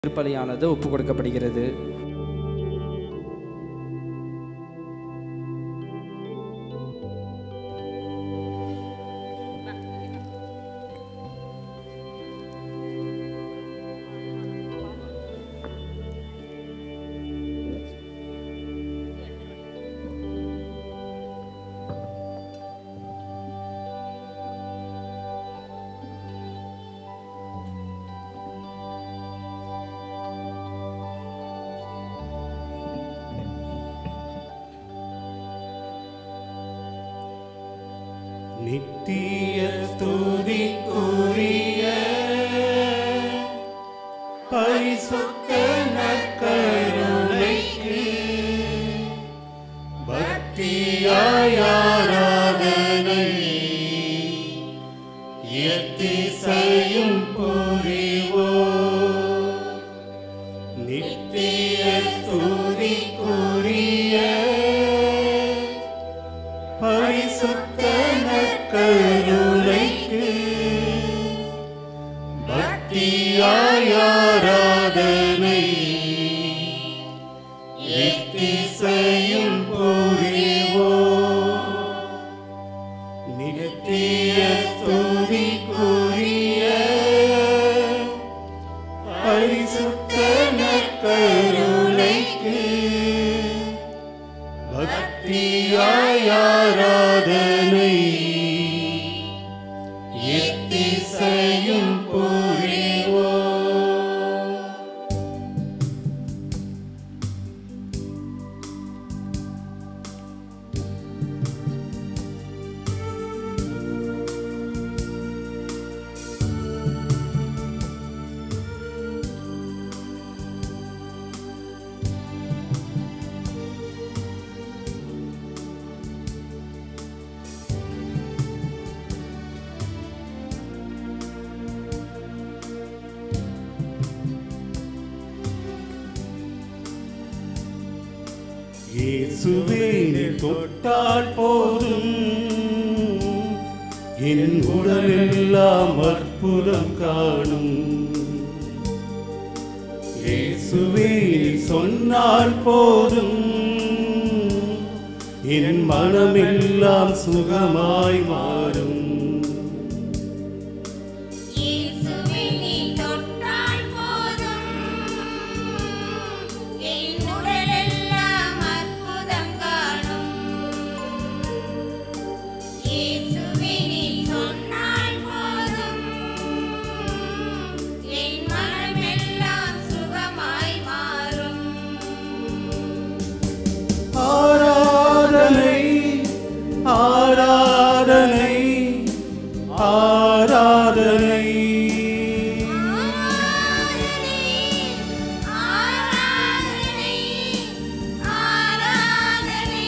திருப்பலியானது ஒப்பு கொடுக்கப்படுகிறது நித்திய ஸ்துதிக்குரிய பரிசுத்த நற்கருணைக்கு பக்தியாய் ஆராதனை எத்திசையும் புரிவோ நித்திய ஸ்துதிக்குரிய பரிசுத்த நற்கருணைக்கு பக்தியாய் ஆராதனை எத்திசையும் புரிவோ நித்திய துதிக்குரிய பரிசுத்த நற்கருணைக்கு பக்தியாய் ஆராதனை எத்திசையும் புரிவோ இயேசுவே நீ தொட்டால் போதும் என் உடலெல்லாம் அற்புதம் காணும் இயேசுவே நீ சொன்னால் போதும் என் மனமெல்லாம் சுகமாய் மாறும் இயேசுவே நீ தொட்டால் போதும் என் உடலெல்லாம் அற்புதம் காணும் இயேசுவே நீ சொன்னால் போதும் என் மனமெல்லாம் சுகமாய் மாறும் ஆராதனை ஆராதனை ஆராதனை ஆராதனை ஆராதனை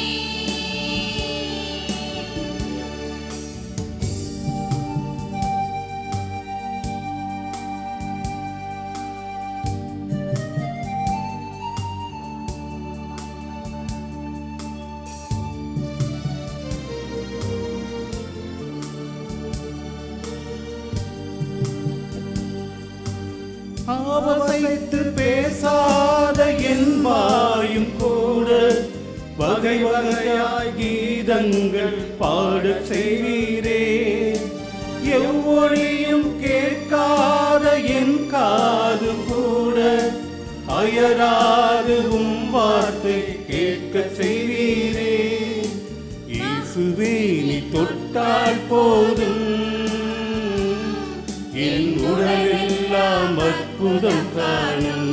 அவசைத்து பேசாத என் வாயும் கூட வகை வகையாய் கீதங்கள் பாடச் செய்வீரே எவ்வொழியும் கேட்காத என் காது கூட அயராது உம் வார்த்தை கேட்கச் செய்வீரே இயேசுவே நீ தொட்டால் போதும் என் உடலெல்லாம் அற்புதம் காணும்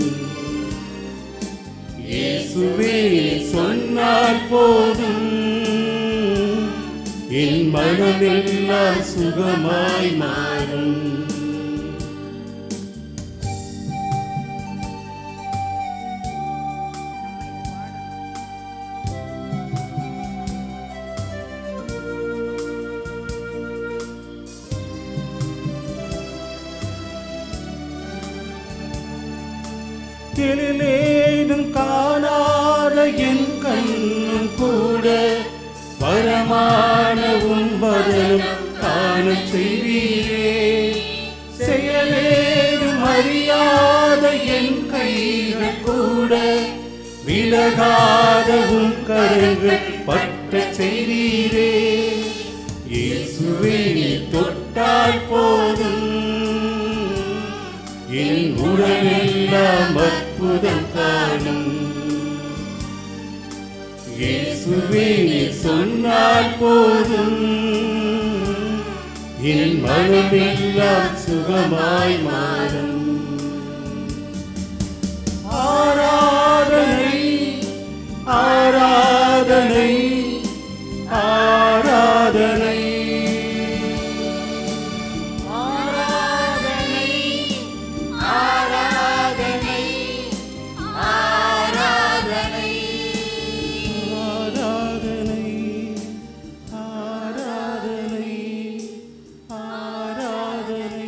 இயேசுவே சொன்னால் போதும் என் மனமெல்லாம் சுகமாய் மாறும் எழிலேனும் காணாத என் கண்ணும் கூட வரமான உன் வதனம் காணச் செய்வீரே செயலேனும் அறியா ஆராத என் கைகள் கூட விலகாத உன் கரங்கள் பட்ட செய்தீரே இயேசுவே நீ தொட்டால் போதும் என் உடலெல்லாம் அற்புதம் காணும் இயேசுவே நீ சொன்னால் போதும் என் மனமெல்லாம் சுகமாய் மாறும் ஆராதனை ஆராதனை ஆராதனை ஆராதனை ஆராதனை ஆராதனை ஆராதனை ஆராதனை ஆராதனை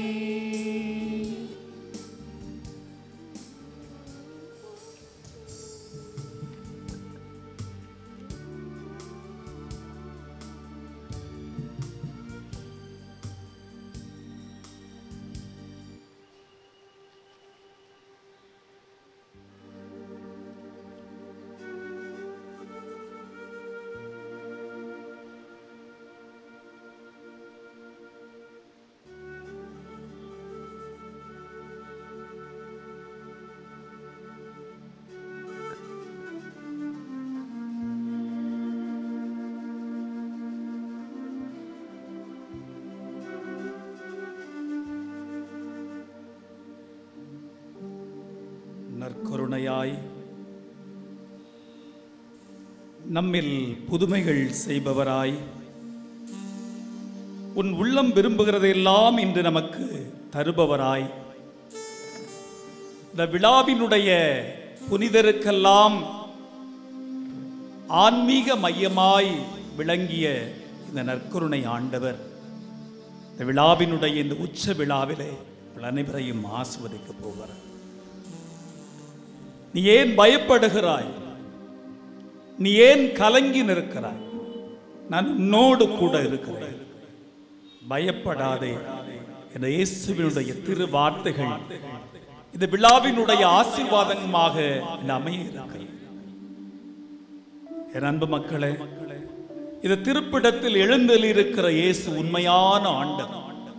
நற்கருணையாய் நம்மில் புதுமைகள் செய்பவராய் உன் உள்ளம் விரும்புகிறதையெல்லாம் இன்று நமக்கு தருபவராய் இந்த விழாவினுடைய புனிதருக்கெல்லாம் ஆன்மீக மையமாய் விளங்கிய இந்த நற்கருணை ஆண்டவர் இந்த விழாவினுடைய இந்த உச்ச விழாவிலே உங்கள் அனைவரையும் ஆசுவதிக்கப் போகிறார் நீ ஏன் பயப்படுகிறாய் நீ ஏன் கலங்கி நிற்கிறாய் நான் உன்னோடு கூட இருக்கிறேன் பயப்படாதே என்ற இயேசுவினுடைய திரு வார்த்தைகள் இந்த விழாவினுடைய ஆசீர்வாதமாக இந்த அமைய இருக்கிறது என் அன்பு மக்களே இந்த திருப்பிடத்தில் எழுந்தல் இருக்கிற இயேசு உண்மையான ஆண்டவர்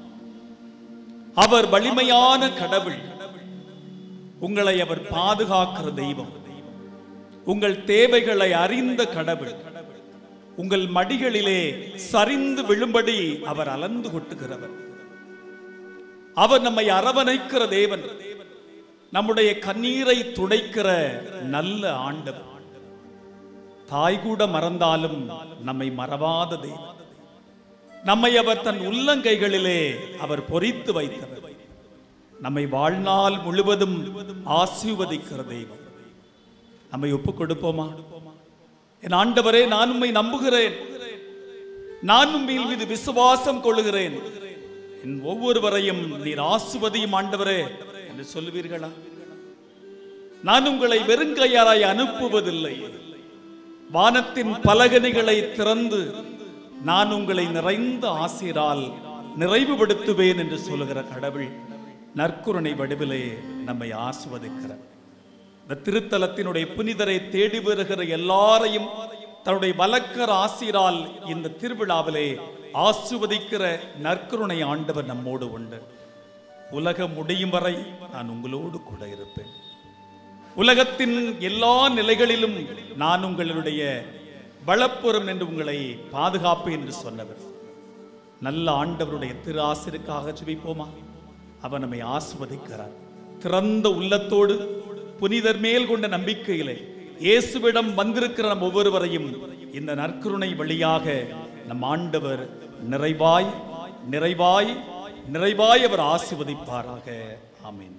அவர் வலிமையான கடவுள் உங்களை அவர் பாதுகாக்கிற தெய்வம் உங்கள் தேவைகளை அறிந்த கடவுள் உங்கள் மடிகளிலே சரிந்து விழும்படி அவர் அலந்து கொட்டுகிறவர் அவர் நம்மை அரவணைக்கிற தேவன் நம்முடைய கண்ணீரை துடைக்கிற நல்ல ஆண்டவர் தாய் கூட மறந்தாலும் நம்மை மறவாத தெய்வம் நம்மை அவர் தன் உள்ளங்கைகளிலே அவர் பொறித்து வைத்தவர் நம்மை வாழ்நாள் முழுவதும் ஆசீர்வதிக்கிற தெய்வம் நம்மை ஒப்புக் கொடுப்போமா என் ஆண்டவரே நான் உம்மை நம்புகிறேன் நான் உண்மையில் மீது விசுவாசம் கொள்ளுகிறேன் என் ஒவ்வொருவரையும் நீர் ஆசுவதியும் ஆண்டவரே என்று சொல்லுவீர்களா நான் உங்களை வெறுங்கையாராய் அனுப்புவதில்லை வானத்தின் பலகணிகளை திறந்து நான் உங்களை நிறைந்த ஆசிரால் நிறைவுபடுத்துவேன் என்று சொல்லுகிற கடவுள் நற்குருணை வடிவிலே நம்மை ஆசுவதிக்கிறார் இந்த திருத்தலத்தினுடைய புனிதரை தேடி வருகிற எல்லாரையும் தன்னுடைய வலக்கர ஆசிரால் இந்த திருவிழாவிலே ஆசுவதிக்கிற நற்கருணை ஆண்டவர் நம்மோடு உண்டு உலகம் முடியும் வரை நான் உங்களோடு கூட இருப்பேன் உலகத்தின் எல்லா நிலைகளிலும் நான் உங்களுடைய வளப்புறம் என்று உங்களை பாதுகாப்பேன் என்று சொன்னவர் நல்ல ஆண்டவருடைய திரு ஆசிருக்காக ஜெபிப்போமா அவர் நம்மை ஆஸ்வதிக்கிறார் திறந்த உள்ளத்தோடு புனிதர் மேல் கொண்ட நம்பிக்கையிலே இயேசுவிடம் வந்திருக்கிற நம் ஒவ்வொருவரையும் இந்த நற்கருணை வழியாக நம் ஆண்டவர் நிறைவாய் நிறைவாய் நிறைவாய் அவர் ஆசிர்வதிப்பாராக ஆமென்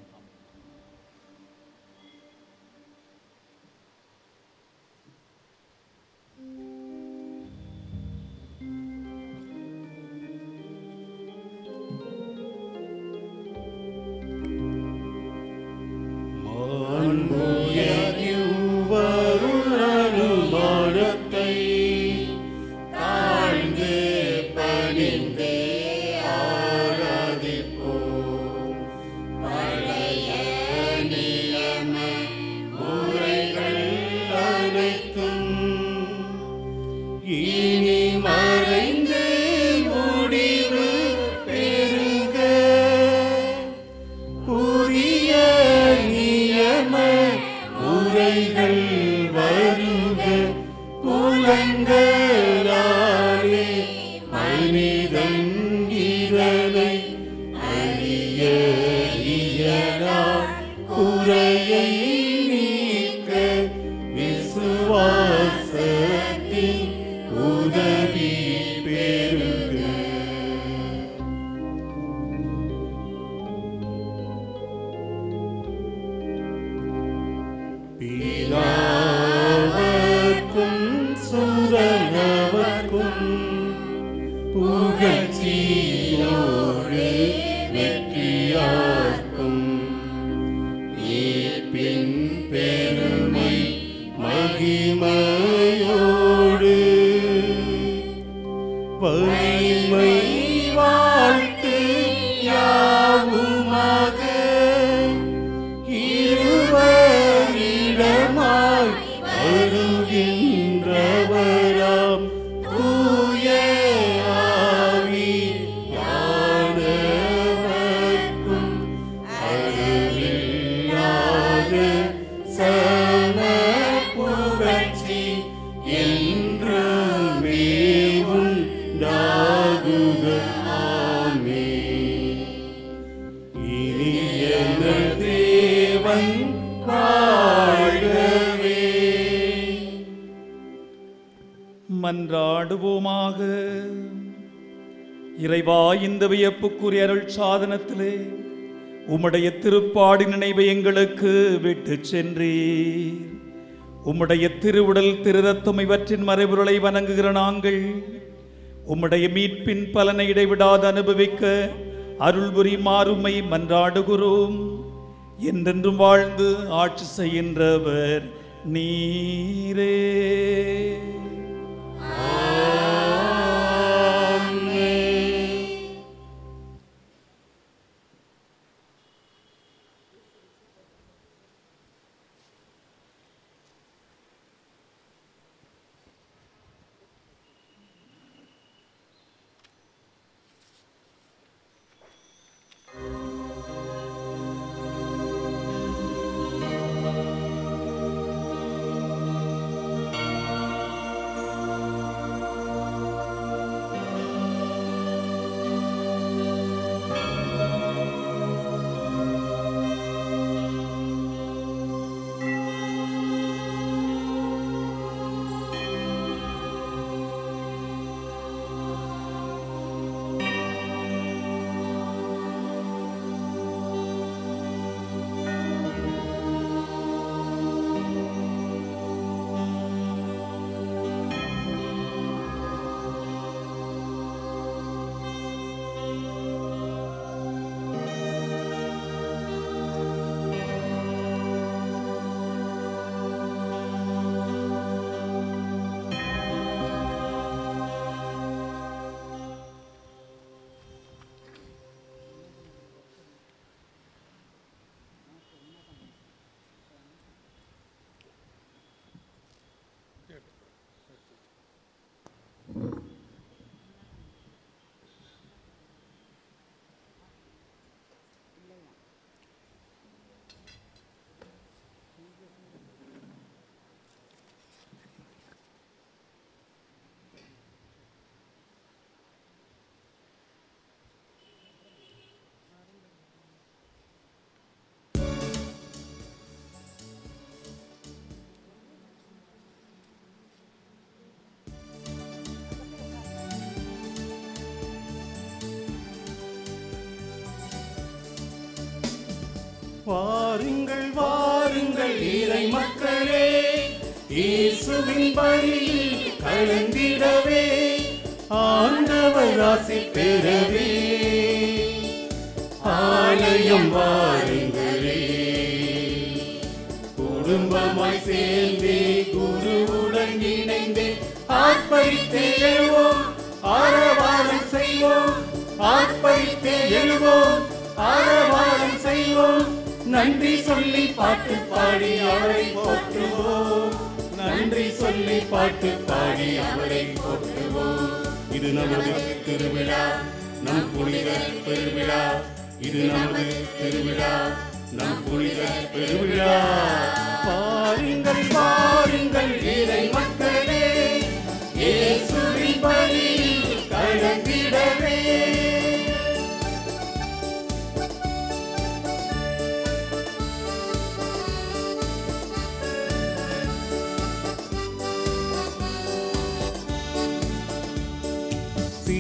அனுமானத்தை தாழ்ந்து பணிந்து ஆராதிப்போம் பழைய குறைகள் வருக புலங்களாலே மனிதன் இதனை அறிய இயலா குறையை நீக்க விசுவாசத்தின் உதவி பெறுக பிதாவர்க்கும் சுதனவர்க்கும் புகழ்ச்சியோடு வெற்றியார்க்கும் மீட்பின் பெருமை மகிமையோடு வலிமை வாழ்த்து யாவுமாக இருவரிடமாய் வருகின்றவராம் தூய ஆவியானவர்க்கும் அருளில்லாத சம புகழ்ச்சி என்றுமே உண்டாகுக ஆமென். இனியன தேவன் வாழ்கவே மன்றாடுவோமாக இறைவா இந்த வியப்புக்குரிய அருள் சாதனத்திலே உம்முடைய திருப்பாடி நினைவை எங்களுக்கு விட்டு சென்றீர் உம்முடைய திருவுடல் திருரத்தம் இவற்றின் மறைபொருளை வணங்குகிற நாங்கள் உம்முடைய மீட்பின் பலனை இடைவிடாது அனுபவிக்க அருள் புரிமாறுமை மன்றாடுகிறோம் என்றென்றும் வாழ்ந்து ஆட்சி செய்கின்றவர் நீரே வாருங்கள் வாருங்கள் இறை மக்களே இயேசுவின் பலியில் கலந்திடவே ஆண்டவர் ஆசி பெறவே ஆலயம் வாருங்களே குடும்பமாய் சேர்ந்தே குருவுடன் இணைந்தே ஆர்ப்பரித்தே எழுவோம் ஆரவாரம் செய்வோம் ஆர்ப்பரித்தே எழுவோம் ஆரவாரம் செய்வோம் நன்றி சொல்லி பாட்டு பாடி அவரை போற்றுவோம் நன்றி சொல்லி பாட்டு பாடி அவரை போற்றுவோம் இது நமது திருவிழா நம் புனித பெருவிழா இது நமது திருவிழா நம் புனித பெருவிழா பாருங்கள்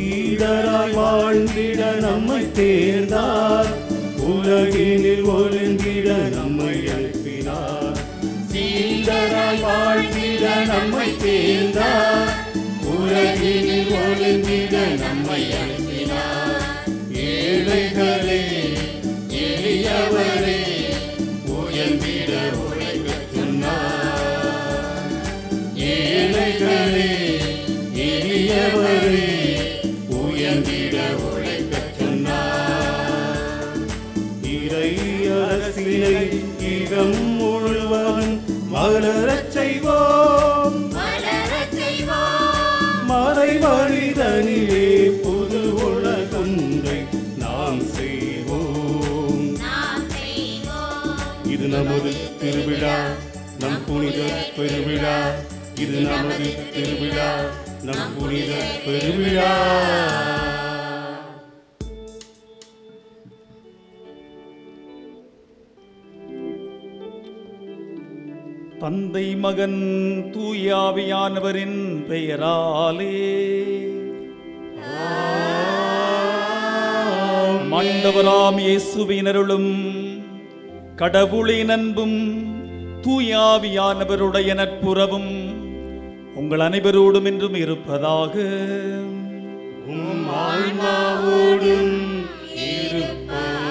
சீடராய் வாழ்ந்திட நம்மை தேர்ந்தார் உலகினில் ஒழுங்கிட நம்மை அனுப்பினார் சீடராய் வாழ்ந்திட நம்மை தேர்ந்தார் உலகினில் ஒழுங்கிட நம்மை அனுப்பினார் ஏழைகளே எளியவரே உயர்ந்திட உழைக்கச் சொன்னார் ஏழைகளே எளியவரே உயர்ந்திட உழைக்கச் சொன்னார் இறை அரசினை ஈகம் முழுவதும் வளரச் செய்வோம் வளரச் செய்வோம் மறை மனிதனிலே புது உலகொன்றை நாம் செய்வோம் நாம் செய்வோம் இது நமது திருவிழா நம் புனித பெருவிழா இது நமது திருவிழா நம் புனித பெருவிழா தந்தை மகன் தூயாவியானவரின் பெயராலே மண்டவராம் இயேசுவினருளும் கடவுளின் அன்பும் தூயாவியானவருடைய நட்புறவும் உங்கள் அனைவரோடும் என்றும் இருப்பதாக உம் ஆன்மாவோடும் இருப்பதாக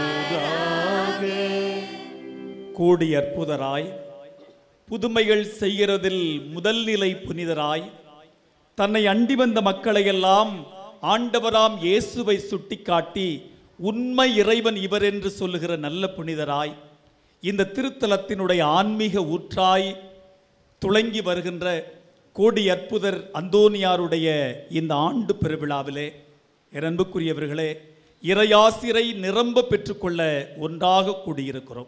கூடி அற்புதராய் புதுமைகள் செய்கிறதில் முதல் நிலை புனிதராய் தன்னை அண்டி வந்த மக்களையெல்லாம் ஆண்டவராம் இயேசுவை சுட்டிக்காட்டி உண்மை இறைவன் இவர் என்று சொல்லுகிற நல்ல புனிதராய் இந்த திருத்தலத்தினுடைய ஆன்மீக ஊற்றாய் துளங்கி வருகின்ற கோடி அற்புதர் அந்தோனியாருடைய இந்த ஆண்டு பெருவிழாவிலே என் அன்புக்குரியவர்களே இறையாசிரை நிரம்ப பெற்றுக்கொள்ள ஒன்றாக கூடியிருக்கிறோம்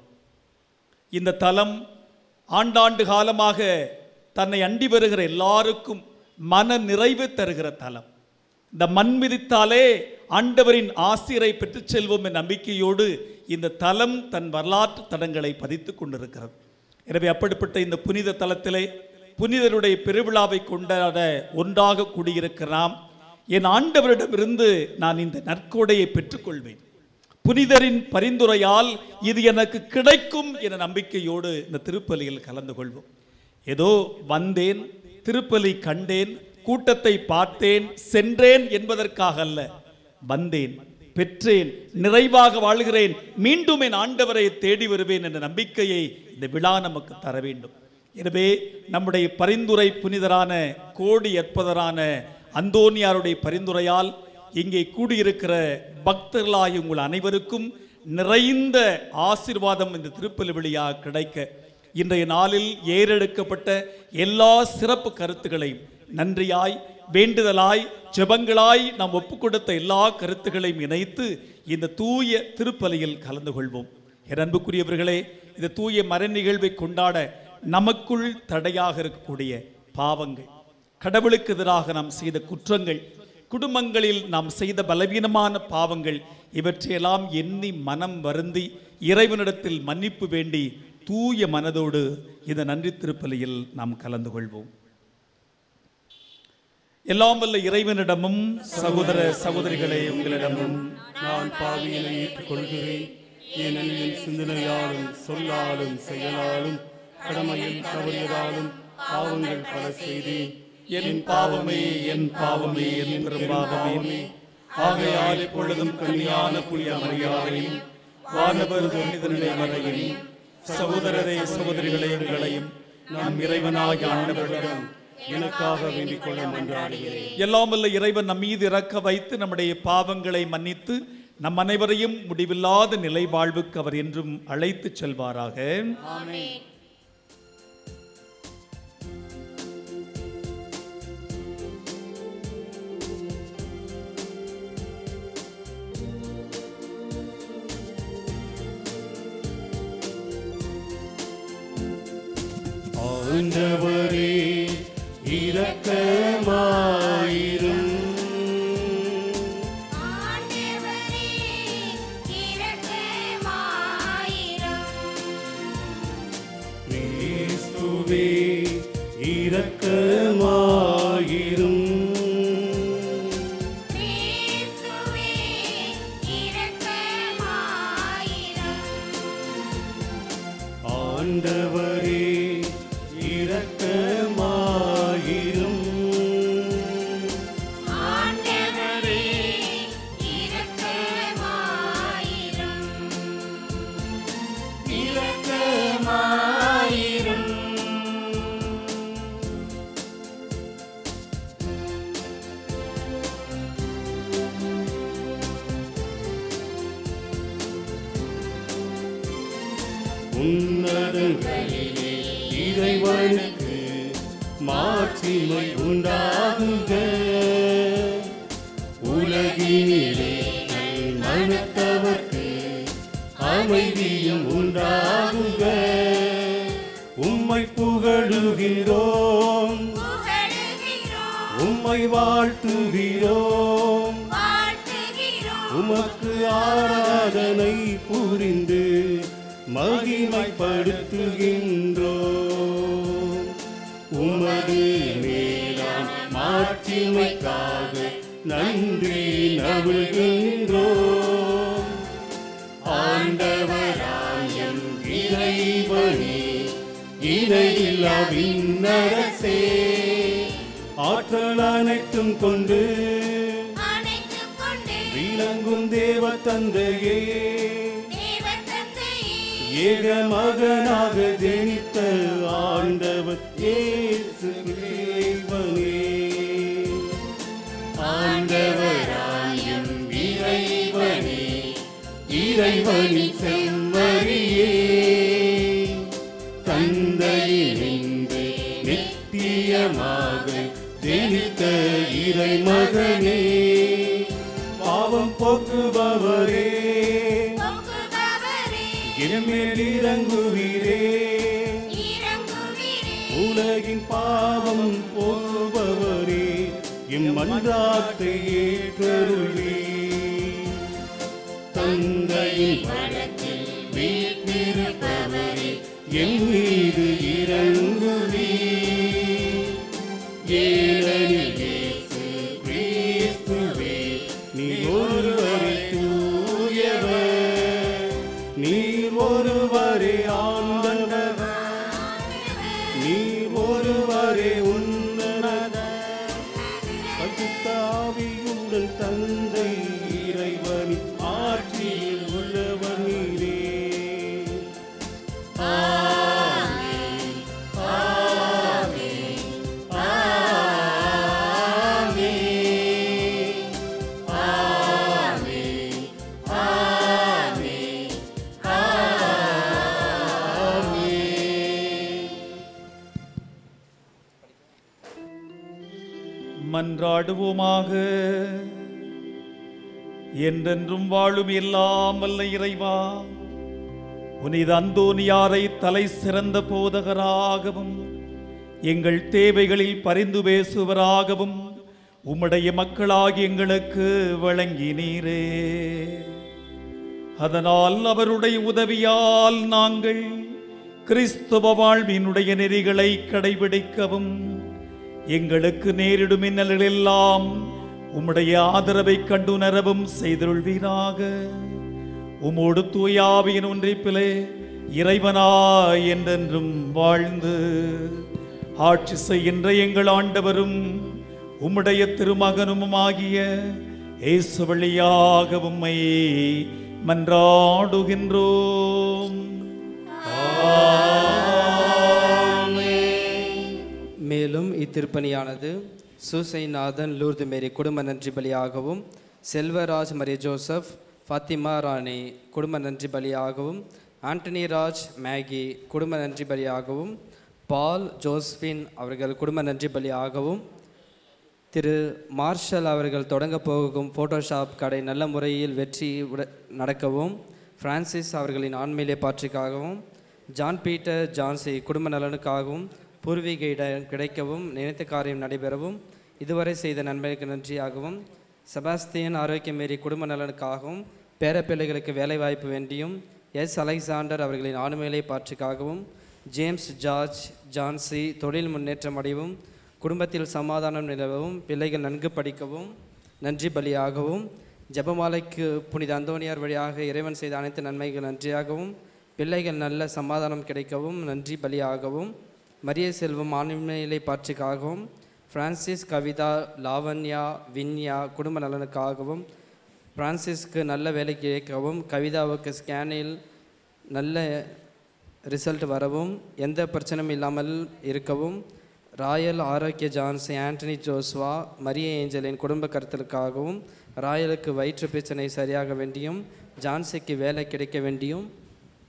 இந்த தலம் ஆண்டாண்டு காலமாக தன்னை அண்டி வருகிற எல்லாருக்கும் மன நிறைவு தருகிற தலம் இந்த மண் மிதித்தாலே ஆண்டவரின் ஆசிரை பெற்றுச் செல்வோம் என்ற நம்பிக்கையோடு இந்த தலம் தன் வரலாற்று தடங்களை பதித்துக் கொண்டிருக்கிறது எனவே அப்படிப்பட்ட இந்த புனித தலத்திலே புனிதருடைய பெருவிழாவை கொண்டாட ஒன்றாக கூடியிருக்கிறாம் என் ஆண்டவரிடமிருந்து நான் இந்த நற்கொடையை பெற்றுக்கொள்வேன் புனிதரின் பரிந்துரையால் இது எனக்கு கிடைக்கும் என நம்பிக்கையோடு இந்த திருப்பலியில் கலந்து கொள்வோம் ஏதோ வந்தேன் திருப்பலி கண்டேன் கூட்டத்தை பார்த்தேன் சென்றேன் என்பதற்காக அல்ல வந்தேன் பெற்றேன் நிறைவாக வாழ்கிறேன் மீண்டும் என் ஆண்டவரை தேடி வருவேன் என்ற நம்பிக்கையை இந்த விழா நமக்கு தர வேண்டும் எனவே நம்முடைய பரிந்துரை புனிதரான கோடி அற்புதரான அந்தோனியாருடைய பரிந்துரையால் இங்கே கூடியிருக்கிற பக்தர்களாய் உங்கள் அனைவருக்கும் நிறைந்த ஆசீர்வாதம் இந்த திருப்பலி வழியாக கிடைக்க இன்றைய நாளில் ஏறெடுக்கப்பட்ட எல்லா சிறப்பு கருத்துக்களையும் நன்றியாய் வேண்டுதலாய் ஜெபங்களாய் நாம் ஒப்புக் கொடுத்த எல்லா கருத்துக்களையும் இணைத்து இந்த தூய திருப்பலியில் கலந்து கொள்வோம் என் அன்புக்குரியவர்களே இந்த தூய மர நிகழ்வை கொண்டாட நமக்குள் தடையாக இருக்கக்கூடிய பாவங்கள் கடவுளுக்கு எதிராக நாம் செய்த குற்றங்கள் குடும்பங்களில் நாம் செய்த பலவீனமான பாவங்கள் இவற்றையெல்லாம் எண்ணி மனம் வருந்தி இறைவனிடத்தில் மன்னிப்பு வேண்டி தூய மனதோடு இந்த நன்றி திருப்பலியில் நாம் கலந்து கொள்வோம் எல்லாம் வல்ல இறைவனிடமும் சகோதர சகோதரிகளே உங்களிடமும் நான் பாவியனை ஏற்றுக்கொள்கிறேன் ஏனெனில் என் சிந்தனையாலும் சொல்லாலும் செயலாலும் கடமையில் தவறியதாலும் பாவங்கள் பல செய்தேன் என் பாவமே என் பாவமே என் பெரும்பாவமே ஆகையால் இப்பொழுதும் கன்னியான புனித மரியாதையும் வானவர் புனிதனிலே வரையில் சகோதரரே சகோதரிகளே உங்களையும் நம் இறைவனாகிய ஆண்டவரிடம் எனக்காக வேண்டிக் கொள்ள மன்றாடுகிறேன் எல்லாம் வல்ல இறைவன் நம் மீது இறக்க வைத்து நம்முடைய பாவங்களை மன்னித்து நம் அனைவரையும் முடிவில்லாத நிலை வாழ்வுக்கு அவர் என்றும் அழைத்துச் செல்வாராக ஆமென் ஆண்டவரே இரக்கமாயிரும் ஆண்டவரே இரக்கமாயிரும் கிறிஸ்துவே இரக்கமாயிரும் கிறிஸ்துவே வானங்களிலே இறைவனுக்கு மாட்சிமை உண்டாகுக உலகினிலே நல் மனத்தவர்க்கு அமைதியும் உண்டாகுக உம்மை புகழுகிறோம் புகழுகிறோம் உம்மை வாழ்த்துகிறோம் வாழ்த்துகிறோம் உமக்கு ஆராதனை புரிந்து மகிமைப்படுத்துகின்றோம் உமது மேலான மாட்சிமைக்காக நன்றி நவிழ்கின்றோம் ஆண்டவராம் எம் இறைவனே இணையில்லா விண்ணரசே ஆற்றல் அனைத்தும் கொண்டு அணைத்துக் கொண்டு விளங்கும் தேவ தந்தையே தேவன் தந்தையே ஏக மகனாக ஜெனித்த ஆண்டவர் இயேசு தேவனே ஆண்டவராயம் இறைவனே இறைவனின் செம்மறியே தந்தையினின்று நித்தியமாக ஜெனித்த இறைமகனே பாவம் போக்குபவரே போக்குபவரே என்மேல் இறங்குவீரே இறங்குவீரே உலகின் பாவம் போகுபவரே எம் மன்றாட்டை ஏற்றருளே தந்தையின் படத்தில் வீட்டிருப்பவரே என் மீது இறங்குவீ ஏனெனில் இயேசு கிறிஸ்துவே நீ ஒருவரே தூயவர் நீர் ஒருவரே ஆண்டவர் நீர் ஒருவரே உன்னத பசுத்தாவியுடன் தந்தை இறைவனின் ஆட்சியில் உள்ளவர் நீரே ஆமென். ஆமென். ஆமென். ஆமென். ஆமென். ஆமென். மன்றாடுவோமாக என்றென்றும் வாழும் எல்லாம் வல்ல இறைவா புனித அந்தோனியாரை தலை சிறந்த போதகராகவும் எங்கள் தேவைகளில் பரிந்து பேசுவராகவும் உம்முடைய மக்களாகி எங்களுக்கு வழங்கினீரே அதனால் அவருடைய உதவியால் நாங்கள் கிறிஸ்துவ வாழ்வினுடைய நெறிகளை கடைபிடிக்கவும் எங்களுக்கு நேரிடும் இன்னல்களெல்லாம் உம்முடைய ஆதரவை கண்டுணரவும் செய்தருள்வீராக உமோடு தூயாவியின் ஒன்றிப்பிலே இறைவனாய் என்றென்றும் வாழ்ந்து ஆட்சி செய்கின்ற எங்கள் ஆண்டவரும் உம்முடைய திருமகனுமாகிய இயேசு வழியாக உம்மை மன்றாடுகின்றோம் மேலும் இத்திருப்பணியானது சூசைநாதன் லூர்து மேரி குடும்ப நன்றி பலியாகவும் செல்வராஜ் மரி ஜோசப் ஃபாத்திமா ராணி குடும்ப நன்றி பலியாகவும் ஆண்டனி ராஜ் மேகி குடும்ப நன்றி பலியாகவும் பால் ஜோஸ்பின் அவர்கள் குடும்ப நன்றி பலியாகவும் திரு மார்ஷல் அவர்கள் தொடங்க போகும் ஃபோட்டோஷாப் கடை நல்ல முறையில் வெற்றி உட- நடக்கவும் பிரான்சிஸ் அவர்களின் ஆண்மையிலே பாற்றிக்காகவும் ஜான் பீட்டர் ஜான்சி குடும்ப நலனுக்காகவும் பூர்வீக இடம் கிடைக்கவும் நினைத்த காரியம் நடைபெறவும் இதுவரை செய்த நன்மைக்கு நன்றியாகவும் செபாஸ்தியன் ஆரோக்கியமேரி குடும்ப நலனுக்காகவும் பேரப்பிள்ளைகளுக்கு வேலைவாய்ப்பு வேண்டியும் எஸ் அலெக்சாண்டர் அவர்களின் ஆண்மையிலே பாற்றுக்காகவும் ஜேம்ஸ் ஜார்ஜ் ஜான்சி தொழில் முன்னேற்றம் அடையவும் குடும்பத்தில் சமாதானம் நிலவவும் பிள்ளைகள் நன்கு படிக்கவும் நன்றி பலியாகவும் ஜெபமாலைக்கு புனித அந்தோனியார் வழியாக இறைவன் செய்த அனைத்து நன்மைகள் நன்றியாகவும் பிள்ளைகள் நல்ல சமாதானம் கிடைக்கவும் நன்றி பலியாகவும் மரிய செல்வம் ஆண்மையிலை பாற்றுக்காகவும் பிரான்சிஸ் கவிதா லாவண்யா வின்யா குடும்ப நலனுக்காகவும் பிரான்சிஸ்க்கு நல்ல வேலை கிடைக்கவும் கவிதாவுக்கு ஸ்கேனில் நல்ல ரிசல்ட் வரவும் எந்த பிரச்சனையும் இல்லாமல் இருக்கவும் ராயல் ஆரோக்கிய ஜான்சி ஆண்டனி ஜோஸ்வா மரிய ஏஞ்சலின் குடும்ப கருத்தலுக்காகவும் ராயலுக்கு வயிற்று பிரச்சனை சரியாக வேண்டியும் ஜான்சிக்கு வேலை கிடைக்க வேண்டியும்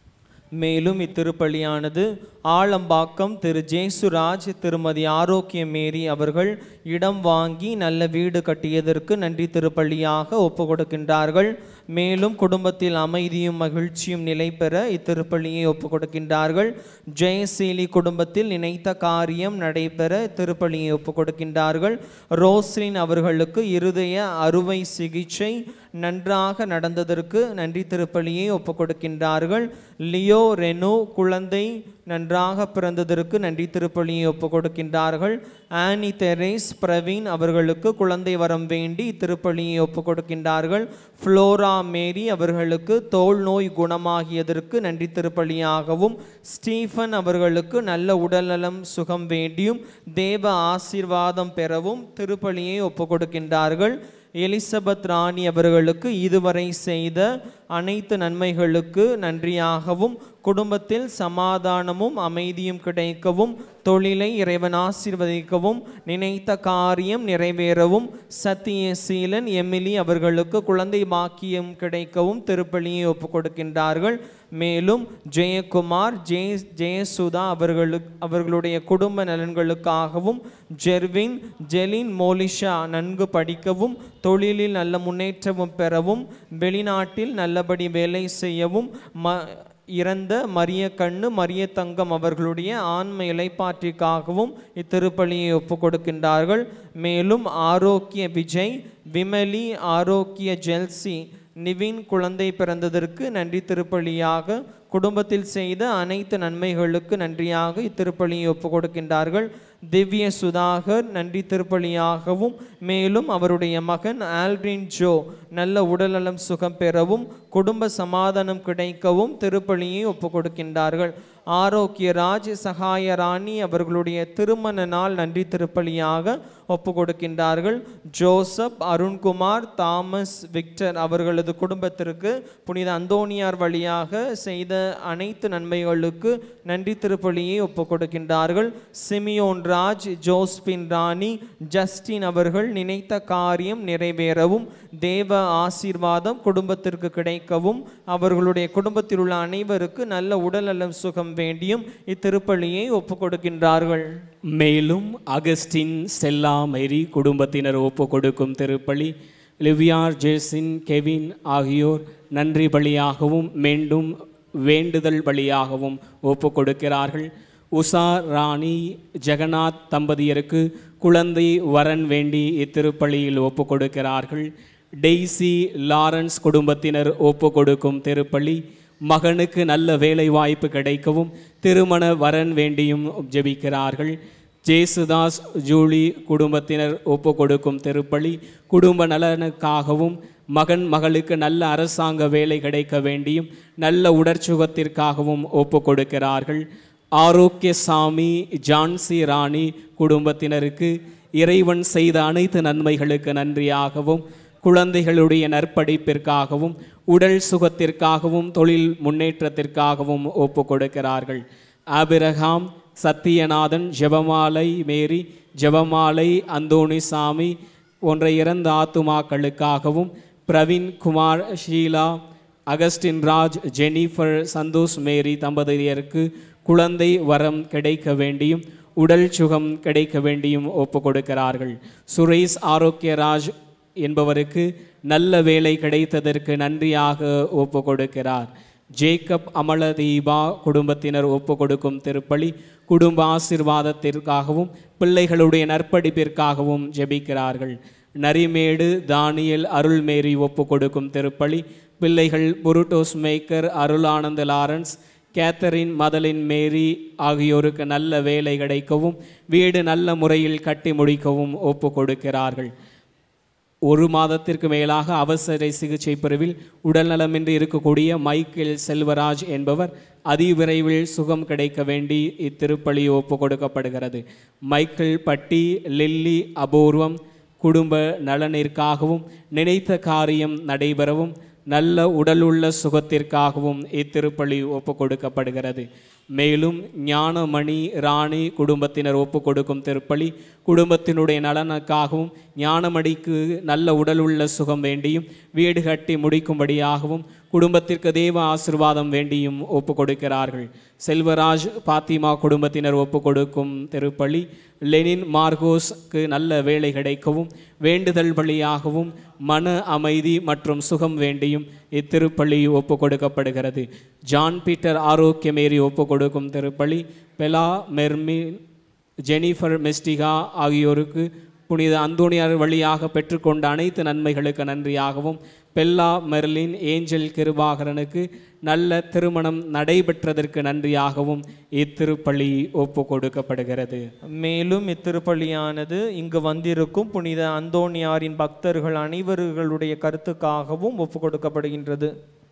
மேலும் இத்திருப்பலியானது ஆலம்பாக்கம் திரு ஜேசுராஜ் திருமதி ஆரோக்கிய மேரி அவர்கள் இடம் வாங்கி நல்ல வீடு கட்டியதற்கு நன்றி திருப்பள்ளியாக ஒப்பு கொடுக்கின்றார்கள் மேலும் குடும்பத்தில் அமைதியும் மகிழ்ச்சியும் நிலை பெற இத்திருப்பள்ளியை ஒப்பு கொடுக்கின்றார்கள் ஜெயசீலி குடும்பத்தில் நினைத்த காரியம் நடைபெற திருப்பள்ளியை ஒப்பு கொடுக்கின்றார்கள் ரோஸ்லின் அவர்களுக்கு இருதய அறுவை சிகிச்சை நன்றாக நடந்ததற்கு நன்றி திருப்பலியை ஒப்பு கொடுக்கின்றார்கள் லியோ ரெனோ குழந்தை நன்றாக பிறந்ததற்கு நன்றி திருப்பலியை ஒப்பு கொடுக்கின்றார்கள் ஆனி தெரேஸ் பிரவீன் அவர்களுக்கு குழந்தை வரம் வேண்டி திருப்பலியை ஒப்பு கொடுக்கின்றார்கள் ஃப்ளோரா மேரி அவர்களுக்கு தோல் நோய் குணமாகியதற்கு நன்றி திருப்பலியாகவும் ஸ்டீஃபன் அவர்களுக்கு நல்ல உடல்நலம் சுகம் வேண்டியும் தேவ ஆசீர்வாதம் பெறவும் திருப்பலியை ஒப்பு கொடுக்கின்றார்கள் எலிசபெத் ராணி அவர்களுக்கு இதுவரை செய்த அனைத்து நன்மைகளுக்கு நன்றியாகவும் குடும்பத்தில் சமாதானமும் அமைதியும் கிடைக்கவும் தொழிலை இறைவன் ஆசீர்வதிக்கவும் நினைத்த காரியம் நிறைவேறவும் சத்தியசீலன் எமிலி அவர்களுக்கு குழந்தை பாக்கியம் கிடைக்கவும் திருப்பலியை ஒப்பு கொடுக்கின்றார்கள் மேலும் ஜெயக்குமார் ஜெய ஜெயசுதா அவர்களுக்கு அவர்களுடைய குடும்ப நலன்களுக்காகவும் ஜெர்வின் ஜெலின் மோலிஷா நன்கு படிக்கவும் தொழிலில் நல்ல முன்னேற்றமும் பெறவும் வெளிநாட்டில் நல்லபடி வேலை செய்யவும் ம இறந்த மரிய கண்ணு மரிய தங்கம் அவர்களுடைய ஆன்ம இலைப்பாற்றிக்காகவும் இத்திருப்பலியை ஒப்பு கொடுக்கின்றார்கள் மேலும் ஆரோக்கிய விஜய் விமலி ஆரோக்கிய ஜெல்சி நிவின் குழந்தை பிறந்ததற்கு நன்றி திருப்பலியாக குடும்பத்தில் செய்த அனைத்து நன்மைகளுக்கு நன்றியாக இத்திருப்பலியை ஒப்பு கொடுக்கின்றார்கள் திவ்ய சுதாகர் நன்றி திருப்பலியாகவும் மேலும் அவருடைய மகன் ஆல்ட்ரின் ஜோ நல்ல உடல்நலம் சுகம் பெறவும் குடும்ப சமாதானம் கிடைக்கவும் திருப்பலியை ஒப்பு கொடுக்கின்றார்கள் ஆரோக்கியராஜ் சகாய ராணி அவர்களுடைய திருமண நாள் நன்றி திருப்பலியாக ஒப்பு கொடுக்கின்றார்கள் ஜோசப் அருண்குமார் தாமஸ் விக்டர் அவர்களது குடும்பத்திற்கு புனித அந்தோனியார் வழியாக செய்த அனைத்து நன்மைகளுக்கு நன்றி திருப்பலியை ஒப்பு கொடுக்கின்றார்கள் சிமியோன் ராஜ் ஜோஸ்பின் ராணி ஜஸ்டின் அவர்கள் நினைத்த காரியம் நிறைவேறவும் தேவ ஆசீர்வாதம் குடும்பத்திற்கு கிடைக்கவும் அவர்களுடைய குடும்பத்தில் உள்ள அனைவருக்கு நல்ல உடல்நலம் சுகம் வேண்டியும் இத்திருப்பலியை ஒப்பு கொடுக்கின்றார்கள் மேலும் அகஸ்டின் செல்லா மேரி குடும்பத்தினர் ஒப்பு கொடுக்கும் திருப்பலி லிவியார் ஜேசின் கெவின் ஆகியோர் நன்றி பலியாகவும் மீண்டும் வேண்டுதல் பலியாகவும் ஒப்பு கொடுக்கிறார்கள் உஷா ராணி ஜெகநாத் தம்பதியருக்கு குழந்தை வரன் வேண்டி இத்திருப்பலியில் ஒப்பு கொடுக்கிறார்கள் டெய்சி லாரன்ஸ் குடும்பத்தினர் ஒப்பு கொடுக்கும் திருப்பலி மகனுக்கு நல்ல வேலை வாய்ப்பு கிடைக்கவும் திருமண வரன் வேண்டியும் ஜெபிக்கிறார்கள் ஜேசுதாஸ் ஜூலி குடும்பத்தினர் ஒப்பு கொடுக்கும் திருப்பலி குடும்ப நலனுக்காகவும் மகன் மகளுக்கு நல்ல அரசாங்க வேலை கிடைக்க வேண்டியும் நல்ல உடற்சுகத்திற்காகவும் ஒப்பு கொடுக்கிறார்கள் ஆரோக்கியசாமி ஜான்சி ராணி குடும்பத்தினருக்கு இறைவன் செய்த அனைத்து நன்மைகளுக்கு நன்றியாகவும் குழந்தைகளுடைய நற்படிப்பிற்காகவும் உடல் சுகத்திற்காகவும் தொழில் முன்னேற்றத்திற்காகவும் ஒப்பு கொடுக்கிறார்கள் ஆபிரகாம் சத்தியநாதன் ஜெபமாலை மேரி ஜெபமாலை அந்தோணிசாமி போன்ற இறந்த ஆத்துமாக்களுக்காகவும் பிரவீன் குமார் ஷீலா அகஸ்டின் ராஜ் ஜெனிஃபர் சந்தோஷ் மேரி தம்பதியருக்கு குழந்தை வரம் கிடைக்க வேண்டியும் உடல் சுகம் கிடைக்க வேண்டியும் ஒப்பு கொடுக்கிறார்கள் சுரேஷ் ஆரோக்கியராஜ் என்பவருக்கு நல்ல வேலை கிடைத்ததற்கு நன்றியாக ஒப்பு கொடுக்கிறார் ஜேக்கப் அமலதீபா குடும்பத்தினர் ஒப்பு கொடுக்கும் திருப்பலி குடும்ப ஆசிர்வாதத்திற்காகவும் பிள்ளைகளுடைய நற்படிப்பிற்காகவும் ஜெபிக்கிறார்கள் நரிமேடு தானியல் அருள்மேரி ஒப்பு கொடுக்கும் திருப்பலி பிள்ளைகள் புருட்டோஸ் மேக்கர் அருளானந்த லாரன்ஸ் கேத்தரின் மதலின் மேரி ஆகியோருக்கு நல்ல வேலை கிடைக்கவும் வீடு நல்ல முறையில் கட்டி முடிக்கவும் ஒப்பு கொடுக்கிறார்கள் ஒரு மாதத்திற்கு மேலாக அவசர சிகிச்சை பிரிவில் உடல்நலமின்றி இருக்கக்கூடிய மைக்கேல் செல்வராஜ் என்பவர் அதிவிரைவில் சுகம் கிடைக்க வேண்டி இத்திருப்பலி ஒப்பு கொடுக்கப்படுகிறது மைக்கேல் பட்டி லில்லி அபூர்வம் குடும்ப நலனிற்காகவும் நினைத்த காரியம் நடைபெறவும் நல்ல உடலுள்ள சுகத்திற்காகவும் இத்திருப்பலி ஒப்பு கொடுக்கப்படுகிறது மேலும் ஞானமணி ராணி குடும்பத்தினர் ஒப்பு கொடுக்கும் திருப்பலி குடும்பத்தினுடைய நலனுக்காகவும் ஞானமணிக்கு நல்ல உடல் உள்ள சுகம் வேண்டியும் வீடு கட்டி முடிக்கும்படியாகவும் குடும்பத்திற்கு தேவ ஆசிர்வாதம் வேண்டியும் ஒப்பு கொடுக்கிறார்கள் செல்வராஜ் பாத்திமா குடும்பத்தினர் ஒப்பு கொடுக்கும் திருப்பலி லெனின் மார்கோஸ்க்கு நல்ல வேலை கிடைக்கவும் வேண்டுதல் வழியாகவும் மன அமைதி மற்றும் சுகம் வேண்டியும் இத்திருப்பலி ஒப்பு கொடுக்கப்படுகிறது ஜான் பீட்டர் ஆரோக்கியமேரி ஒப்பு கொடுக்கும் திருப்பலி பெலா மெர்மின் ஜெனிஃபர் மெஸ்டிகா ஆகியோருக்கு புனித அந்தோணியார் வழியாக பெற்றுக்கொண்ட அனைத்து நன்மைகளுக்கு நன்றியாகவும் பெல்லா மெர்லின் ஏஞ்சல் கிருபாகரனுக்கு நல்ல திருமணம் நடைபெற்றதற்கு நன்றியாகவும் இத்திருப்பலி ஒப்பு கொடுக்கப்படுகிறது மேலும் இத்திருப்பலியானது இங்கு வந்திருக்கும் புனித அந்தோணியாரின் பக்தர்கள் அனைவர்களுடைய கருத்துக்காகவும் ஒப்பு கொடுக்கப்படுகின்றது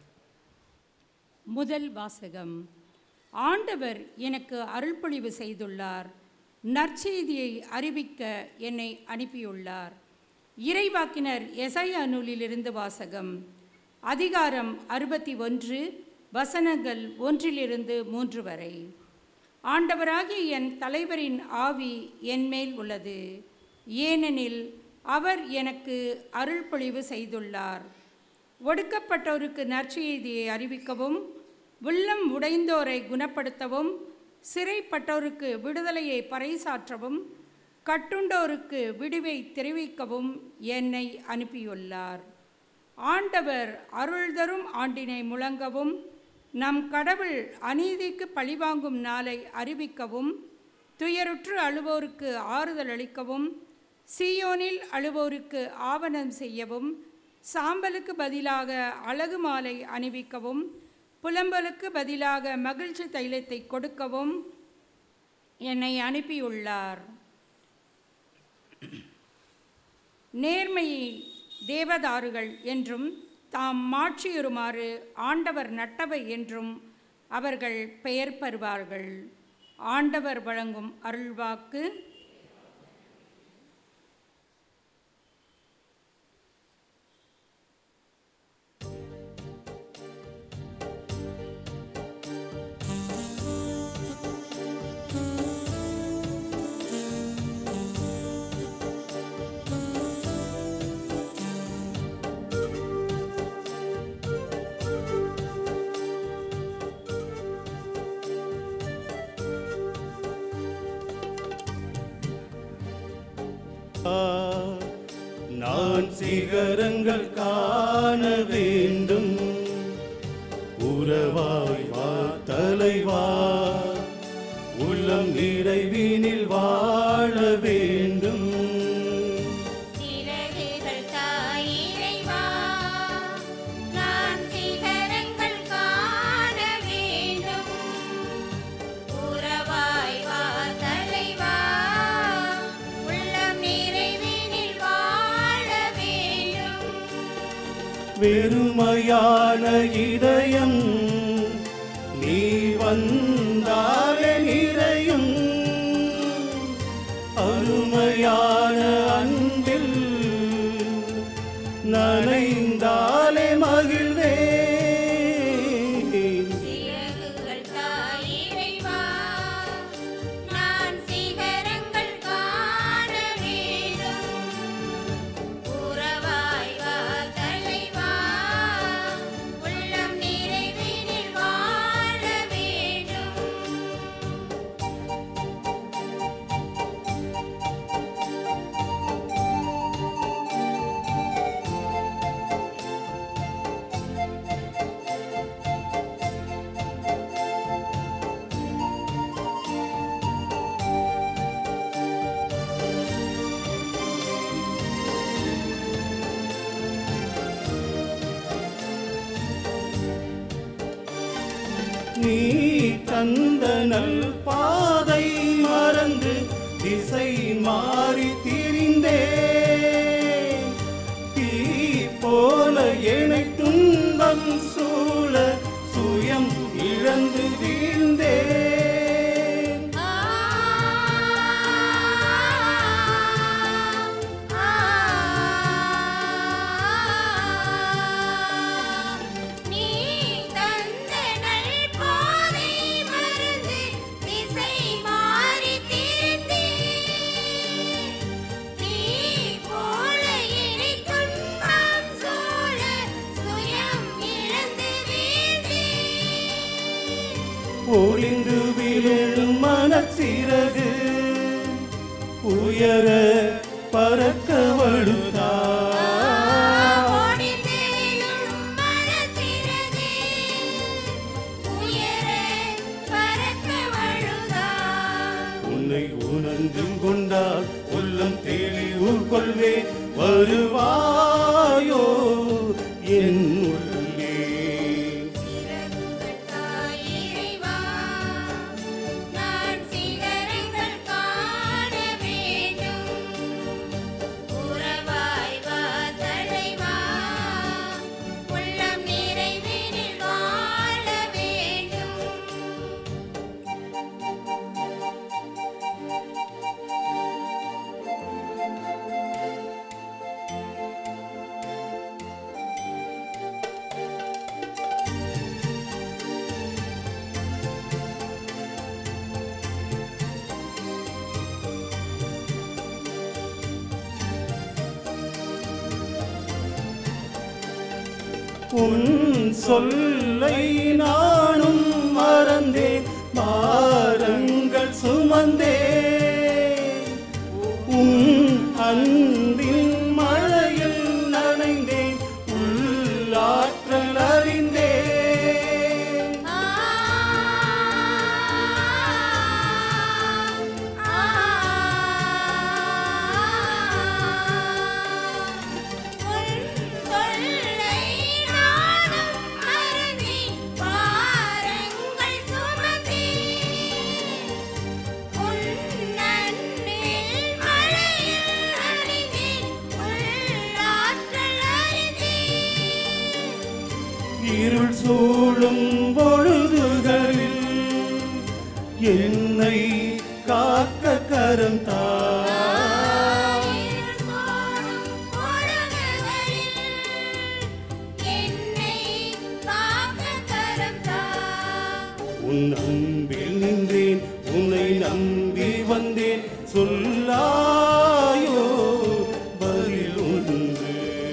முதல் வாசகம் ஆண்டவர் எனக்கு அருள்பொழிவு செய்துள்ளார் நற்செய்தியை அறிவிக்க என்னை அனுப்பியுள்ளார் இறைவாக்கினர் எசையா நூலிலிருந்து வாசகம் அதிகாரம் அறுபத்தி ஒன்று வசனங்கள் ஒன்றிலிருந்து மூன்று வரை ஆண்டவராகிய என் தலைவரின் ஆவி என் மேல் உள்ளது ஏனெனில் அவர் எனக்கு அருள்பொழிவு செய்துள்ளார் ஒடுக்கப்பட்டோருக்கு நற்செய்தியை அறிவிக்கவும் உள்ளம் உடைந்தோரை குணப்படுத்தவும் சிறைப்பட்டோருக்கு விடுதலையை பறைசாற்றவும் கட்டுண்டோருக்கு விடுவை தெரிவிக்கவும் என்னை அனுப்பியுள்ளார் ஆண்டவர் அருள்தரும் ஆண்டினை முழங்கவும் நம் கடவுள் அநீதிக்கு பழிவாங்கும் நாளை அறிவிக்கவும் துயருற்று அழுவோருக்கு ஆறுதல் அளிக்கவும் சீயோனில் அழுவோருக்கு ஆவணம் செய்யவும் சாம்பலுக்கு பதிலாக அழகு மாலை அணிவிக்கவும் புலம்பலுக்கு பதிலாக மகிழ்ச்சி தைலத்தை கொடுக்கவும் என்னை அனுப்பியுள்ளார் நேர்மையை தேவதாருகள் என்றும் தாம் மாட்சியுறுமாறு ஆண்டவர் நட்டவை என்றும் அவர்கள் பெயர் பெறுவார்கள் ஆண்டவர் வழங்கும் அருள்வாக்கு நான் சிகரங்கள் காண வேண்டும் உறவாய் வா தலைவா உள்ளம் நிறைவினில் வாழ வேண்டும் சிறகுகள் தாயிறைவா நான் சிகரங்கள் காண வேண்டும் உறவாய் வா தலைவா உள்ளம் நிறைவினில் வாழ வேண்டும் வெறுமையான இதயம் நீ வந்தாலே நிறையும் அருமையான அன்பில் நனைந்தாலே மகிழ்வே சிறகுகள் தாயிறைவா நான் சிகரங்கள் காண வேண்டும் உறவாய் வா தலைவா உள்ளம் நிறைவினில் வாழ வேண்டும் நீ தந்த நல் பாதை மறந்து திசை மாறி திரிந்தே தீ போல என்னை துன்பம் சூழ சுயம் இழந்து வீழ்ந்தேன் ஆ நீ தந்த நல் பாதை மறந்து சிறகு உயர பறக்க வழுதா ஓடித்தேனும் மனசிறகே, உயர பறக்க வழுதா. உன்னை உணர்ந்தும் கொண்டால் உள்ளம் தெளிவு கொள்வே வருவாயோ என் உள்ளே சிறகுகட்டாய் இறைவா, நான் சிகரங்கள் காண வேண்டும். உறவாய் வா தலைவா, உள்ளம் நிறைவினில் வாழ வேண்டும் உன் சொல்லை நானும் மறந்தேன் பாரங்கள் சுமந்தேன் உன் அன்பின் மழையில் நனைந்தேன் உள்ளாற்றல் அறிந்தேன் ஆ ஆ உன் சொல்லை நானும் மறந்தேன் பாரங்கள் சுமந்தேன் உன் அன்பில் மழையில் நனைந்தேன் உள்ளாற்றல் அறிந்தேன் இருள் சூழும் பொழுதுகளில் என்னை காக்க கரம் தா உன் அன்பில் நின்றேன் உன்னை நம்பி வந்தேன் சொல்லாயோ பதில் ஒன்று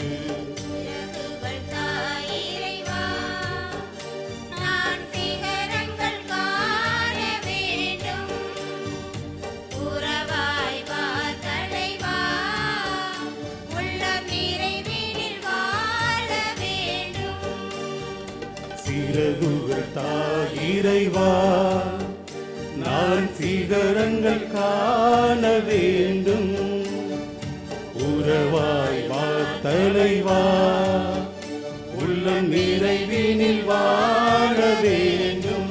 சிறகுகள் தாயிரைவா நான் சிகரங்கள் காண வேண்டும் உறவாய் வா தலைவா உள்ளம் நிறைவினில் வாழ வேண்டும்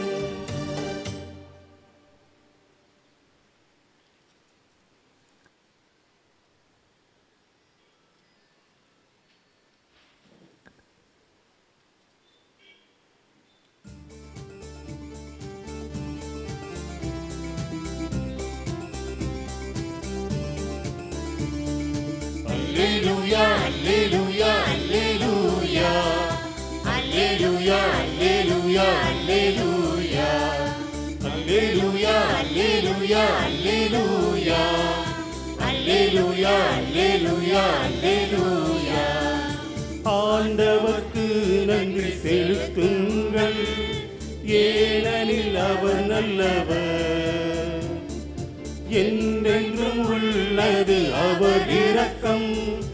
ஆண்டவர்க்கு நன்றி செலுத்துங்கள் ஏனெனில் அவர் நல்லவர் என்றென்றும் உள்ளது அவர் இரக்கம்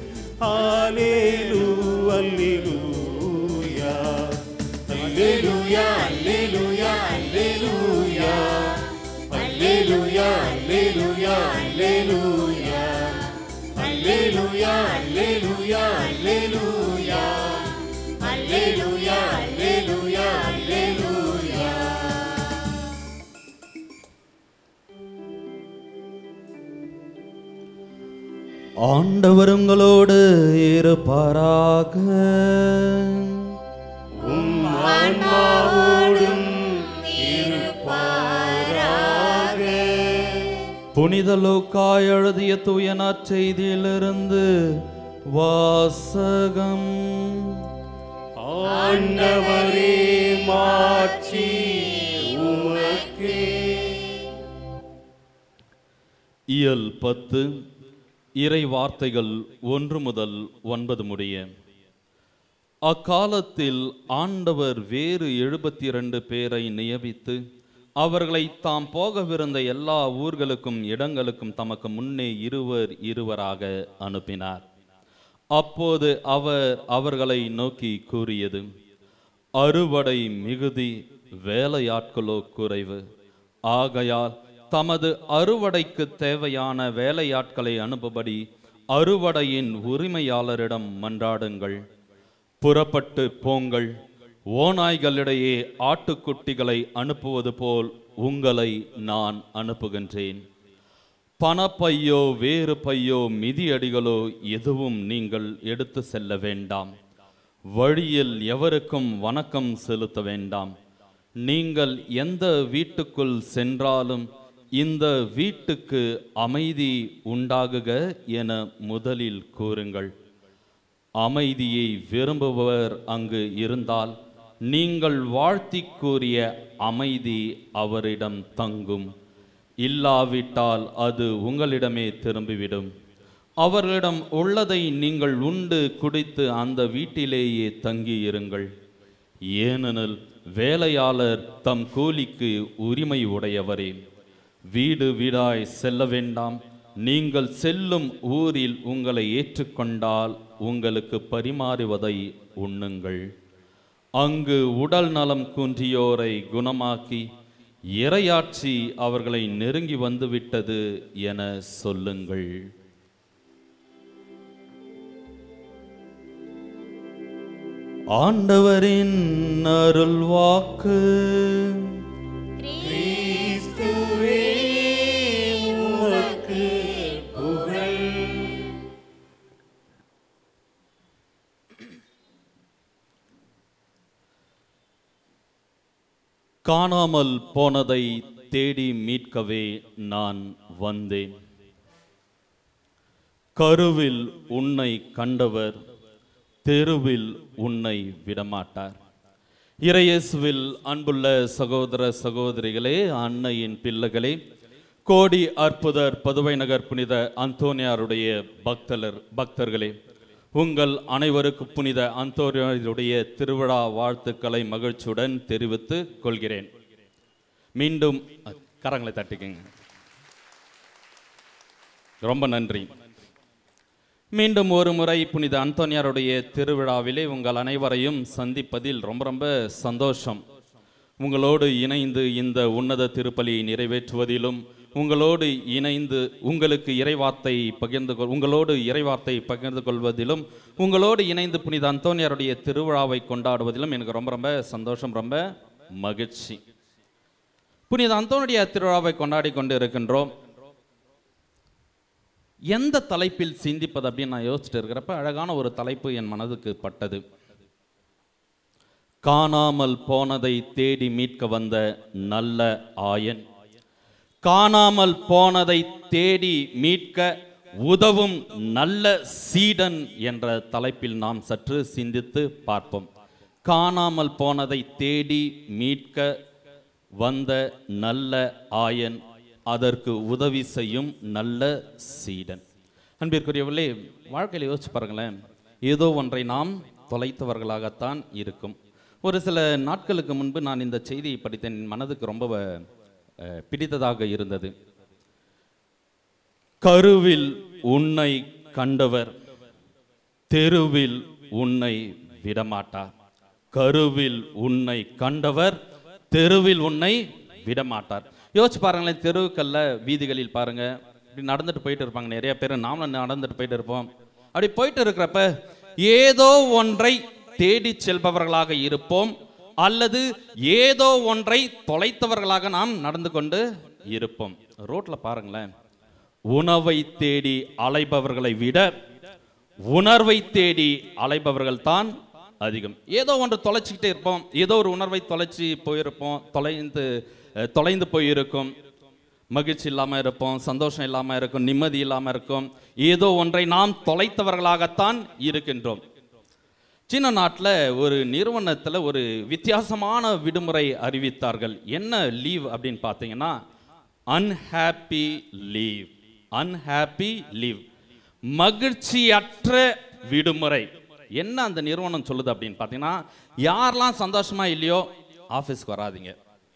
ஆலேலு அல்லேலூயா அல்லேலூயா அல்லேலூயா அல்லேலூயா அல்லேலூயா அல்லேலூயா அல்லேலூயா அல்லேலூயா அல்லேலூயா அல்லேலூயா அல்லேலூயா அல்லேலூயா அல்லேலூயா ஆண்டவர் உங்களோடு இருப்பாராக உம் ஆன்மாவோடும் இருப்பாராக புனித லூக்காய் எழுதிய தூய நற்செய்தியிலிருந்து வாசகம் ஆண்டவரே மாட்சி உமக்கே இயல் பத்து இறை வார்த்தைகள் ஒன்று முதல் ஒன்பது முடிய அக்காலத்தில் ஆண்டவர் வேறு எழுபத்தி இரண்டு பேரை நியமித்து அவர்களை தாம் போகவிருந்த எல்லா ஊர்களுக்கும் இடங்களுக்கும் தமக்கு முன்னே இருவர் இருவராக அனுப்பினார் அப்போது அவர் அவர்களை நோக்கி கூறியது அறுவடை மிகுதி வேலையாட்களோ குறைவு ஆகையால் தமது அறுவடைக்கு தேவையான வேலையாட்களை அனுப்புபடி அறுவடையின் உரிமையாளரிடம் மன்றாடுங்கள் புறப்பட்டு போங்கள் ஓநாய்களிடையே ஆட்டுக்குட்டிகளை அனுப்புவது போல் உங்களை நான் அனுப்புகின்றேன் பணப்பையோ வேறு பையோ மிதியடிகளோ எதுவும் நீங்கள் எடுத்து செல்ல வேண்டாம் வழியில் எவருக்கும் வணக்கம் செலுத்த வேண்டாம் நீங்கள் எந்த வீட்டுக்குள் சென்றாலும் இந்த வீட்டுக்கு அமைதி உண்டாகுக என முதலில் கூறுங்கள் அமைதியை விரும்புபவர் அங்கு இருந்தால் நீங்கள் வாழ்த்தி கூறிய அமைதி அவரிடம் தங்கும் இல்லாவிட்டால் அது உங்களிடமே திரும்பிவிடும் அவர்களிடம் உள்ளதை நீங்கள் உண்டு குடித்து அந்த வீட்டிலேயே தங்கியிருங்கள் ஏனெனில் வேலையாளர் தம் கூலிக்கு உரிமை உடையவரே வீடு வீடாய் செல்ல வேண்டாம் நீங்கள் செல்லும் ஊரில் உங்களை ஏற்றுக்கொண்டால் உங்களுக்கு பரிமாறுவதை உண்ணுங்கள் அங்கு உடல் நலம் குன்றியோரை குணமாக்கி இரையாட்சி அவர்களை நெருங்கி வந்துவிட்டது என சொல்லுங்கள் ஆண்டவரின் அருள் வாக்கு கிறிஸ்துவே உமக்கு புகழ் காணாமல் போனதை தேடி மீட்கவே நான் வந்தேன் கருவில் உன்னை கண்டவர் தெருவில் உன்னை விடமாட்டார் இறையேசுவில் அன்புள்ள சகோதர சகோதரிகளே அன்னையின் பிள்ளைகளே கோடி அற்புதர் பதுவை நகர் புனித அந்தோனியாருடைய பக்தலர் பக்தர்களே உங்கள் அனைவருக்கு புனித அந்தோனியாருடைய திருவிழா வாழ்த்துக்களை மகிழ்ச்சியுடன் தெரிவித்துக் கொள்கிறேன் மீண்டும் அ, கரங்களை தட்டிக்கங்க ரொம்ப நன்றி மீண்டும் ஒரு முறை புனித அந்தோனியாருடைய திருவிழாவிலே உங்கள் அனைவரையும் சந்திப்பதில் ரொம்ப ரொம்ப சந்தோஷம் உங்களோடு இணைந்து இந்த உன்னத திருப்பலியை நிறைவேற்றுவதிலும் உங்களோடு இணைந்து உங்களுக்கு இறைவார்த்தை பகிர்ந்து கொள் உங்களோடு இறைவார்த்தை பகிர்ந்து கொள்வதிலும் உங்களோடு இணைந்து புனித அந்தோனியாருடைய திருவிழாவை கொண்டாடுவதிலும் எனக்கு ரொம்ப ரொம்ப சந்தோஷம் ரொம்ப மகிழ்ச்சி புனித அந்தோனிய திருவிழாவை கொண்டாடி கொண்டு இருக்கின்றோம் எந்த தலைப்பில் சிந்திப்பது அப்படின்னு நான் யோசிச்சுட்டு இருக்கிறப்ப அழகான ஒரு தலைப்பு என் மனதுக்கு பட்டது காணாமல் போனதை தேடி மீட்க வந்த நல்ல ஆயன் காணாமல் போனதை தேடி மீட்க உதவும் நல்ல சீடன் என்ற தலைப்பில் நாம் சற்று சிந்தித்து பார்ப்போம் காணாமல் போனதை தேடி மீட்க வந்த நல்ல ஆயன் அதற்கு உதவி செய்யும் நல்ல சீடன் அன்பிற்குரியவர்களே வாழ்க்கையில் யோசிச்சு பாருங்களேன் ஏதோ ஒன்றை நாம் தொலைத்தவர்களாகத்தான் இருக்கும் ஒரு சில நாட்களுக்கு முன்பு நான் இந்த செய்தியை படித்தேன் என் மனதுக்கு ரொம்ப அஹ், பிடித்ததாக இருந்தது கருவில் உன்னை கண்டவர் தெருவில் உன்னை விடமாட்டார் கருவில் உன்னை கண்டவர் தெருவில் உன்னை விடமாட்டார் யோசிச்சு பாருங்களேன் தெருவுக்கல்ல வீதிகளில் பாருங்க இப்படி நடந்துட்டு போயிட்டு இருப்பாங்க நிறைய பேர் நாமளும் நடந்துட்டு போயிட்டு இருப்போம் அப்படி போயிட்டு இருக்கிறப்ப ஏதோ ஒன்றை தேடி செல்பவர்களாக இருப்போம் அல்லது ஏதோ ஒன்றை தொலைத்தவர்களாக நாம் நடந்து கொண்டு இருப்போம் ரோட்ல பாருங்களேன் உணவை தேடி அலைபவர்களை விட உணர்வை தேடி அலைபவர்கள் தான் அதிகம் ஏதோ ஒன்று தொலைச்சிக்கிட்டே இருப்போம் ஏதோ ஒரு உணர்வை தொலைச்சி போயிருப்போம் தொலைந்து அஹ், தொலைந்து போயிருக்கும் மகிழ்ச்சி இல்லாமல் இருப்போம் சந்தோஷம் இல்லாமல் இருக்கும் நிம்மதி இல்லாமல் இருக்கும் ஏதோ ஒன்றை நாம் தொலைத்தவர்களாகத்தான் இருக்கின்றோம் சீன நாட்டில் ஒரு நிறுவனத்தில் ஒரு வித்தியாசமான விடுமுறை அறிவித்தார்கள் என்ன லீவ் அப்படின்னு பார்த்தீங்கன்னா அன்ஹாப்பி லீவ் அன்ஹாப்பி லீவ் மகிழ்ச்சியற்ற விடுமுறை என்ன அந்த நிறுவனம் சொல்லுது அப்படின்னு பார்த்தீங்கன்னா யாரெல்லாம் சந்தோஷமா இல்லையோ ஆஃபீஸ்க்கு வராதீங்க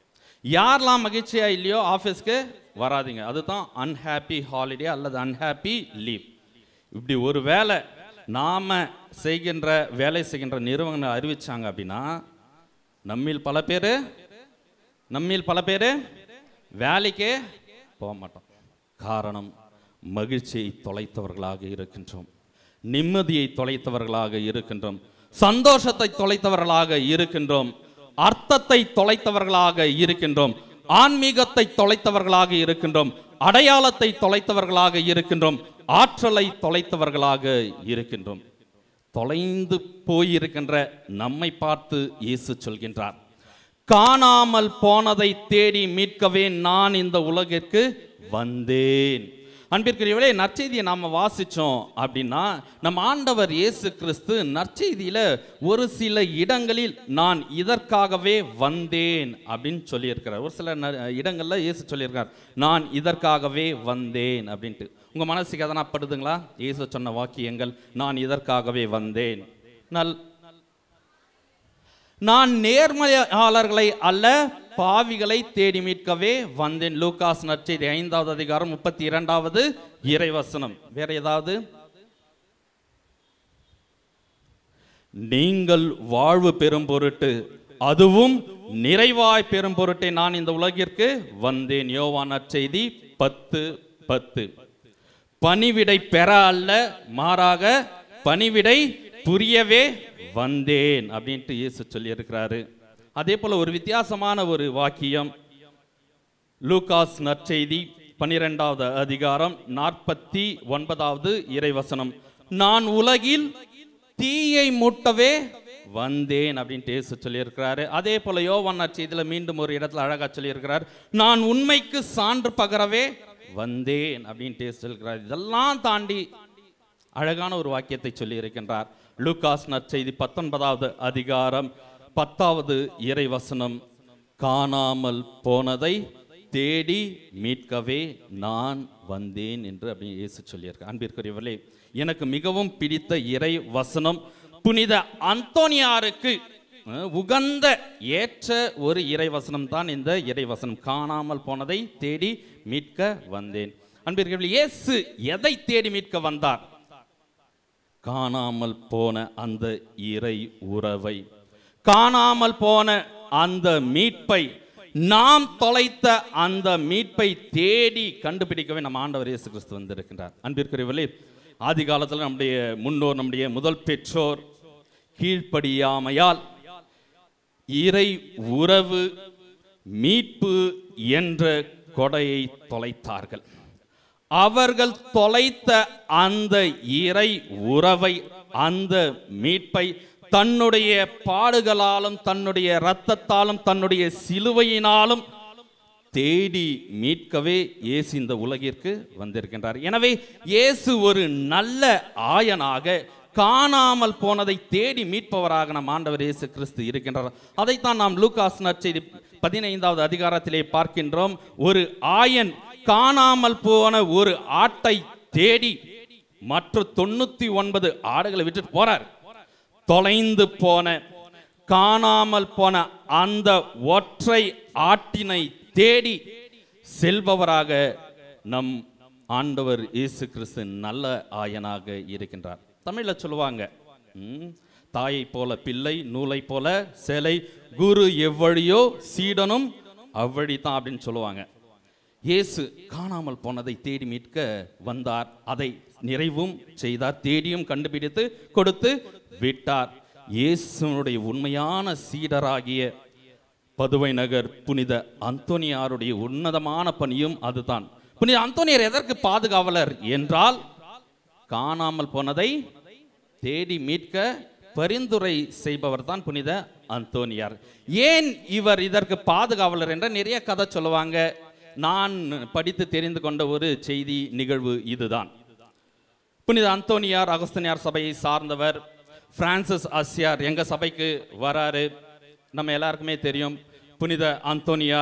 யாரெல்லாம் மகிழ்ச்சியா இல்லையோ ஆஃபீஸ்க்கு வராதீங்க அதுதான் அன்ஹாப்பி ஹாலிடே அல்லது அன்ஹாப்பி லீவ் இப்படி ஒரு வேலை நாம செய்கின்ற வேலை செய்கின்ற நிறுவனங்கள் அறிவிச்சாங்க அப்படின்னா நம்மில் பல பேர் நம்மில் பல பேர் வேலைக்கே போக மாட்டோம் காரணம் மகிழ்ச்சியை தொலைத்தவர்களாக இருக்கின்றோம் நிம்மதியை தொலைத்தவர்களாக இருக்கின்றோம் சந்தோஷத்தை தொலைத்தவர்களாக இருக்கின்றோம் அர்த்தத்தை தொலைத்தவர்களாக இருக்கின்றோம் ஆன்மீகத்தை தொலைத்தவர்களாக இருக்கின்றோம் அடையாளத்தை தொலைத்தவர்களாக இருக்கின்றோம் ஆற்றலை தொலைத்தவர்களாக இருக்கின்றோம் தொலைந்து போயிருக்கின்ற நம்மை பார்த்து இயேசு சொல்கின்றார் காணாமல் போனதை தேடி மீட்கவே நான் இந்த உலகிற்கு வந்தேன் அன்பிற்குரியவளே நற்செய்தியை நாம் வாசிச்சோம் அப்படின்னா நம்ம ஆண்டவர் இயேசு கிறிஸ்து நற்செய்தியில ஒரு சில இடங்களில் நான் இதற்காகவே வந்தேன் அப்படின்னு சொல்லியிருக்கிறார் ஒரு சில ந- இடங்கள்ல இயேசு சொல்லியிருக்கார் நான் இதற்காகவே வந்தேன் அப்படின்ட்டு உங்க மனசுக்கு எதனா படுதுங்களா இயேசு சொன்ன வாக்கியங்கள் நான் இதற்காகவே வந்தேன் நல் நான் நேர்மையாளர்களை அல்ல பாவிகளை தேடி மீட்கவே வந்தேன் லூகாஸ் நற்செய்தி ஐந்தாவது அதிகாரம் முப்பத்தி இரண்டாவது இறைவசனம் வேற ஏதாவது நீங்கள் வாழ்வு பெறும் பொருட்டு அதுவும் நிறைவாய் பெறும் பொருட்டே நான் இந்த உலகிற்கு வந்தேன் யோவான் நற்செய்தி பத்து பத்து பணிவிடை பெற அல்ல மாறாக பணிவிடை புரியவே வந்தேன் அப்படின்ட்டு இயேசு சொல்லியிருக்கிறாரு அதே போல ஒரு வித்தியாசமான ஒரு வாக்கியம் லூகாஸ் நற்செய்தி பன்னிரெண்டாவது அதிகாரம் நாற்பத்தி ஒன்பதாவது இறைவசனம் நான் உலகில் தீயை மூட்டவே வந்தேன் அப்படின்ட்டு இயேசு சொல்லியிருக்கிறாரு அதே போல யோவான் நற்செய்தியில் மீண்டும் ஒரு இடத்துல அழகா சொல்லியிருக்கிறார் நான் உண்மைக்கு சான்று பகரவே வந்தேன் அப்படின்ட்டு இயேசு சொல்கிறார் இதெல்லாம் தாண்டி அழகான ஒரு வாக்கியத்தை சொல்லி இருக்கின்றார் லூகாஸ் நற்செய்தி பத்தொன்பதாவது அதிகாரம் பத்தாவது இறைவசனம் காணாமல் போனதை தேடி மீட்கவே நான் வந்தேன் என்று அப்படி இயேசு சொல்லியிருக்கார் அன்பிற்குரியவர்களே எனக்கு மிகவும் பிடித்த இறை வசனம் புனித அந்தோனியாருக்கு அஹ், உகந்த ஏற்ற ஒரு இறைவசனம் தான் இந்த இறைவசனம் காணாமல் போனதை தேடி மீட்க வந்தேன் அன்பிற்குரியவர்களே இயேசு எதை தேடி மீட்க வந்தார் காணாமல் போன அந்த இறை உறவை காணாமல் போன அந்த மீட்பை நாம் தொலைத்த அந்த மீட்பை தேடி கண்டுபிடிக்கவே நம்ம ஆண்டவர் இயேசு கிறிஸ்து வந்திருக்கின்றார் அன்பிற்குரியவர்களே ஆதி காலத்தில் நம்முடைய முன்னோர் நம்முடைய முதல் பெற்றோர் கீழ்ப்படியாமையால் இறை உறவு மீட்பு என்ற கொடையை தொலைத்தார்கள் அவர்கள் தொலைத்த அந்த இறை உறவை அந்த மீட்பை தன்னுடைய பாடுகளாலும் தன்னுடைய இரத்தத்தாலும் தன்னுடைய சிலுவையினாலும் தேடி மீட்கவே இயேசு இந்த உலகிற்கு வந்திருக்கின்றார் எனவே இயேசு ஒரு நல்ல ஆயனாக காணாமல் போனதை தேடி மீட்பவராக நம் ஆண்டவர் இயேசு கிறிஸ்து இருக்கின்றார் அதைத்தான் நாம் லூகாஸ் நற்செய்தி பதினைந்தாவது அதிகாரத்திலே பார்க்கின்றோம் ஒரு ஆயன் காணாமல் போன ஒரு ஆட்டை தேடி மற்ற தொண்ணூத்தி ஒன்பது ஆடுகளை விட்டுட்டு போறார் தொலைந்து போன காணாமல் போன அந்த ஒற்றை ஆட்டினை தேடி செல்பவராக நம் ஆண்டவர் இயேசு கிறிஸ்து நல்ல ஆயனாக இருக்கின்றார் தமிழ்ல சொல்லுவாங்க ம், தாயைப் போல பிள்ளை நூலை போல சேலை குரு எவ்வழியோ சீடனும் அவ்வழி தான் அப்படின்னு சொல்லுவாங்க இயேசு காணாமல் போனதை தேடி மீட்க வந்தார் அதை நிறைவும் செய்தார் தேடியும் கண்டுபிடித்து கொடுத்து விட்டார் இயேசுனுடைய உண்மையான சீடராகிய பதுவை நகர் புனித அந்தோனியாருடைய உன்னதமான பணியும் அதுதான் புனித அந்தோனியார் எதற்கு பாதுகாவலர் என்றால் காணாமல் போனதை தேடி மீட்க பரிந்துரை செய்பவர் தான் புனித அந்தோனியார் ஏன் இவர் இதற்கு பாதுகாவலர் என்ற நிறைய கதை சொல்லுவாங்க நான் படித்து தெரிந்து கொண்ட ஒரு செய்தி நிகழ்வு இதுதான் புனித அந்தோனியார் அகஸ்தனியார் சபையை சார்ந்தவர் பிரான்சிஸ் அஸ்யார் எங்க சபைக்கு வராரு நம்ம எல்லாருக்குமே தெரியும் புனித அந்தோனியார்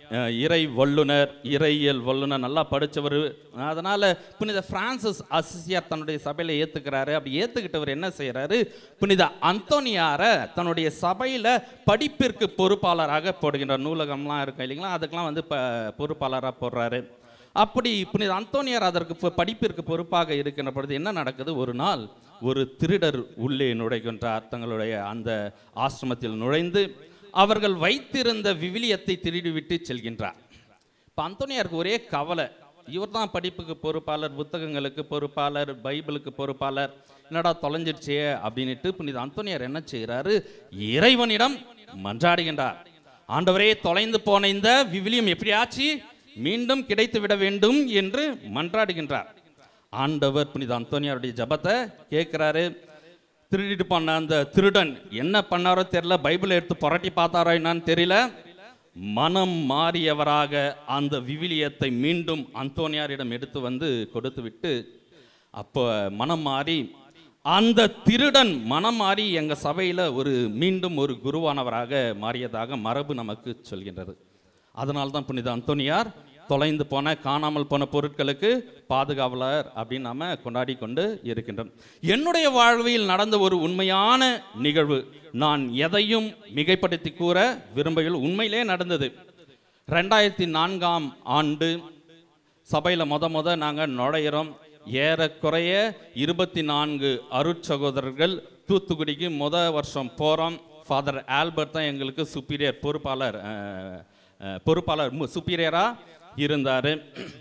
அஹ், இறை வல்லுனர் இறையியல் வல்லுனர் நல்லா படித்தவர் அதனால் புனித பிரான்சிஸ் அசிசியார் தன்னுடைய சபையில் ஏற்றுக்கிறாரு அப்படி ஏற்றுக்கிட்டவர் என்ன செய்கிறாரு புனித அந்தோனியாரை தன்னுடைய சபையில் படிப்பிற்கு பொறுப்பாளராக போடுகின்றார் நூலகம்லாம் இருக்கும் இல்லைங்களா அதுக்கெல்லாம் வந்து ப பொறுப்பாளராக போடுறாரு அப்படி புனித அந்தோனியார் அதற்கு பொ- படிப்பிற்கு பொறுப்பாக இருக்கின்ற பொழுது என்ன நடக்குது ஒரு நாள் ஒரு திருடர் உள்ளே நுழைகின்றார் தங்களுடைய அந்த ஆசிரமத்தில் நுழைந்து அவர்கள் வைத்திருந்த விவிலியத்தை திருடிவிட்டு செல்கின்றார் இப்போ அந்தோனியாருக்கு ஒரே கவலை இவர் தான் படிப்புக்கு பொறுப்பாளர் புத்தகங்களுக்கு பொறுப்பாளர் பைபிளுக்கு பொறுப்பாளர் என்னடா தொலைஞ்சிடுச்சே அப்படின்னுட்டு புனித அந்தோனியார் என்ன செய்கிறாரு இறைவனிடம் மன்றாடுகின்றார் ஆண்டவரே தொலைந்து போன இந்த விவிலியம் எப்படியாச்சு மீண்டும் கிடைத்து விட வேண்டும் என்று மன்றாடுகின்றார் ஆண்டவர் புனித அந்தோனியாருடைய ஜபத்தை கேட்கிறாரு திருடிட்டு பண்ண அந்த திருடன் என்ன பண்ணாரோ தெரியல பைபிளை எடுத்து புரட்டி பார்த்தாரோ என்னன்னு தெரியல மனம் மாறியவராக அந்த விவிலியத்தை மீண்டும் அந்தோனியாரிடம் எடுத்து வந்து கொடுத்து விட்டு அப்போ மனம் மாறி அந்த திருடன் மனம் மாறி எங்க சபையில ஒரு மீண்டும் ஒரு குருவானவராக மாறியதாக மரபு நமக்கு சொல்கின்றது அதனால தான் புனித அந்தோனியார் தொலைந்து போன காணாமல் போன பொருட்களுக்கு பாதுகாவலர் அப்படின்னு நாம கொண்டாடி கொண்டு இருக்கின்றோம் என்னுடைய வாழ்வில் நடந்த ஒரு உண்மையான நிகழ்வு நான் எதையும் மிகைப்படுத்தி கூற விரும்பவில்லை உண்மையிலே நடந்தது ரெண்டாயிரத்தி நான்காம் ஆண்டு சபையில் முத முத நாங்கள் நுழையிறோம் ஏறக்குறைய இருபத்தி நான்கு அருட்சகோதரர்கள் தூத்துக்குடிக்கு முத வருஷம் போகிறோம் ஃபாதர் ஆல்பர்ட் தான் எங்களுக்கு சுப்பீரியர் பொறுப்பாளர் அஹ், அஹ், பொறுப்பாளர் சுப்பீரியராக இருந்தார்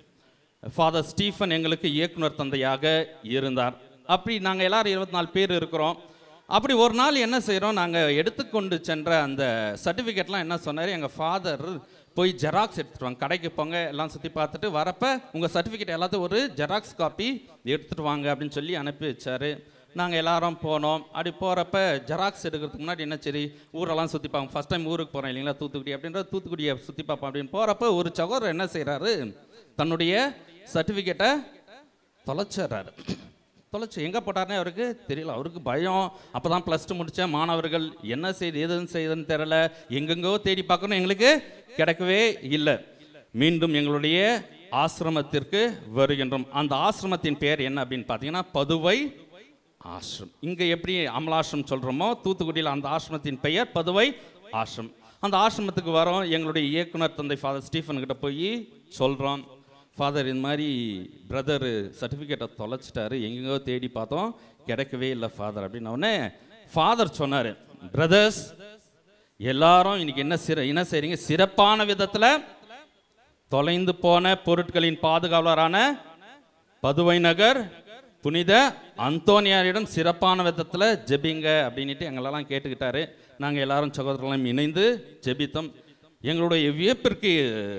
ஃபாதர் ஸ்டீஃபன் எங்களுக்கு இயக்குனர் தந்தையாக இருந்தார் அப்படி நாங்கள் எல்லாரும் இருபத்தி நாலு பேர் இருக்கிறோம் அப்படி ஒரு நாள் என்ன செய்கிறோம் நாங்கள் எடுத்துக்கொண்டு சென்ற அந்த சர்டிஃபிகேட்லாம் என்ன சொன்னார் எங்கள் ஃபாதர் போய் ஜெராக்ஸ் எடுத்துட்டு வாங்க கடைக்கு போங்க எல்லாம் சுற்றி பார்த்துட்டு வரப்ப உங்கள் சர்டிஃபிகேட் எல்லாத்தையும் ஒரு ஜெராக்ஸ் காப்பி எடுத்துட்டு வாங்க அப்படின்னு சொல்லி அனுப்பி வச்சாரு நாங்கள் எல்லாரும் போனோம் அப்படி போகிறப்ப ஜெராக்ஸ் எடுக்கிறதுக்கு முன்னாடி என்ன சரி ஊரெல்லாம் சுற்றி பார்ப்போம் ஃபஸ்ட் டைம் ஊருக்கு போகிறோம் இல்லைங்களா தூத்துக்குடி அப்படின்ற தூத்துக்குடியை சுற்றி பார்ப்போம் அப்படின்னு போகிறப்ப ஒரு சகோதரர் என்ன செய்கிறாரு தன்னுடைய சர்டிஃபிகேட்டை தொலைச்சிடுறாரு தொலைச்சு எங்கே போட்டாருனே அவருக்கு தெரியல அவருக்கு பயம் அப்போ தான் ப்ளஸ் டூ முடித்த மாணவர்கள் என்ன செய்யுது எதுன்னு செய்யுதுன்னு தெரியல எங்கெங்கோ தேடி பார்க்கணும் எங்களுக்கு கிடைக்கவே இல்லை மீண்டும் எங்களுடைய ஆசிரமத்திற்கு வருகின்றோம் அந்த ஆசிரமத்தின் பெயர் என்ன அப்படின்னு பார்த்தீங்கன்னா பதுவை ஆசிரம் இங்கே எப்படி அமலாசிரம் சொல்கிறோமோ தூத்துக்குடியில் அந்த ஆசிரமத்தின் பெயர் பதுவை ஆசிரம் அந்த ஆசிரமத்துக்கு வரோம் எங்களுடைய இயக்குனர் தந்தை ஃபாதர் ஸ்டீஃபன் கிட்ட போய் சொல்கிறோம் ஃபாதர் இந்த மாதிரி பிரதர் சர்டிஃபிகேட்டை தொலைச்சிட்டாரு எங்கெங்கோ தேடி பார்த்தோம் கிடைக்கவே இல்லை ஃபாதர் அப்படின்னு உடனே ஃபாதர் சொன்னார் பிரதர்ஸ் எல்லாரும் இன்னைக்கு என்ன சிற என்ன செய்றீங்க சிறப்பான விதத்தில் தொலைந்து போன பொருட்களின் பாதுகாவலரான பதுவை நகர் புனித அந்தோனியாரிடம் சிறப்பான விதத்தில் ஜெபிங்க அப்படின்ட்டு எங்களெல்லாம் கேட்டுக்கிட்டாரு நாங்கள் எல்லாரும் சகோதரர்களும் இணைந்து ஜெபித்தோம் எங்களுடைய வியப்பிற்கு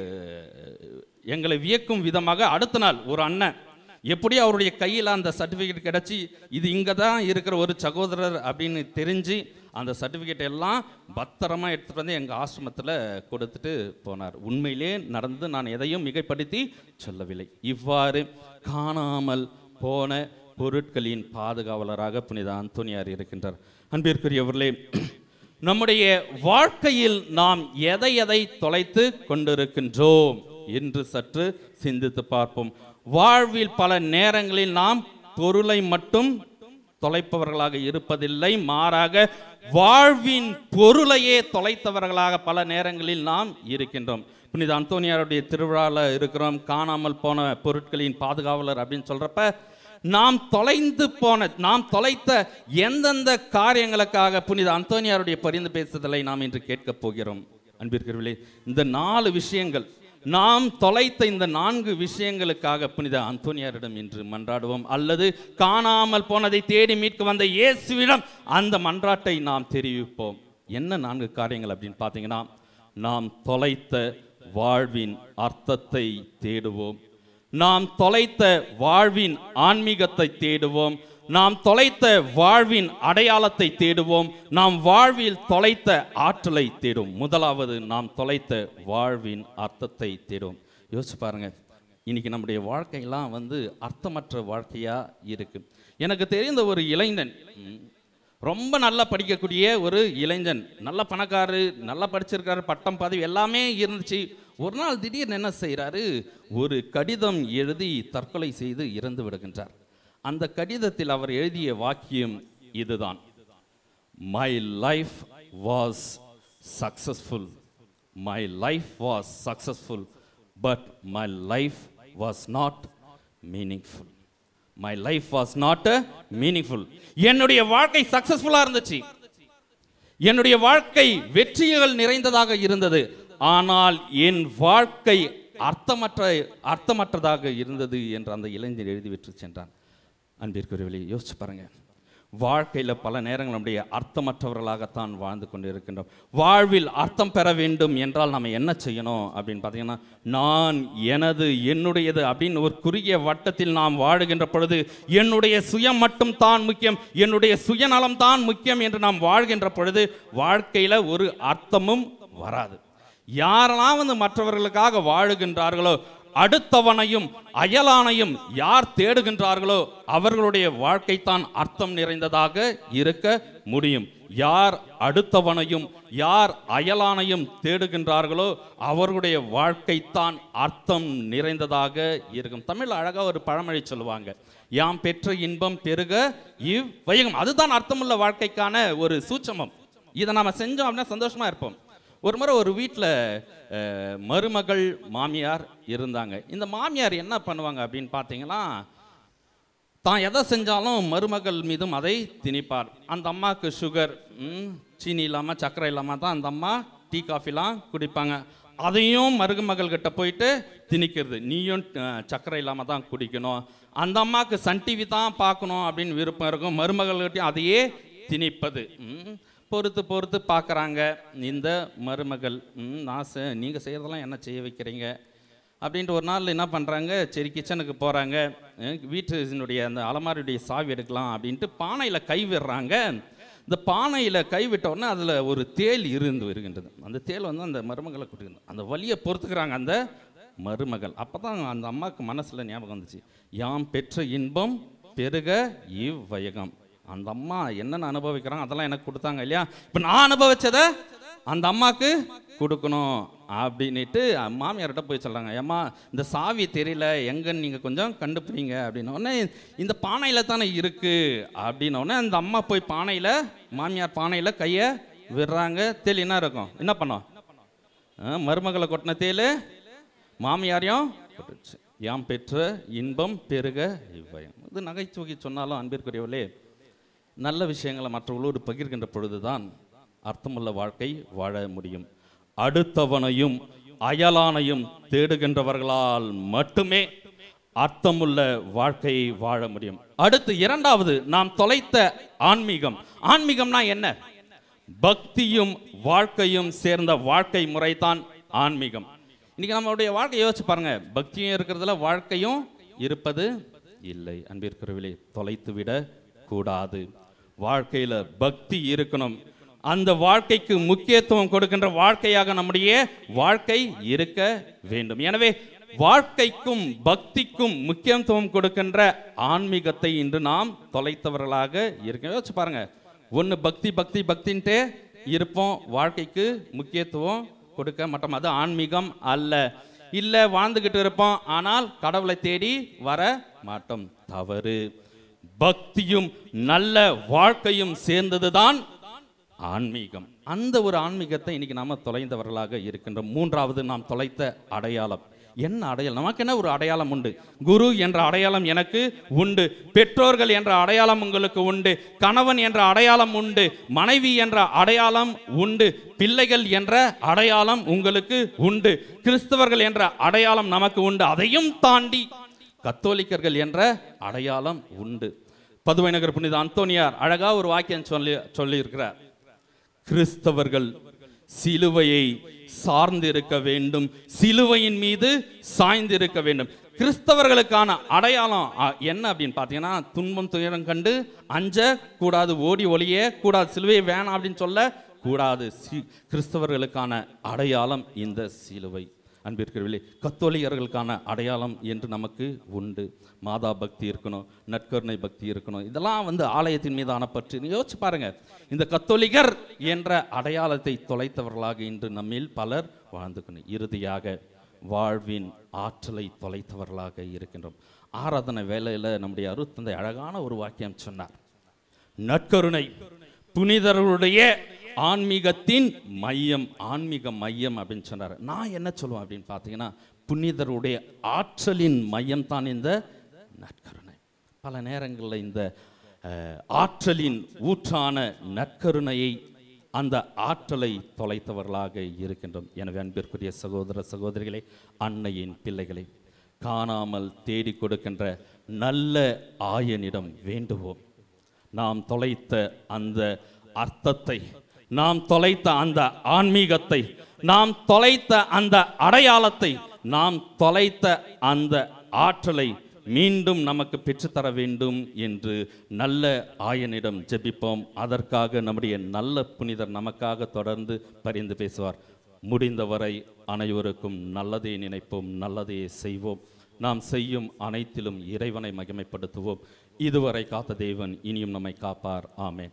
எங்களை வியக்கும் விதமாக அடுத்த நாள் ஒரு அண்ணன் எப்படி அவருடைய கையில் அந்த சர்டிஃபிகேட் கிடச்சி இது இங்கே தான் இருக்கிற ஒரு சகோதரர் அப்படின்னு தெரிஞ்சு அந்த சர்டிஃபிகேட் எல்லாம் பத்திரமா எடுத்துகிட்டு வந்து எங்கள் ஆசிரமத்தில் கொடுத்துட்டு போனார் உண்மையிலே நடந்து நான் எதையும் மிகைப்படுத்தி சொல்லவில்லை இவ்வாறு காணாமல் போன பொருட்களின் பாதுகாவலராக புனித அந்தோனியார் இருக்கின்றார் அன்பிற்குரியவர்களே நம்முடைய வாழ்க்கையில் நாம் எதை எதை தொலைத்து கொண்டிருக்கின்றோம் என்று சற்று சிந்தித்து பார்ப்போம் வாழ்வில் பல நேரங்களில் நாம் பொருளை மட்டும் தொலைப்பவர்களாக இருப்பதில்லை மாறாக வாழ்வின் பொருளையே தொலைத்தவர்களாக பல நேரங்களில் நாம் இருக்கின்றோம் புனித அந்தோனியாருடைய திருவிழாவில் இருக்கிறோம் காணாமல் போன பொருட்களின் பாதுகாவலர் அப்படின்னு சொல்றப்ப நாம் தொலைந்து போன நாம் தொலைத்த எந்தெந்த காரியங்களுக்காக புனித அந்தோனியாருடைய பரிந்து பேசுதலை நாம் இன்று கேட்கப் போகிறோம் அன்பிற்கிறவர்களே இந்த நாலு விஷயங்கள் நாம் தொலைத்த இந்த நான்கு விஷயங்களுக்காக புனித அந்தோனியாரிடம் இன்று மன்றாடுவோம் அல்லது காணாமல் போனதை தேடி மீட்க வந்த இயேசுவிடம் அந்த மன்றாட்டை நாம் தெரிவிப்போம் என்ன நான்கு காரியங்கள் அப்படின்னு பார்த்தீங்கன்னா நாம் தொலைத்த வாழ்வின் அர்த்தத்தை தேடுவோம் நாம் தொலைத்த வாழ்வின் ஆன்மீகத்தை தேடுவோம் நாம் தொலைத்த வாழ்வின் அடையாளத்தை தேடுவோம் நாம் வாழ்வில் தொலைத்த ஆற்றலை தேடுவோம் முதலாவது நாம் தொலைத்த வாழ்வின் அர்த்தத்தை தேடுவோம் யோசிச்சு பாருங்க இன்னைக்கு நம்முடைய வாழ்க்கையெல்லாம் வந்து அர்த்தமற்ற வாழ்க்கையா இருக்கு எனக்கு தெரிந்த ஒரு இளைஞன் ம், ரொம்ப நல்லா படிக்கக்கூடிய ஒரு இளைஞன் நல்ல பணக்காரரு நல்லா படிச்சிருக்காரு பட்டம் பதவி எல்லாமே இருந்துச்சு ஒரு நாள் திடீர்னு என்ன செய்கிறாரு ஒரு கடிதம் எழுதி தற்கொலை செய்து இறந்து விடுகின்றார் அந்த கடிதத்தில் அவர் எழுதிய வாக்கியம் இதுதான் my life was successful my life was successful but my life was not meaningful my life was not meaningful என்னுடைய வாழ்க்கை சக்சஸ்ஃபுல்லாக இருந்துச்சு என்னுடைய வாழ்க்கை வெற்றிகள் நிறைந்ததாக இருந்தது ஆனால் என் வாழ்க்கை அர்த்தமற்ற அர்த்தமற்றதாக இருந்தது என்று அந்த இளைஞர் எழுதி விட்டு சென்றான் அன்பிற்குரியவர்களே யோசிச்சு பாருங்க வாழ்க்கையில் பல நேரங்கள் நம்முடைய அர்த்தமற்றவர்களாகத்தான் வாழ்ந்து கொண்டு இருக்கின்றோம் வாழ்வில் அர்த்தம் பெற வேண்டும் என்றால் நம்ம என்ன செய்யணும் அப்படின்னு பார்த்தீங்கன்னா நான் எனது என்னுடையது அப்படின்னு ஒரு குறுகிய வட்டத்தில் நாம் வாழுகின்ற பொழுது என்னுடைய சுயம் மட்டும் தான் முக்கியம் என்னுடைய சுயநலம் தான் முக்கியம் என்று நாம் வாழ்கின்ற பொழுது வாழ்க்கையில் ஒரு அர்த்தமும் வராது யாரெல்லாம் வந்து மற்றவர்களுக்காக வாழுகின்றார்களோ அடுத்தவனையும் அயலானையும் யார் தேடுகின்றார்களோ அவர்களுடைய வாழ்க்கைத்தான் அர்த்தம் நிறைந்ததாக இருக்க முடியும் யார் அடுத்தவனையும் யார் அயலானையும் தேடுகின்றார்களோ அவர்களுடைய வாழ்க்கைத்தான் அர்த்தம் நிறைந்ததாக இருக்கும் தமிழ் அழகா ஒரு பழமொழி சொல்லுவாங்க யாம் பெற்ற இன்பம் பெருக இவ் வையகம் அதுதான் அர்த்தமுள்ள வாழ்க்கைக்கான ஒரு சூட்சமம் இதை நாம செஞ்சோம் அப்படின்னா சந்தோஷமா இருப்போம் ஒரு முறை ஒரு வீட்டில் மருமகள் மாமியார் இருந்தாங்க இந்த மாமியார் என்ன பண்ணுவாங்க அப்படின்னு பார்த்தீங்கன்னா தான் எதை செஞ்சாலும் மருமகள் மீதும் அதை திணிப்பார் அந்த அம்மாவுக்கு சுகர் ம், சீனி இல்லாமல் சர்க்கரை இல்லாமல் தான் அந்த அம்மா டீ காஃபிலாம் குடிப்பாங்க அதையும் மருமகள் கிட்ட போயிட்டு திணிக்கிறது நீயும் அஹ், சர்க்கரை இல்லாமல் தான் குடிக்கணும் அந்த அம்மாவுக்கு சன் டிவி தான் பார்க்கணும் அப்படின்னு விருப்பம் இருக்கும் மருமகள்கிட்டையும் அதையே திணிப்பது ம், பொறுத்து பொறுத்து பார்க்குறாங்க இந்த மருமகள் ம், நான் செ நீங்கள் செய்கிறதெல்லாம் என்ன செய்ய வைக்கிறீங்க அப்படின்ட்டு ஒரு நாள் என்ன பண்ணுறாங்க சரி கிச்சனுக்கு போகிறாங்க வீட்டினுடைய அந்த அலமாரியுடைய சாவி எடுக்கலாம் அப்படின்ட்டு பானையில் கை விடுறாங்க இந்த பானையில் கை விட்ட உடனே அதில் ஒரு தேள் இருந்து வருகின்றது அந்த தேள் வந்து அந்த மருமகளை கொடுக்குது அந்த வலியை பொறுத்துக்கிறாங்க அந்த மருமகள் அப்போ தான் அந்த அம்மாவுக்கு மனசில் ஞாபகம் வந்துச்சு யாம் பெற்ற இன்பம் பெருக இவ்வயகம் அந்த அம்மா என்னென்ன அனுபவிக்கிறாங்க அதெல்லாம் எனக்கு கொடுத்தாங்க இல்லையா இப்போ நான் அனுபவிச்சதை அந்த அம்மாவுக்கு கொடுக்கணும் அப்படின்னுட்டு மாமியார்கிட்ட போய் சொல்கிறாங்க ஏம்மா இந்த சாவி தெரியல எங்கன்னு நீங்கள் கொஞ்சம் கண்டுபிடிங்க அப்படின்ன உடனே இந்த பானையில் தானே இருக்குது அப்படின்ன உடனே அந்த அம்மா போய் பானையில் மாமியார் பானையில் கையை விடுறாங்க தேல் என்ன இருக்கும் என்ன பண்ணோம் ஆ, மருமகளை கொட்டின தேல் மாமியாரையும் கொட்டுச்சு யாம் பெற்ற இன்பம் பெருக இவ்வயம் இது நகைச்சுவை சொன்னாலும் அன்பிற்குரியவர்களே நல்ல விஷயங்களை மற்றவர்களோடு பகிர்கின்ற பொழுதுதான் அர்த்தமுள்ள வாழ்க்கை வாழ முடியும் அடுத்தவனையும் அயலானையும் தேடுகின்றவர்களால் மட்டுமே அர்த்தமுள்ள வாழ்க்கையை வாழ முடியும் அடுத்து இரண்டாவது நாம் தொலைத்த ஆன்மீகம் ஆன்மீகம்னா என்ன பக்தியும் வாழ்க்கையும் சேர்ந்த வாழ்க்கை முறைதான் ஆன்மீகம் இன்னைக்கு நம்மளுடைய வாழ்க்கையை யோசிச்சு பாருங்க பக்தியும் இருக்கிறதுல வாழ்க்கையும் இருப்பது இல்லை அன்பிற்குரியவிலே தொலைத்து விட கூடாது வாழ்க்கையில பக்தி இருக்கணும் அந்த வாழ்க்கைக்கு முக்கியத்துவம் கொடுக்கின்ற வாழ்க்கையாக நம்முடைய வாழ்க்கை இருக்க வேண்டும் எனவே வாழ்க்கைக்கும் பக்திக்கும் முக்கியத்துவம் கொடுக்கின்ற ஆன்மீகத்தை இன்று நாம் தொலைத்தவர்களாக இருக்க யோசிச்சு பாருங்க ஒன்று பக்தி பக்தி பக்தின்ட்டே இருப்போம் வாழ்க்கைக்கு முக்கியத்துவம் கொடுக்க மாட்டோம் அது ஆன்மீகம் அல்ல இல்லை வாழ்ந்துக்கிட்டு இருப்போம் ஆனால் கடவுளை தேடி வர மாட்டோம் தவறு பக்தியும் நல்ல வாழ்க்கையும் சேர்ந்ததுதான் ஆன்மீகம் அந்த ஒரு ஆன்மீகத்தை இன்னைக்கு நாம தொலைந்தவர்களாக இருக்கின்றோம் மூன்றாவது நாம் தொலைத்த அடையாளம் என்ன அடையாளம் நமக்கு என்ன ஒரு அடையாளம் உண்டு குரு என்ற அடையாளம் எனக்கு உண்டு பெற்றோர்கள் என்ற அடையாளம் உங்களுக்கு உண்டு கணவன் என்ற அடையாளம் உண்டு மனைவி என்ற அடையாளம் உண்டு பிள்ளைகள் என்ற அடையாளம் உங்களுக்கு உண்டு கிறிஸ்தவர்கள் என்ற அடையாளம் நமக்கு உண்டு அதையும் தாண்டி கத்தோலிக்கர்கள் என்ற அடையாளம் உண்டு பதுவை நகர் புனித அந்தோனியார் அழகா ஒரு வாக்கியம் சொல்லி சொல்லியிருக்கிறார் கிறிஸ்தவர்கள் சிலுவையை சார்ந்திருக்க வேண்டும் சிலுவையின் மீது சாய்ந்திருக்க வேண்டும் கிறிஸ்தவர்களுக்கான அடையாளம் அ, என்ன அப்படின்னு பார்த்தீங்கன்னா துன்பம் துயரம் கண்டு அஞ்ச கூடாது ஓடி ஒளிய கூடாது சிலுவையை வேணாம் அப்படின்னு சொல்ல கூடாது சி- கிறிஸ்தவர்களுக்கான அடையாளம் இந்த சிலுவை அன்பிற்கிறவில்லை கத்தோலிகர்களுக்கான அடையாளம் என்று நமக்கு உண்டு மாதா பக்தி இருக்கணும் நற்கருணை பக்தி இருக்கணும் இதெல்லாம் வந்து ஆலயத்தின் மீதான பற்று யோசிச்சு பாருங்க இந்த கத்தோலிகர் என்ற அடையாளத்தை தொலைத்தவர்களாக இன்று நம்மில் பலர் வாழ்ந்துக்கணும் இறுதியாக வாழ்வின் ஆற்றலை தொலைத்தவர்களாக இருக்கின்றோம் ஆராதனை வேலையில் நம்முடைய அருத்தந்தை அழகான ஒரு வாக்கியம் சொன்னார் நற்கருணை புனிதர்களுடைய ஆன்மீகத்தின் மையம் ஆன்மீக மையம் அப்படின்னு சொன்னார் நான் என்ன சொல்லுவேன் அப்படின்னு பார்த்தீங்கன்னா புனிதருடைய ஆற்றலின் மையம் தான் இந்த நற்கருணை பல நேரங்களில் இந்த அஹ், ஆற்றலின் ஊற்றான நற்கருணையை அந்த ஆற்றலை தொலைத்தவர்களாக இருக்கின்றோம் எனவே அன்பிற்குரிய சகோதர சகோதரிகளே அன்னையின் பிள்ளைகளை காணாமல் தேடி கொடுக்கின்ற நல்ல ஆயனிடம் வேண்டுவோம் நாம் தொலைத்த அந்த அர்த்தத்தை நாம் தொலைத்த அந்த ஆன்மீகத்தை நாம் தொலைத்த அந்த அடையாளத்தை நாம் தொலைத்த அந்த ஆற்றலை மீண்டும் நமக்கு பெற்றுத்தர வேண்டும் என்று நல்ல ஆயனிடம் ஜெபிப்போம் அதற்காக நம்முடைய நல்ல புனிதர் நமக்காக தொடர்ந்து பரிந்து பேசுவார் முடிந்தவரை அனைவருக்கும் நல்லதே நினைப்போம் நல்லதே செய்வோம் நாம் செய்யும் அனைத்திலும் இறைவனை மகிமைப்படுத்துவோம் இதுவரை காத்த தேவன் இனியும் நம்மை காப்பார் ஆமென்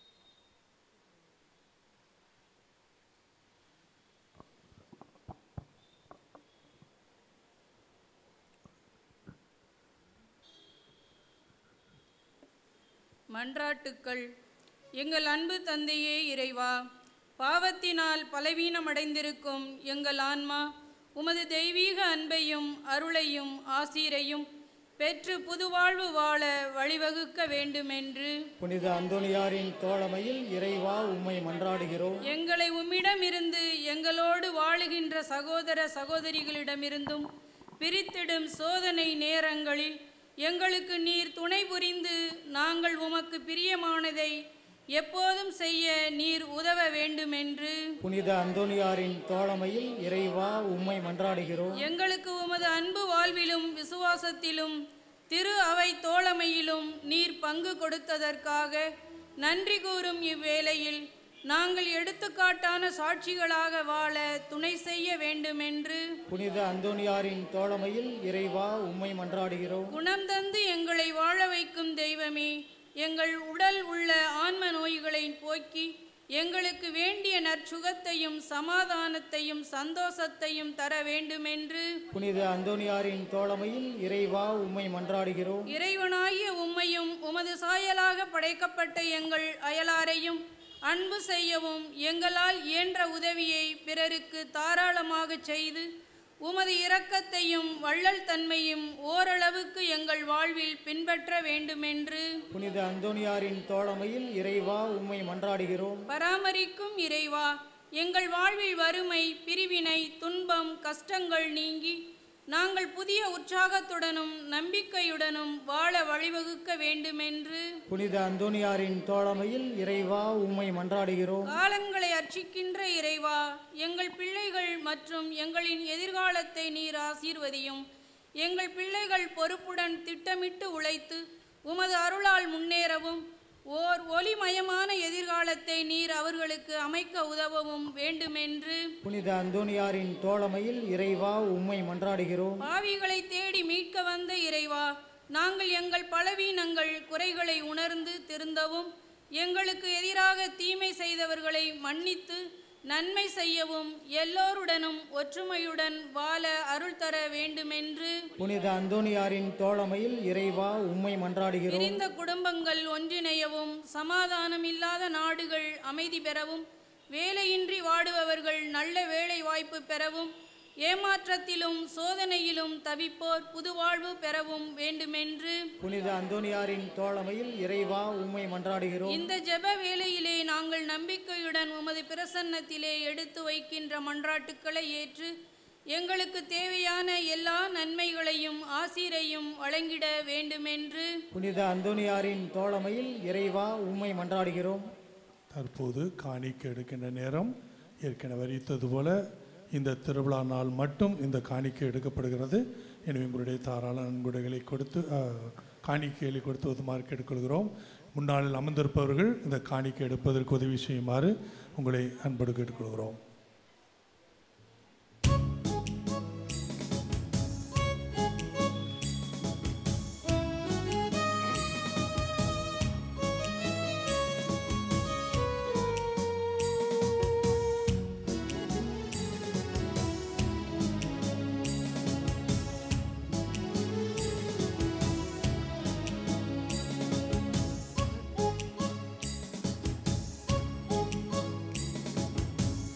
மன்றாட்டுக்கள் எங்கள் அன்பு தந்தையே இறைவா பாவத்தினால் பலவீனமடைந்திருக்கும் எங்கள் ஆன்மா உமது தெய்வீக அன்பையும் அருளையும் ஆசீரையும் பெற்று புதுவாழ்வு வாழ வழிவகுக்க வேண்டுமென்று புனித அந்தோனியாரின் தோழமையில் இறைவா உம்மை மன்றாடுகிறோம் எங்களை உம்மிடமிருந்து எங்களோடு வாழுகின்ற சகோதர சகோதரிகளிடமிருந்தும் பிரித்திடும் சோதனை நேரங்களில் எங்களுக்கு நீர் துணை புரிந்து நாங்கள் உமக்கு பிரியமானதை எப்போதும் செய்ய நீர் உதவ வேண்டுமென்று புனித அந்தோனியாரின் தோழமையில் இறைவா உம்மை மன்றாடுகிறோம் எங்களுக்கு உமது அன்பு வாழ்விலும் விசுவாசத்திலும் திரு அவை தோழமையிலும் நீர் பங்கு கொடுத்ததற்காக நன்றி கூறும் இவ்வேளையில் நாங்கள் எடுத்துக்காட்டான சாட்சிகளாக வாழ துணை செய்ய வேண்டுமென்று புனித அந்தோனியாரின் தோழமையில் இறைவா உம்மை மன்றாடுகிறோம் குணம் தந்து எங்களை வாழ வைக்கும் தெய்வமே எங்கள் உடல் உள்ள ஆன்ம நோய்களை போக்கி எங்களுக்கு வேண்டிய நற்சுகத்தையும் சமாதானத்தையும் சந்தோஷத்தையும் தர வேண்டுமென்று புனித அந்தோனியாரின் தோழமையில் இறைவா உம்மை மன்றாடுகிறோம் இறைவனாகிய உம்மையும் உமது சாயலாக படைக்கப்பட்ட எங்கள் அயலாரையும் அன்பு செய்யவும் எங்களால் இயன்ற உதவியை பிறருக்கு தாராளமாகச் செய்து உமது இரக்கத்தையும் வள்ளல் தன்மையும் ஓரளவுக்கு எங்கள் வாழ்வில் பின்பற்ற வேண்டுமென்று புனித அந்தோனியாரின் தோழமையில் இறைவா உம்மை மன்றாடுகிறோம் பராமரிக்கும் இறைவா எங்கள் வாழ்வில் வறுமை பிரிவினை துன்பம் கஷ்டங்கள் நீங்கி நாங்கள் புதிய உற்சாகத்துடனும் நம்பிக்கையுடனும் வாழ வழிவகுக்க வேண்டுமென்று புனித அந்தோனியாரின் தோழமையில் இறைவா உம்மை மன்றாடுகிறோம் காலங்களை அர்ச்சிக்கின்ற இறைவா எங்கள் பிள்ளைகள் மற்றும் எங்களின் எதிர்காலத்தை நீர் ஆசீர்வதியும் எங்கள் பிள்ளைகள் பொறுப்புடன் திட்டமிட்டு உழைத்து உமது அருளால் முன்னேறவும் ஓர் ஒளிமயமான எதிர்காலத்தை நீர் அவர்களுக்கு அமைக்க உதவவும் வேண்டுமென்று புனித அந்தோனியாரின் தோழமையில் இறைவா உம்மை மன்றாடுகிறோம் பாவிகளை தேடி மீட்க வந்த இறைவா நாங்கள் எங்கள் பலவீனங்கள் குறைகளை உணர்ந்து திருந்தவும் எங்களுக்கு எதிராக தீமை செய்தவர்களை மன்னித்து நன்மை செய்யவும் எல்லோருடனும் ஒற்றுமையுடன் வாழ அருள் தர வேண்டுமென்று புனித அந்தோனியாரின் தோழமையில் இறைவா உம்மை மன்றாடுகிறோம் பிரிந்த குடும்பங்கள் ஒன்றிணையவும் சமாதானம் இல்லாத நாடுகள் அமைதி பெறவும் வேலையின்றி வாடுபவர்கள் நல்ல வேலை வாய்ப்பு பெறவும் ஏமாற்றத்திலும் சோதனையிலும் தவிப்போர் புதுவாழ்வு பெறவும் வேண்டுமென்று புனித அந்தோனியாரின் தோழமையில் இறைவா உம்மை மன்றாடுகிறோம் இந்த ஜெப வேளையிலே நாங்கள் நம்பிக்கையுடன் உமது பிரசன்னத்திலே எடுத்து வைக்கின்ற மன்றாட்டுக்களை ஏற்று எங்களுக்கு தேவையான எல்லா நன்மைகளையும் ஆசீரையும் வழங்கிட வேண்டுமென்று புனித அந்தோனியாரின் தோழமையில் இறைவா உம்மை மன்றாடுகிறோம் தற்போது காணிக்கை எடுக்கின்ற நேரம் ஏற்கனவே அறிவித்தது போல இந்த திருவிழா நாள் மட்டும் இந்த காணிக்கை எடுக்கப்படுகிறது எனவே உங்களுடைய தாராள நன்கொடைகளை கொடுத்து அஹ், காணிக்கைகளை கொடுத்துவதுமாறு கேட்டுக்கொள்கிறோம் முன்னாளில் அமர்ந்திருப்பவர்கள் இந்த காணிக்கை எடுப்பதற்கு உதவி செய்யுமாறு உங்களை அன்போடு கேட்டுக்கொள்கிறோம்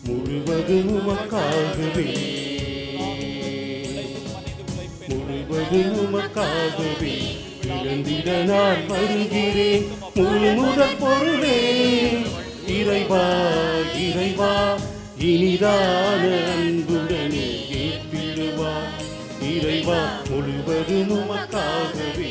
முழுவதும் உமக்காகவே முழுவதும் உமக்காகவே இழந்திட நான் வருகிறேன் முழு முதற் பொருளே இறைவா இறைவா இனிதான அன்புடனே ஏற்றிடுவார் இறைவா முழுவதும் உமக்காகவே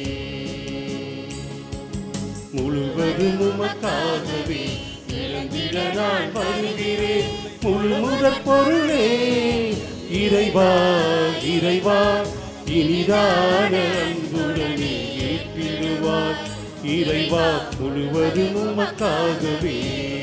முழுவதும் உமக்காகவே இழந்திட நான் வருகிறேன் முழு முதற் பொருளே இறைவா இறைவா இனிதான அன்புடனே ஏற்றிடுவார் இறைவா முழுவதும் உமக்காகவே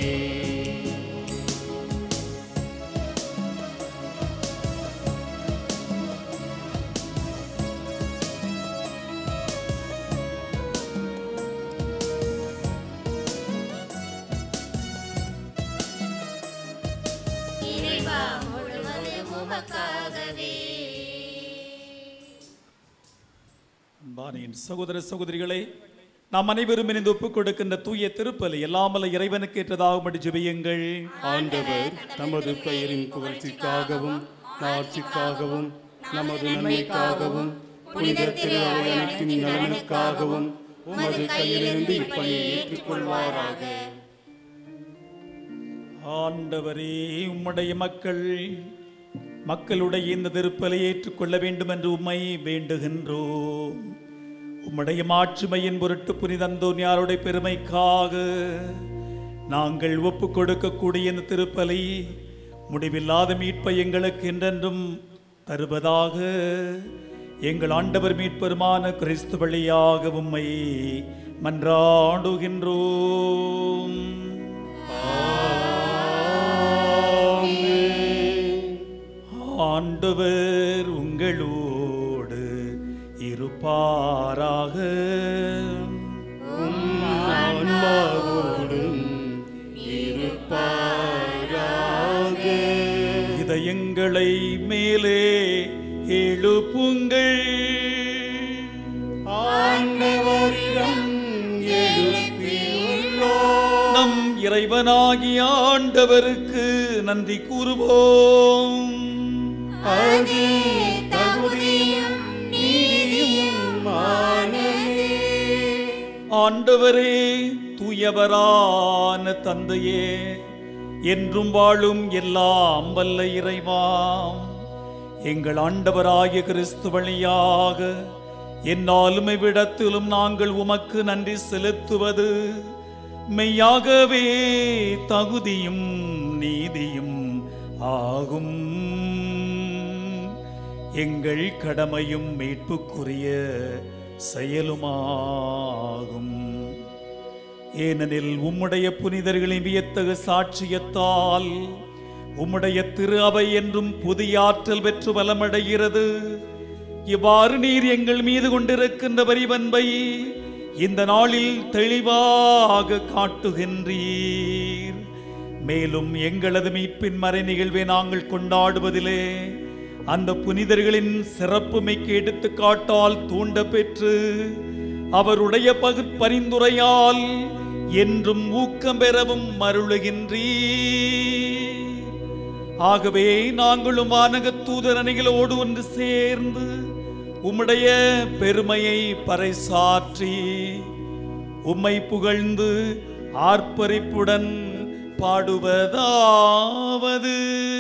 இறைவா முழுவதும் உமக்காகவே அன்பான என் சகோதர சகோதரிகளே நாம் அனைவரும் இணைந்து ஒப்புக் கொடுக்கின்ற தூய திருப்பலி எல்லாமல்ல இறைவனுக்கு ஏற்றதாகும்படி ஜெபியுங்கள் ஆண்டவர் தமது பெயரின் புகழ்ச்சிக்காகவும் மாட்சிக்காகவும் நமது நன்மைக்காகவும் புனித திரு அவையத்தின் நலனுக்காகவும் உமது கையிலிருந்து இப்பணியை ஏற்றுக்கொள்வாராக ஆண்டவரே உம்முடைய மக்கள் மக்களுடைய இந்த திருப்பலை ஏற்றுக்கொள்ள வேண்டும் என்று உம்மை வேண்டுகின்றோம் உம்முடைய மாட்சிமையின் பொருட்டு புனிதந்தோனியாருடைய பெருமைக்காக நாங்கள் ஒப்புக் கொடுக்கக்கூடிய இந்த திருப்பலை முடிவில்லாத மீட்பை எங்களுக்கு என்றென்றும் தருவதாக எங்கள் ஆண்டவர் மீட்பெருமான கிறிஸ்து வழியாக உம்மை மன்றாடுகின்றோம் ஆண்டவர் உங்களோடு இருப்பாராக ஆன்மாவோடும் இருப்பாராக இதயங்களை மேலே எழுப்புங்கள் ஆண்டவரிடம் எழுப்பியுள்ளோம் நம் இறைவனாகிய ஆண்டவருக்கு நன்றி கூறுவோம் அது தகுதியும் நீதியும் ஆண்டவரே தூயவரான தந்தையே என்றும் வாழும் எல்லாம் வல்ல இறைவாம் எங்கள் ஆண்டவராகிய கிறிஸ்து வழியாக என்னாலுமை விடத்திலும் நாங்கள் உமக்கு நன்றி செலுத்துவது மெய்யாகவே தகுதியும் நீதியும் ஆகும் எங்கள் கடமையும் மீட்புக்குரிய செயலுமாகும் ஏனெனில் உம்முடைய புனிதர்களின் வியத்தகு சாட்சியத்தால் உம்முடைய திரு அவை என்றும் புதிய ஆற்றல் பெற்று வலமடைகிறது இவ்வாறு நீர் எங்கள் மீது கொண்டிருக்கின்ற வரிவன்பை இந்த நாளில் தெளிவாக காட்டுகின்றீர் மேலும் எங்களது மீட்பின் மறை நிகழ்வை நாங்கள் கொண்டாடுவதிலே அந்த புனிதர்களின் சிறப்புமிக்க எடுத்துக்காட்டால் தூண்ட பெற்று அவருடைய பகு பரிந்துரையால் என்றும் ஊக்கம் பெறவும் மருளுகின்றீர் ஆகவே நாங்களும் வானக தூதர் அணிகளோடு ஒன்று சேர்ந்து உம்முடைய பெருமையை பறைசாற்றி உம்மை புகழ்ந்து ஆர்ப்பரிப்புடன் பாடுவதாவது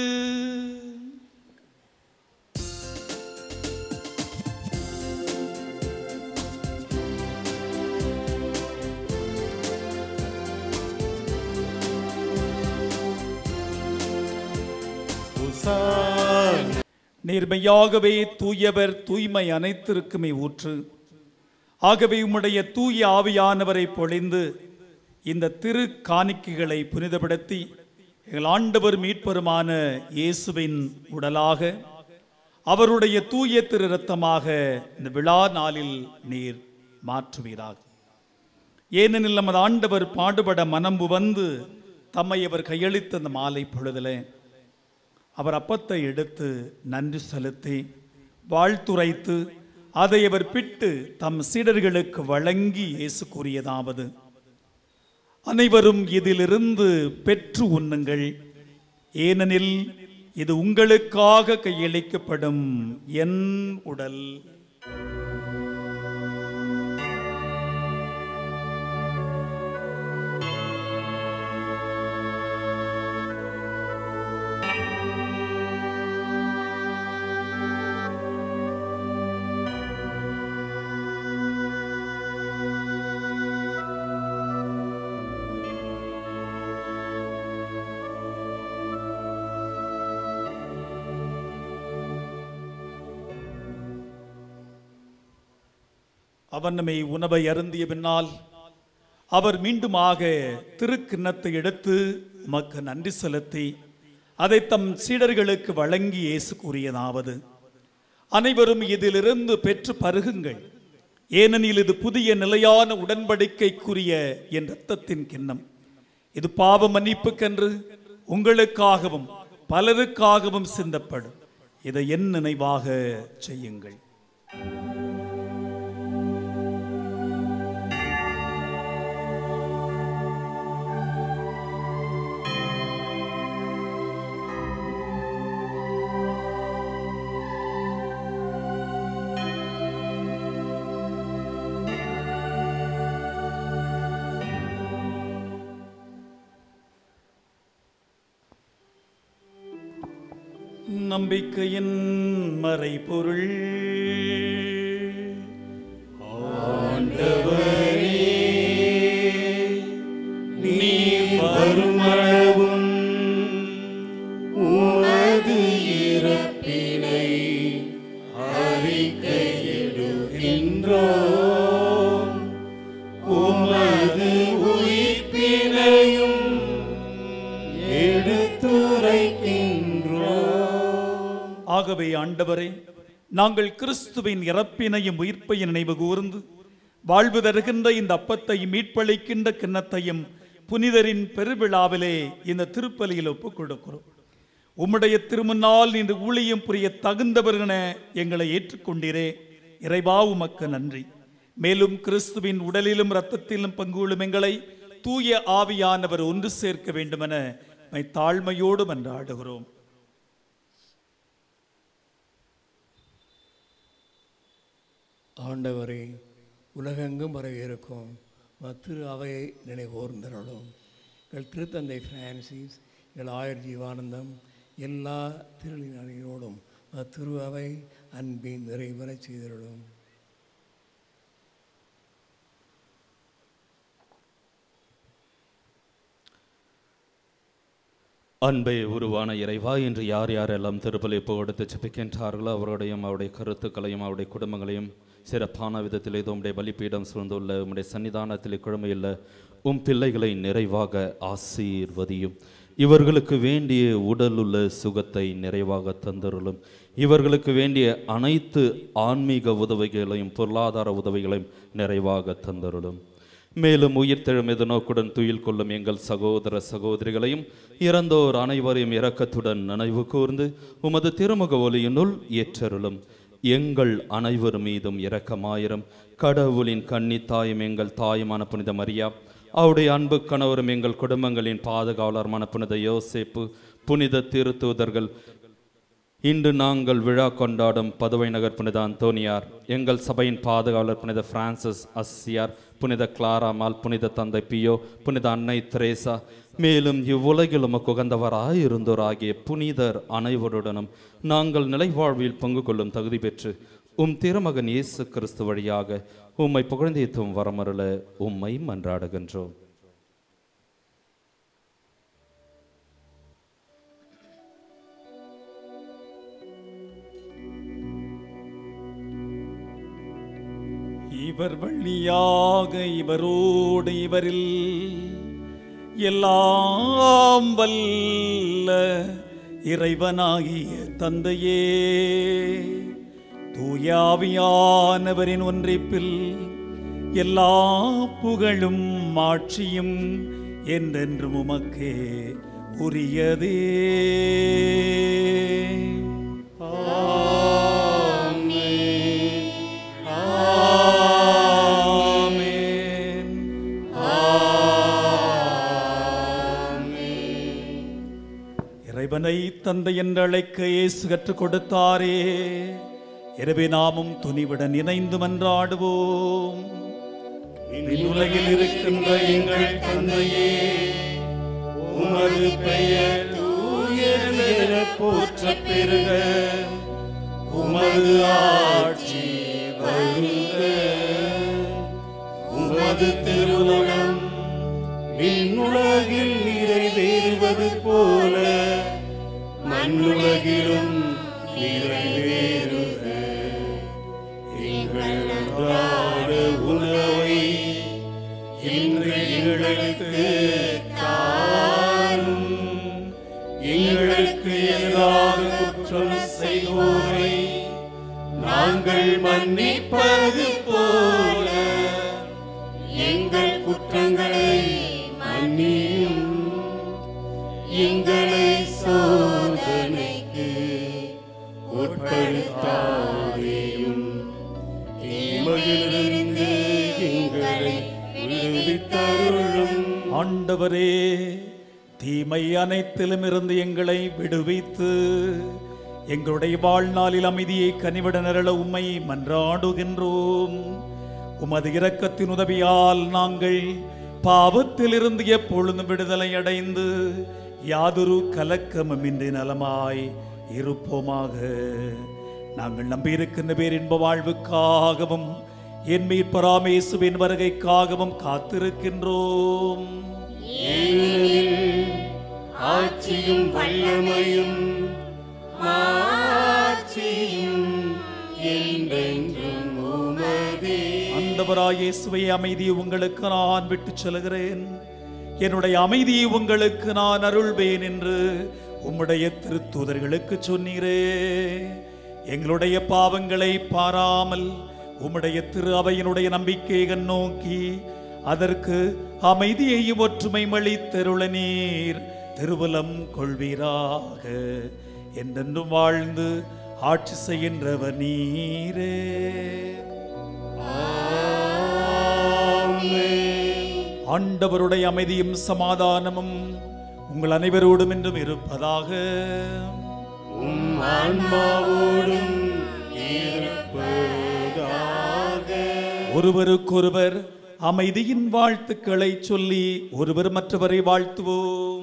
நேர்மையாகவே தூயவர் தூய்மை அனைத்திற்குமே ஊற்று ஆகவே உம்முடைய தூய ஆவியானவரை பொழிந்து இந்த திரு காணிக்கைகளை புனிதப்படுத்தி எங்கள் ஆண்டவர் மீட்பருமான இயேசுவின் உடலாக அவருடைய தூய திரு ரத்தமாக இந்த விழா நாளில் நீர் மாற்றுவீராக ஏனெனில் நமது ஆண்டவர் பாடுபட மனம்பு வந்து தம்மை அவர் கையளித்த அந்த மாலை பொழுதிலே அவர் அப்பத்தை எடுத்து நன்றி செலுத்தி வாழ்த்துரைத்து அதை அவர் பிட்டு தம் சீடர்களுக்கு வழங்கி இயேசு கூறியதாவது அனைவரும் இதிலிருந்து பெற்று உண்ணுங்கள் ஏனெனில் இது உங்களுக்காக கையளிக்கப்படும் என் உடல் அவன் நம்மை உணவை அருந்திய பின்னால் அவர் மீண்டுமாக திருக்கிண்ணத்தை எடுத்து உமக்கு நன்றி செலுத்தி அதை தம் சீடர்களுக்கு வழங்கி இயேசு கூறியதாவது அனைவரும் இதிலிருந்து பெற்று பருகுங்கள் ஏனெனில் இது புதிய நிலையான உடன்படிக்கைக்குரிய என் இரத்தத்தின் கிண்ணம் இது பாவ மன்னிப்புக்கென்று உங்களுக்காகவும் பலருக்காகவும் சிந்தப்படும் இதை என் நினைவாக செய்யுங்கள் நம்பிக்கையின் மறைபொருள் நீ வருமளவும் உமது இறப்பினை அறிக்கையிடுகின்றோம் உமது உயிர்ப்பினையும் எடுத்துரைக்கின்றோம் ஆகவே ஆண்டவரே நாங்கள் கிறிஸ்துவின் இறப்பினையும் உயிர்ப்பையும் நினைவு கூர்ந்து வாழ்வு தருகின்ற இந்த அப்பத்தையும் மீட்பளிக்கின்ற கிண்ணத்தையும் புனிதரின் பெருவிழாவிலே இந்த திருப்பலியில் ஒப்புக் கொடுக்கிறோம் உம்முடைய திருமுன்னால் இன்று ஊழியம் புரிய தகுந்தவர்களென எங்களை ஏற்றுக்கொண்டீரே இறைவா உமக்கு நன்றி மேலும் கிறிஸ்துவின் உடலிலும் இரத்தத்திலும் பங்கு கொள்ளும் எங்களை தூய ஆவியானவர் ஒன்று சேர்க்க வேண்டுமென மை தாழ்மையோடு மன்றாடுகிறோம் ஆண்டவரே உலகெங்கும் பரவியிருக்கும் மத்திரு அவையை நினைவோர்ந்தருளும் எங்கள் திருத்தந்தை பிரான்சிஸ் எங்கள் ஆயர் ஜீவானந்தம் எல்லா திருநீரோடும் மத்திரு அவை அன்பின் நிறைவரச் செய்திருளும் அன்பே உருவான இறைவா என்று யார் யாரெல்லாம் திருப்பலி கொடுத்து ஜெபிக்கின்றார்களோ அவருடையும் அவருடைய கருத்துக்களையும் அவருடைய குடும்பங்களையும் சிறப்பான விதத்தில் இது உம்முடைய பலிப்பீடம் சூழ்ந்துள்ள உம்முடைய சன்னிதானத்தில் குழமையுள்ள உம் பிள்ளைகளை நிறைவாக ஆசீர்வதியும் இவர்களுக்கு வேண்டிய உடலுள்ள சுகத்தை நிறைவாக தந்தருளும் இவர்களுக்கு வேண்டிய அனைத்து ஆன்மீக உதவிகளையும் பொருளாதார உதவிகளையும் நிறைவாக தந்தருளும் மேலும் உயிர்த்தெழும் எதிர்நோக்குடன் துயில் கொள்ளும் எங்கள் சகோதர சகோதரிகளையும் இறந்தோர் அனைவரையும் இரக்கத்துடன் நினைவு கூர்ந்து உமது திருமுக ஒளியினுள் ஏற்றருளும் எங்கள் அனைவர் மீதும் இரக்கமாயிரம் கடவுளின் கன்னித்தாயும் எங்கள் தாயுமான புனித மரியா அவருடைய அன்பு கணவரும் எங்கள் குடும்பங்களின் பாதுகாவலருமான புனித யோசேப்பு புனித திருத்தூதர்கள் இன்று நாங்கள் விழா கொண்டாடும் பதுவை நகர் புனித அந்தோனியார் எங்கள் சபையின் பாதுகாவலர் புனித பிரான்சிஸ் அஸ்சியார் புனித கிளாராமால் புனித தந்தை பியோ புனித அன்னை திரேசா மேலும் இவ்வுலகில் உமக்கு உகந்தவராய் இருந்தோராகிய புனிதர் அனைவருடனும் நாங்கள் நிலைவாழ்வில் பங்கு கொள்ளும் தகுதி பெற்று உம் திருமகன் இயேசு கிறிஸ்து வழியாக உம்மை புகழ்ந்தேத்தும் வரமருள உம்மை மன்றாடுகின்றோம் இவர் வழியாக இவரோடு இவரில் எல்லாம் வல்ல இறைவனாகிய தந்தையே தூயாவியானவரின் ஒன்றிப்பில் எல்லா புகழும் ஆட்சியும் என்றென்றும் உமக்கே உரியதே ஆமென். தேவனை தந்தை என்று அழைக்க இயேசு கற்றுக் கொடுத்தாரே எனவே நாமும் துணிவுடன் இணைந்து மன்றாடுவோம் உலகில் இருக்கின்ற எங்கள் தந்தையே உமது பெயர் தூயதென போற்ற பெருக உமது ஆட்சி வருக உமது திருவுலகம் விண்ணுலகில் நிறைவேறுவது போல மண்ணுலகிலும் நிறைவேறுக எங்கள் அன்றாட உணவை இன்று எங்களுக்கு தாரும் எங்களுக்கு எதிராக குற்றம் செய்வோரை நாங்கள் மன்னிப்பது போல எங்கள் குற்றங்களை மன்னியும் எங்களை சோதனைக்கு உட்படுத்தாதேயும் தீமையிலிருந்து எங்களை விடுவித்தருளும் ஆண்டவரே தீமை அனைத்திலும் இருந்து எங்களை விடுவித்து எங்களுடைய வாழ்நாளில் அமைதியை கனிவிட நிரள உம்மை மன்றாடுகின்றோம் உமது இரக்கத்தின் உதவியால் நாங்கள் பாவத்திலிருந்து எப்பொழுதும் விடுதலை அடைந்து யாதொரு கலக்கமுமின்றி நலமாய் இருப்போமாக நாங்கள் நம்பியிருக்கின்ற பேரின்ப வாழ்வுக்காகவும் என் மீட்பராமேசுவின் வருகைக்காகவும் காத்திருக்கின்றோம் ஏனெனில் ஆட்சியும் வல்லமையும் மாட்சியும் என்றென்றும் உமதே ஆண்டவராய் இயேசுவை அமைதி உங்களுக்கு நான் விட்டுச் செல்கிறேன் என்னுடைய அமைதியை உங்களுக்கு நான் அருள்வேன் என்று உம்முடைய திருத்தூதர்களுக்கு சொன்னீரே எங்களுடைய பாவங்களை பாராமல் உம்முடைய திரு அவையினுடைய நம்பிக்கையை நோக்கி அதற்கு அமைதியையும் ஒற்றுமை மளித்தருள நீர் திருவலம் கொள்வீராக என்றென்றும் வாழ்ந்து ஆட்சி செய்கின்றவர் நீரே ஆண்டவருடைய அமைதியும் சமாதானமும் உங்கள் அனைவரோடும் என்றும் இருப்பதாக உம் ஆன்மாவோடும் இருப்பதாக ஒருவருக்கொருவர் அமைதியின் வாழ்த்துக்களை சொல்லி ஒருவர் மற்றவரை வாழ்த்துவோம்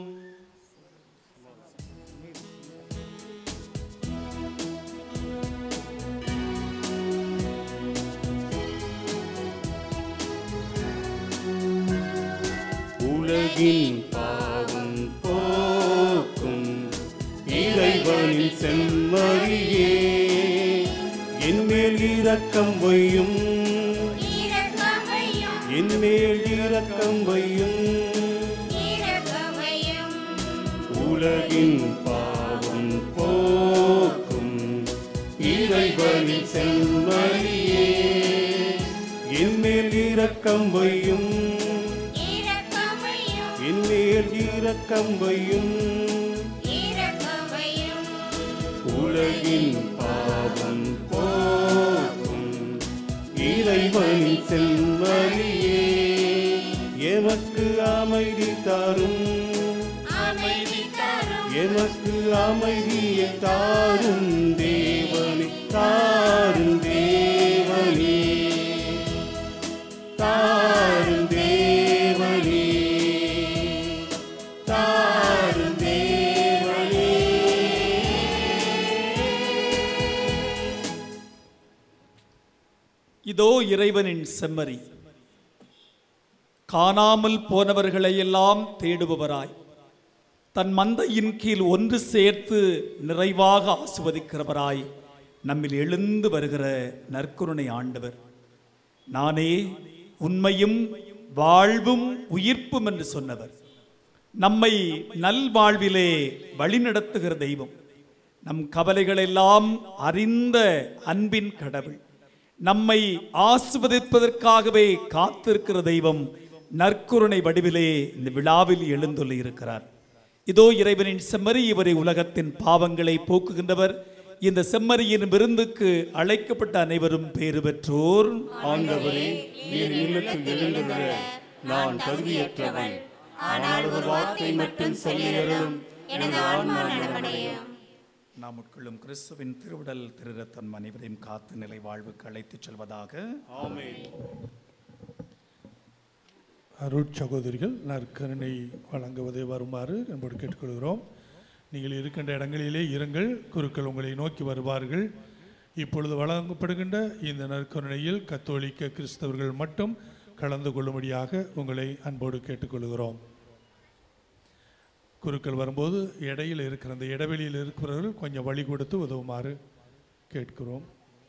உலகின் பாவம் போக்கும் இறைவனின் செம்மறியே என்மேல் இரக்கம் வையும் இரக்கமையும் என்மேல் இரக்கம் வையும் இரக்கமையும் உலகின் பாவம் போக்கும் இறைவனின் செம்மறியே என்மேல் இரக்கம் வையும் இரக்கமையும் என்மேல் இரக்கம் வையும் இரக்கமையும் உலகின் பாவம் போக்கும் இறைவனின் செல்வழியே எமக்கு அமைதி தரும் அமைதி தரும் எமக்கு அமைதியை தாரும் தேவனே தாரும் தேவனே தாரும் தேவனே தாரும் தேவனே இதோ இறைவனின் செம்மறி காணாமல் போனவர்களை எல்லாம் தேடுபவராய் தன் மந்தையின் கீழ் ஒன்று சேர்த்து நிறைவாக ஆசுவதிக்கிறவராய் நம்மில் எழுந்து வருகிற நற்கருணை ஆண்டவர் நானே உண்மையும் வாழ்வும் உயிர்ப்பும் என்று சொன்னவர் நம்மை நல்வாழ்விலே வழிநடத்துகிற தெய்வம் நம் கவலைகளெல்லாம் அறிந்த அன்பின் கடவுள் நம்மை ஆசுவதிப்பதற்காகவே காத்திருக்கிற தெய்வம் நற்குருணை வடிவிலே இந்த விழாவில் எழுந்துள்ளி இருக்கிறார் இதோ இறைவனின் செம்மறி இவரை உலகத்தின் பாவங்களை போக்குகின்றவர் இந்த செம்மறியின் விருந்துக்கு அழைக்கப்பட்ட அனைவரும் பேறு பெற்றோர் ஆண்டவரே நீர் இல்லத்தில் எழுந்துள்ள நான் தகுதியற்றவன் ஆனால் ஒரு வார்த்தை மட்டும் சொல்லி அருளும் எனது ஆன்மா நலமடையும் நாம் உட்கொள்ளும் கிறிஸ்துவின் திருவிடல் திருரத்தன் அனைவரையும் காத்து நிலை வாழ்வுக்கு அழைத்துச் செல்வதாக ஆமென் அருட்சகோதரிகள் நற்கருணை வழங்குவதை வருமாறு என்போடு கேட்டுக்கொள்கிறோம் நீங்கள் இருக்கின்ற இடங்களிலே இருங்கள் குருக்கள் உங்களை நோக்கி வருவார்கள் இப்பொழுது வழங்கப்படுகின்ற இந்த நற்கருணையில் கத்தோலிக்க கிறிஸ்தவர்கள் மட்டும் கலந்து கொள்ளும்படியாக உங்களை அன்போடு கேட்டுக்கொள்கிறோம் குருக்கள் வரும்போது இடையில் இருக்கிற அந்த இடைவெளியில் இருக்கிறவர்கள் கொஞ்சம் வழி கொடுத்து உதவுமாறு கேட்கிறோம்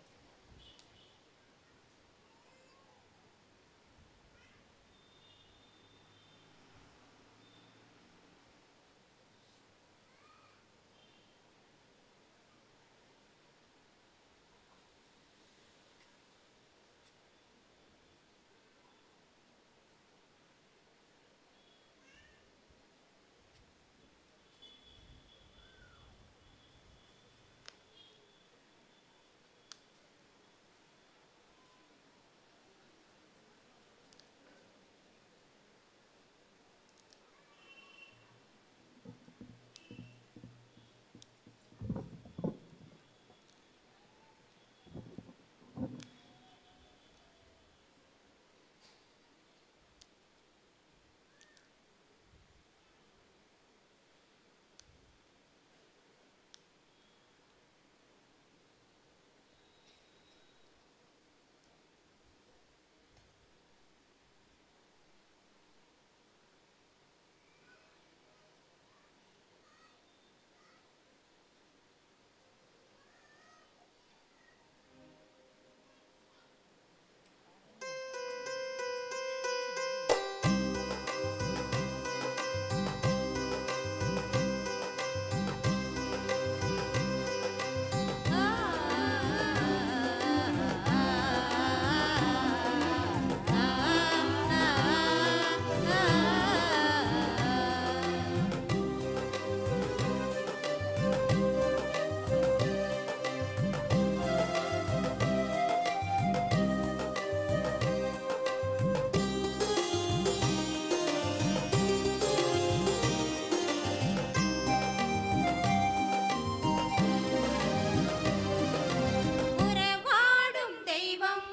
உறவாடும் தெய்வம்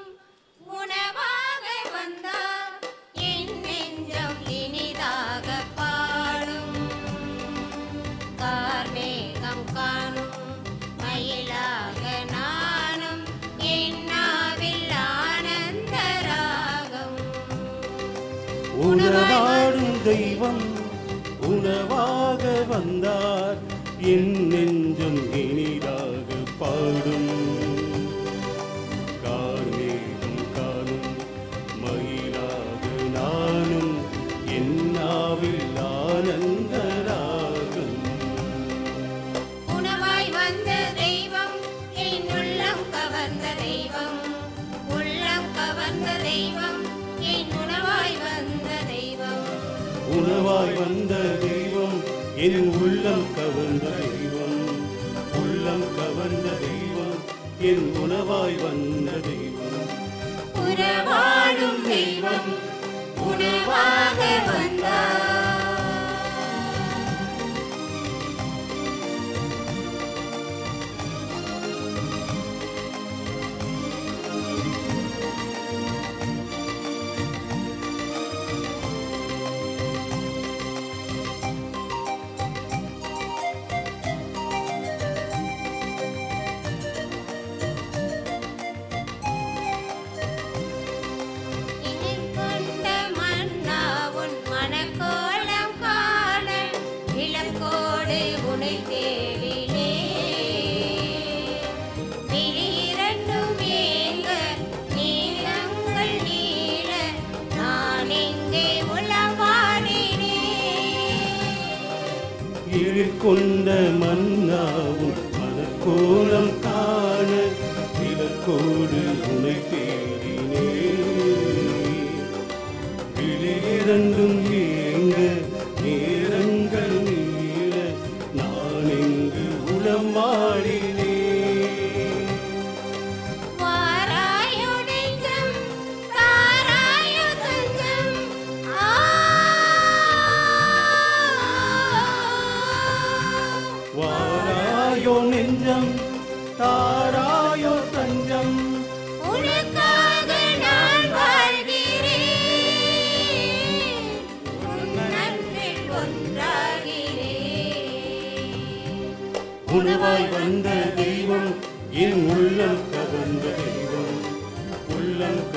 உணவாக வந்தார் என் நெஞ்சம் இனிதாக பாடும் கார்மேகம் காணும் மயிலாக நானும் என்னாவில் ஆனந்த ராகம் உணவாடும் தெய்வம் உணவாக வந்தார் என் நெஞ்சம் இனிதாக பாடும் கார்மேகம் காணும் மயிலாக நானும் என்னாவில் ஆனந்த ராகம் உணவாய் வந்த தெய்வம் என் உள்ளம் கவர்ந்த தெய்வம் உள்ளம் கவர்ந்த தெய்வம் என் உணவாய் வந்த தெய்வம் உணவாய் வந்த தெய்வம் என் உள்ளம் கவர்ந்த தெய்வம் உள்ளம் கவர்ந்த தெய்வம் என் உணவாய் வந்த தெய்வம் உறவாடும் தெய்வம் உணவாக வந்தார் இனில் கொண்ட மன்னா உன் மனக்கோலம் காண இளங்கோடு உனை தேடினே விழி இரண்டும் ஏங்க நீளங்கள் நீள நான் இங்கே உளவாடினேன் எழில் கொண்ட மன்னாவும் மனக்கோலம் காண இலக்கோடு உனை தேடினே இரண்டும் ஏங்க நேரங்கள் நீள நான் இங்கு உளமாடினே வாராயோ நெஞ்சம் தாராயோ தஞ்சம் ஆ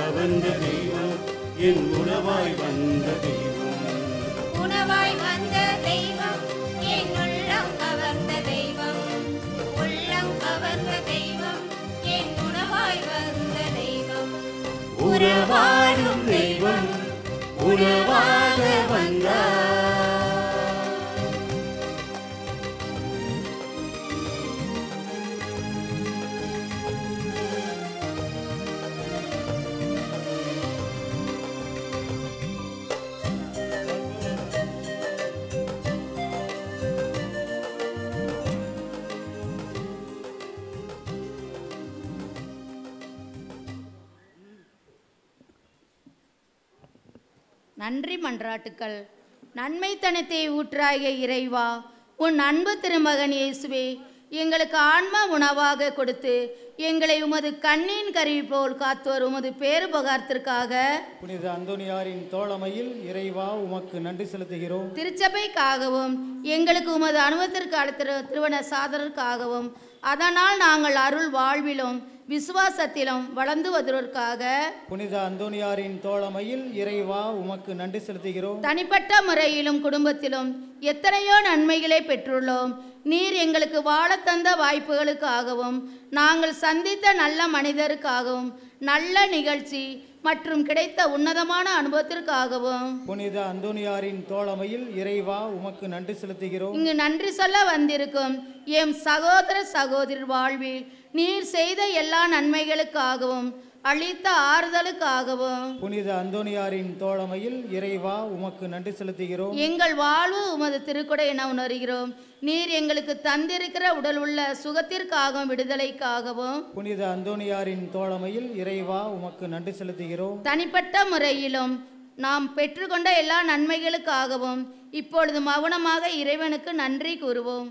கவர்ந்த தெய்வம் என் உணவாய் வந்த தெய்வம் உணவாய் வந்த தெய்வம் என் உள்ளம் கவர்ந்த தெய்வம் உள்ளம் கவர்ந்த தெய்வம் என் உணவாய் வந்த தெய்வம் உறவாடும் தெய்வம் உணவாக வந்தார் நன்றி மன்றாட்டுக்கள் நன்மைத்தனத்தை ஊற்றாகிய இறைவா உன் அன்பு திருமகன் இயேசுவே எங்களுக்கு ஆன்ம உணவாக கொடுத்து எங்களை உமது கண்ணின் கருவி போல் காத்தோர் உமது பேருபகாரத்திற்காக புனித அந்தோனியாரின் தோழமையில் இறைவா உமக்கு நன்றி செலுத்துகிறோம் திருச்சபைக்காகவும் எங்களுக்கு உமது அனுபவத்திற்கு அளித்த திருவன சாதனருக்காகவும் அதனால் நாங்கள் அருள் வாழ்விலும் விசுவாசத்திலும் வளர்ந்து வருவதற்காக புனித அந்தோனியாரின் தோழமையில் இறைவா உமக்கு நன்றி செலுத்துகிறோம் தனிப்பட்ட முறையிலும் குடும்பத்திலும் எத்தனையோ நன்மைகளை பெற்றுள்ளோம் நீர் எங்களுக்கு வாழத் தந்த வாய்ப்புகளுக்காகவும் நாங்கள் சந்தித்த நல்ல மனிதருக்காகவும் நல்ல நிகழ்ச்சி மற்றும் கிடைத்த உன்னதமான அனுபவத்திற்காகவும் புனித அந்தோனியாரின் தோழமையில் இறைவா உமக்கு நன்றி செலுத்துகிறோம் இங்கு நன்றி சொல்ல வந்திருக்கும் எம் சகோதர சகோதரர் வாழ்வில் நீர் செய்த எல்லா நன்மைகளுக்காகவும் அளித்த ஆறுதலுக்காகவும் புனித அந்தோனியாரின் தோழமையில் இறைவா உமக்கு நன்றி செலுத்துகிறோம் எங்கள் வாழ்வு உமது திருக்குடை என உணர்கிறோம் நீர் எங்களுக்கு தந்திருக்கிற உடல் உள்ள சுகத்திற்காகவும் விடுதலைக்காகவும் புனித அந்தோனியாரின் தோழமையில் இறைவா உமக்கு நன்றி செலுத்துகிறோம் தனிப்பட்ட முறையிலும் நாம் பெற்றுக்கொண்ட எல்லா நன்மைகளுக்காகவும் இப்பொழுது மௌனமாக இறைவனுக்கு நன்றி கூறுவோம்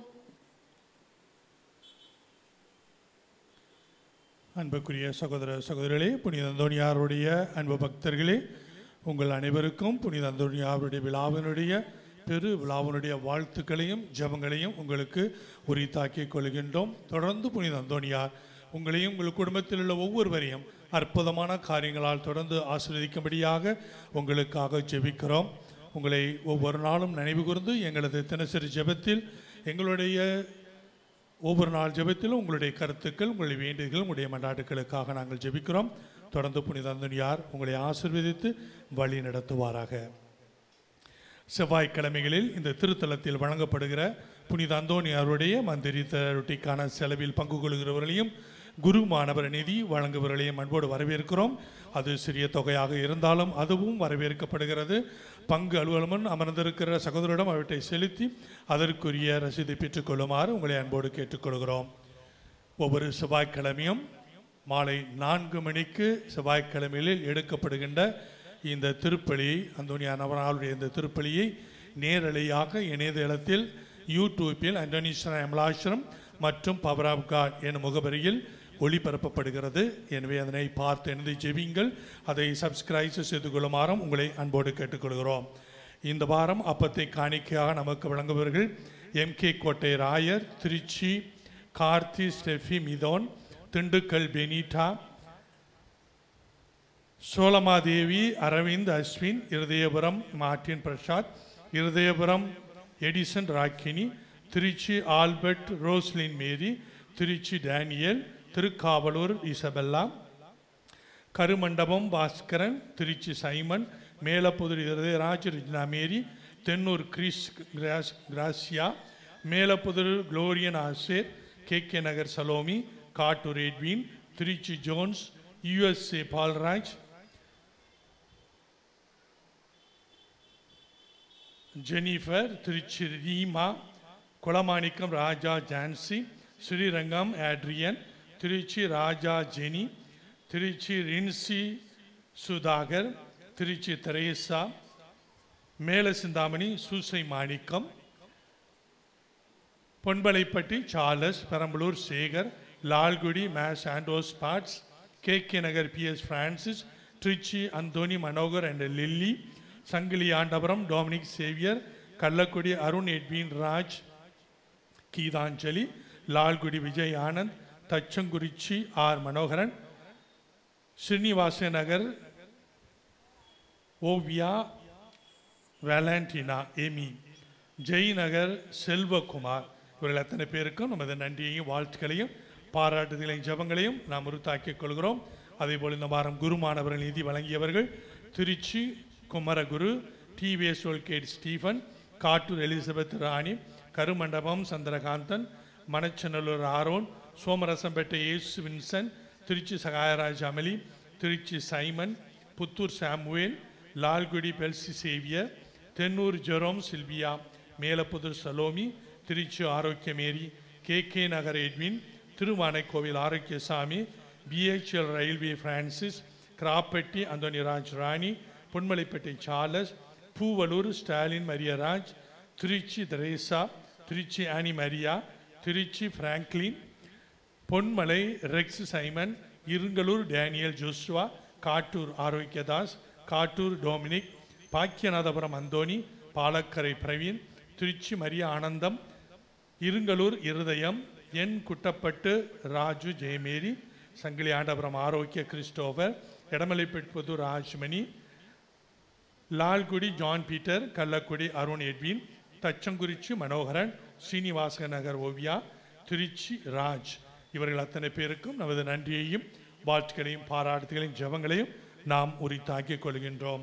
அன்புக்குரிய சகோதர சகோதரிகளே புனித அந்தோனியாருடைய அன்பு பக்தர்களே உங்கள் அனைவருக்கும் புனித அந்தோனியாருடைய விழாவினுடைய பெரு விழாவினுடைய வாழ்த்துக்களையும் ஜெபங்களையும் உங்களுக்கு உரித்தாக்கிக் கொள்கின்றோம் தொடர்ந்து புனித அந்தோனியார் உங்களையும் உங்கள் குடும்பத்தில் உள்ள ஒவ்வொருவரையும் அற்புதமான காரியங்களால் தொடர்ந்து ஆசீர்வதிக்கும்படியாக உங்களுக்காக ஜெபிக்கிறோம் உங்களை ஒவ்வொரு நாளும் நினைவு கூர்ந்து எங்களது தினசரி ஜெபத்தில் எங்களுடைய ஒவ்வொரு நாள் ஜெபத்திலும் உங்களுடைய கருத்துக்கள் உங்களுடைய வேண்டுதல்கள் உங்களுடைய மன்றாட்டுகளுக்காக நாங்கள் ஜெபிக்கிறோம் தொடர்ந்து புனித அந்தனியார் உங்களை ஆசிர்வதித்து வழி நடத்துவாராக செவ்வாய்க்கிழமைகளில் இந்த திருத்தலத்தில் வழங்கப்படுகிற புனித அந்தோனியாருடைய மந்திரித்த ரொட்டிக்கான செலவில் பங்கு கொள்கிறவர்களையும் குரு மாணவர் நிதி வழங்குபவர்களையும் அன்போடு வரவேற்கிறோம் அது சிறிய தொகையாக இருந்தாலும் அதுவும் வரவேற்கப்படுகிறது பங்கு அலுவலமன் அமர்ந்திருக்கிற சகோதரிடம் அவற்றை செலுத்தி அதற்குரிய ரசீதை பெற்றுக்கொள்ளுமாறு உங்களை அன்போடு கேட்டுக்கொள்கிறோம் ஒவ்வொரு செவ்வாய்க்கிழமையும் மாலை நான்கு மணிக்கு செவ்வாய்க்கிழமையில் எடுக்கப்படுகின்ற இந்த திருப்பலியை அந்தோனியா நவராளுடைய இந்த திருப்பலியை நேரலையாக இணையதளத்தில் யூடியூப்பில் அண்டோனீஸ்வரன் அமலாசிரம் மற்றும் பவர் ஆஃப் காட் எனும் முகவரியில் ஒளிபரப்பப்படுகிறது எனவே அதனை பார்த்து எனது ஜெபிங்கள் அதை சப்ஸ்கிரைப் செய்து கொள்ளுமாறும் உங்களை அன்போடு கேட்டுக்கொள்கிறோம் இந்த வாரம் அப்பத்தை காணிக்கையாக நமக்கு வழங்குபவர்கள் M K Kottai Rayar Trichy Karthi Steffi Mithun Dindigul Benita Solamadevi Aravind Ashwin Irudhayapuram Martin Prasad Irudhayapuram Edison Rakkini Trichy Albert Roslin Mary Trichy Daniel Thirukkavalur Isabella Karumandapam Baskaran Trichy Simon Melaputhur Irudhayaraj Rijna Mary Thennur Chris Cross Gracia Melaputhur Glorian Asher K K Nagar Salome Kattur Edwin Trichy Jones USA Paulraj Jennifer Trichy Reema Kulamanikkam Raja Jhansi Srirangam Adrian Trichy Raja Jenny Trichy Rincy Sudhakar Trichy Teresa மேல சிந்தாமணி சூசை மாணிக்கம் பொன்பளைப்பட்டி சார்லஸ் பெரம்பலூர் சேகர் லால்குடி மேஸ் ஆண்டோஸ் பாட்ஸ் K K Nagar P S Francis Trichy Anthony Manohar and Lilly Sangili Andapuram Dominic Xavier Kallakudi Arun Edwin Raj Geethanjali Lalgudi Vijay Anand Thachankurichi R Manoharan Srinivasa Nagar Oviya Valentina Amy Jainagar Selvakumar இவர்கள் அத்தனை பேருக்கும் நமது நன்றியையும் வாழ்த்துக்களையும் பாராட்டுதலையும் ஜெபங்களையும் நாம் உருத்தாக்கிக் கொள்கிறோம் அதேபோல் இந்த வாரம் குருமானவர்கள் நிதி வழங்கியவர்கள் Trichy Kumaraguru TVS tollgate Stephen Kattur Elizabeth Rani Karumandapam Chandrakanthan Manachanallur Aaron Somarasampettai Yesu Vinson Trichy Sagayaraj Amali Trichy Simon Puthur Samuel Lalgudi Belsy Xavier Thennur Jerome Sylvia Melaputhur Salome Trichy Arockiamary K K Nagar Edwin Thiruvanaikoil Arockiasamy BHEL railway Francis Krappatti Anthonyraj Rani Ponmalaipatti Charles Poovalur Stalin Mariaraj Trichy Teresa Trichy Annie Maria Trichy Franklin Ponmalai Rex Simon Irungalur Daniel Joshua Kattur Arokiadas Kattur Dominic Bakkiyanathapuram Anthony Palakkarai Praveen Trichy Maria Anandam Irungalur இருதயம் என் Kuttapattu Raju Jayamary Sangili Andapuram Arokiya Christopher Edamalaipattipudur Rajmani Lalgudi John Peter Kallakudi Arun Edwin Thachankurichi Manoharan Srinivasa Nagar Oviya Trichy Raj இவர்கள் அத்தனை பேருக்கும் நமது நன்றியையும் வாழ்த்துக்களையும் பாராட்டுகளையும் ஜெபங்களையும் நாம் உரித்தாக்கிக் கொள்கின்றோம்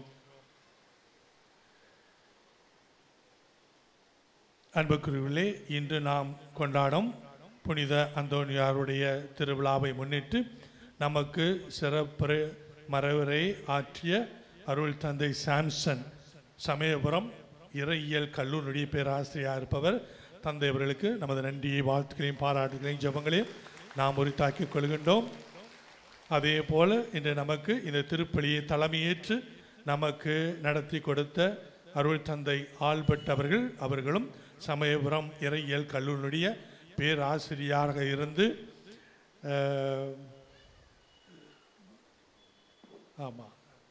அன்புக்குரியவர்களே இன்று நாம் கொண்டாடும் புனித அந்தோனியாருடைய திருவிழாவை முன்னிட்டு நமக்கு சிறப்பு மரவரை ஆற்றிய அருள் தந்தை சாம்சன் சமயபுரம் இறையியல் கல்லூரியுடைய பேராசிரியராக இருப்பவர் தந்தை அவர்களுக்கு நமது நன்றியை வாழ்த்துக்களையும் பாராட்டுகளையும் ஜெபங்களையும் நாம் உரித்தாக்கிக் கொள்கின்றோம் அதே போல இன்று நமக்கு இந்த திருப்பலியை தலைமையேற்று நமக்கு நடத்தி கொடுத்த அருள் தந்தை ஆல்பர்ட் அவர்கள் அவர்களும் சமயபுரம் இறையியல் கல்லூரியுடைய பேராசிரியராக இருந்து ஆமாம்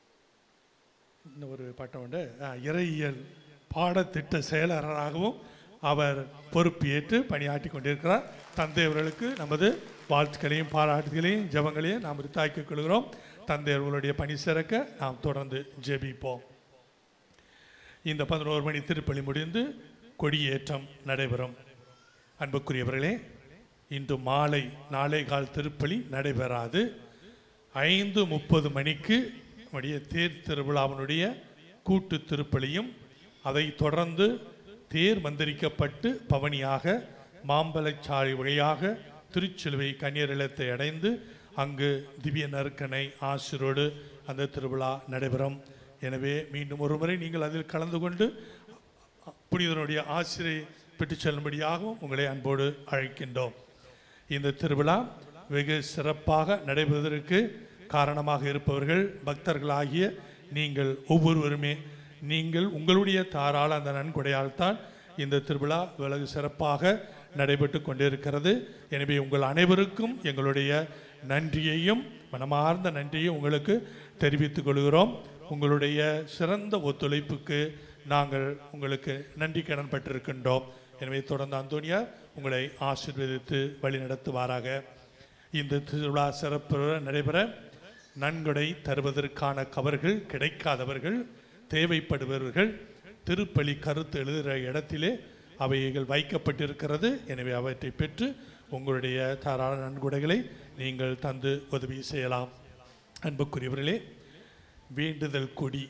இன்னும் ஒரு பட்டம் உண்டு ஆ, இறையியல் பாடத்திட்ட செயலராகவும் அவர் பொறுப்பேற்று பணியாற்றி கொண்டிருக்கிறார் தந்தை அவர்களுக்கு நமது வாழ்த்துக்களையும் பாராட்டுகளையும் ஜெபங்களையும் நாம் தாக்கிக் கொள்கிறோம் தந்தை அவர்களுடைய பணி சிறக்க நாம் தொடர்ந்து ஜெபிப்போம் இந்த பதினோரு மணி திருப்பலி முடிந்து கொடியேற்றம் நடைபெறும் அன்புக்குரியவர்களே இன்று மாலை நாளை கால் திருப்பலி நடைபெறாது ஐந்து முப்பது மணிக்கு நம்முடைய தேர் திருவிழாவினுடைய கூட்டு திருப்பலியும் அதை தொடர்ந்து தேர் மந்திரிக்கப்பட்டு பவனியாக மாம்பழச்சாலை வழியாக திருச்சிலுவை கன்னியர் இல்லத்தை அடைந்து அங்கு திவ்ய நறுக்கனை ஆசிரோடு அந்த திருவிழா நடைபெறும் எனவே மீண்டும் ஒரு முறை நீங்கள் அதில் கலந்து கொண்டு புனிதனுடைய ஆசிரியை பெற்று செல்லும்படியாகவும் உங்களை அன்போடு அழைக்கின்றோம் இந்த திருவிழா வெகு சிறப்பாக நடைபெறுவதற்கு காரணமாக இருப்பவர்கள் பக்தர்களாகிய நீங்கள் ஒவ்வொருவருமே நீங்கள் உங்களுடைய தாராள அந்த நன்கொடையால் தான் இந்த திருவிழா வெகு சிறப்பாக நடைபெற்று கொண்டிருக்கிறது எனவே உங்கள் அனைவருக்கும் எங்களுடைய நன்றியையும் மனமார்ந்த நன்றியையும் உங்களுக்கு தெரிவித்துக் கொள்கிறோம் உங்களுடைய சிறந்த ஒத்துழைப்புக்கு நாங்கள் உங்களுக்கு நன்றி கடன் பட்டிருக்கின்றோம் எனவே தொடர்ந்து அந்தோனியா உங்களை ஆசீர்வதித்து வழிநடத்துவாராக இந்த திருவிழா சிறப்பு நடைபெற நன்கொடை தருவதற்கான கவர்கள் கிடைக்காதவர்கள் தேவைப்படுபவர்கள் திருப்பலி கருத்து எழுதுகிற இடத்திலே அவைகள் வைக்கப்பட்டிருக்கிறது எனவே அவற்றை பெற்று உங்களுடைய தாராள நன்கொடைகளை நீங்கள் தந்து உதவி செய்யலாம் அன்புக்குரியவர்களே வேண்டுதல் கொடி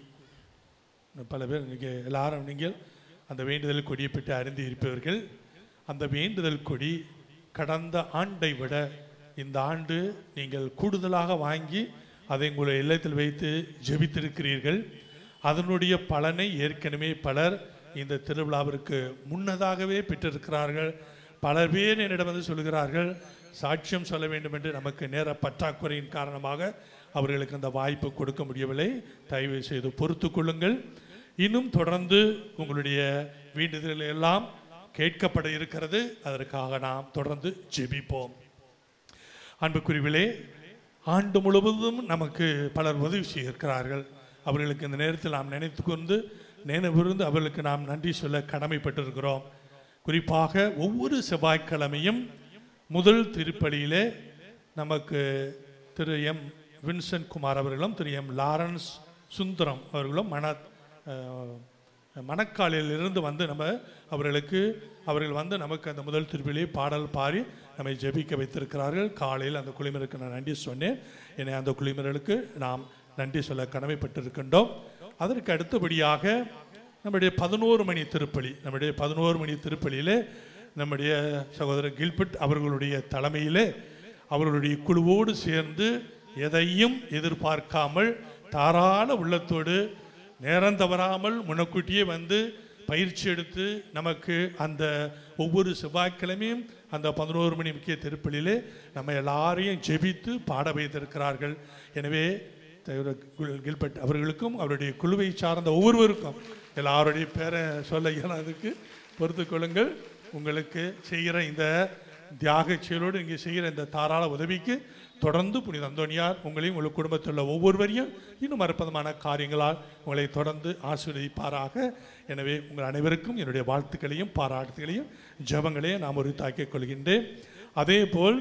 பல பேர் இன்றைக்கி எல்லாரும் நீங்கள் அந்த வேண்டுதல் கொடியை பற்றி அறிந்து இருப்பவர்கள் அந்த வேண்டுதல் கொடி கடந்த ஆண்டை விட இந்த ஆண்டு நீங்கள் கூடுதலாக வாங்கி அதை உங்களுடைய இல்லத்தில் வைத்து ஜெபித்திருக்கிறீர்கள் அதனுடைய பலனை ஏற்கனவே பலர் இந்த திருவிழாவிற்கு முன்னதாகவே பெற்றிருக்கிறார்கள் பல பேர் என்னிடம் வந்து சொல்கிறார்கள் சாட்சியம் சொல்ல வேண்டும் என்று நமக்கு நேர பற்றாக்குறையின் காரணமாக அவர்களுக்கு அந்த வாய்ப்பு கொடுக்க முடியவில்லை தயவு செய்து பொறுத்து கொள்ளுங்கள் இன்னும் தொடர்ந்து உங்களுடைய வேண்டுதல்கள் எல்லாம் கேட்கப்பட இருக்கிறது அதற்காக நாம் தொடர்ந்து ஜெபிப்போம் அன்புக்குரியவிலே ஆண்டு முழுவதும் நமக்கு பலர் உதவி செய்திருக்கிறார்கள் அவர்களுக்கு இந்த நேரத்தில் நாம் நினைத்து கொண்டு நினைவிருந்து அவர்களுக்கு நாம் நன்றி சொல்ல கடமைப்பட்டிருக்கிறோம் குறிப்பாக ஒவ்வொரு செவ்வாய்க்கிழமையும் முதல் திருப்பலியிலே நமக்கு திரு எம் வின்சென்ட் குமார் அவர்களும் திரு எம் லாரன்ஸ் சுந்தரம் அவர்களும் மன அஹ், மணக்காலிலிருந்து வந்து நம்ம அவர்களுக்கு அவர்கள் வந்து நமக்கு அந்த முதல் திருப்பிலே பாடல் பாடி நம்மை ஜெபிக்க வைத்திருக்கிறார்கள் காலையில் அந்த குழுவினருக்கு நான் நன்றி சொன்னேன் என்னை அந்த குழுவினர்களுக்கு நாம் நன்றி சொல்ல கடமைப்பட்டிருக்கின்றோம் அதற்கு அடுத்தபடியாக நம்முடைய பதினோரு மணி திருப்பலி நம்முடைய பதினோரு மணி திருப்பலியிலே நம்முடைய சகோதரர் கில்பர்ட் அவர்களுடைய தலைமையிலே அவர்களுடைய குழுவோடு சேர்ந்து எதையும் எதிர்பார்க்காமல் தாராள உள்ளத்தோடு நேரம் தவறாமல் முன்னக்கூட்டியே வந்து பயிற்சி எடுத்து நமக்கு அந்த ஒவ்வொரு செவ்வாய்க்கிழமையும் அந்த பதினோரு மணி முக்கிய திருப்பலியிலே நம்ம எல்லாரையும் ஜெபித்து பாட வைத்திருக்கிறார்கள் எனவே தலைவர் குல்- கில்பர்ட் அவர்களுக்கும் அவருடைய குழுவை சார்ந்த ஒவ்வொருவருக்கும் எல்லாருடைய பேரை சொல்ல இயலாததுக்கு பொறுத்து கொள்ளுங்கள் உங்களுக்கு செய்கிற இந்த தியாக செயலோடு இங்கே செய்கிற இந்த தாராள உதவிக்கு தொடர்ந்து புனித அந்தோனியார் உங்களையும் உங்கள் குடும்பத்தில் உள்ள ஒவ்வொருவரையும் இன்னும் அற்புதமான காரியங்களால் உங்களை தொடர்ந்து ஆசீர்வதிப்பாராக எனவே உங்கள் அனைவருக்கும் என்னுடைய வாழ்த்துக்களையும் பாராட்டுகளையும் ஜெபங்களையும் நாம் உரித்தாக்கிக் கொள்கின்றேன் அதே போல்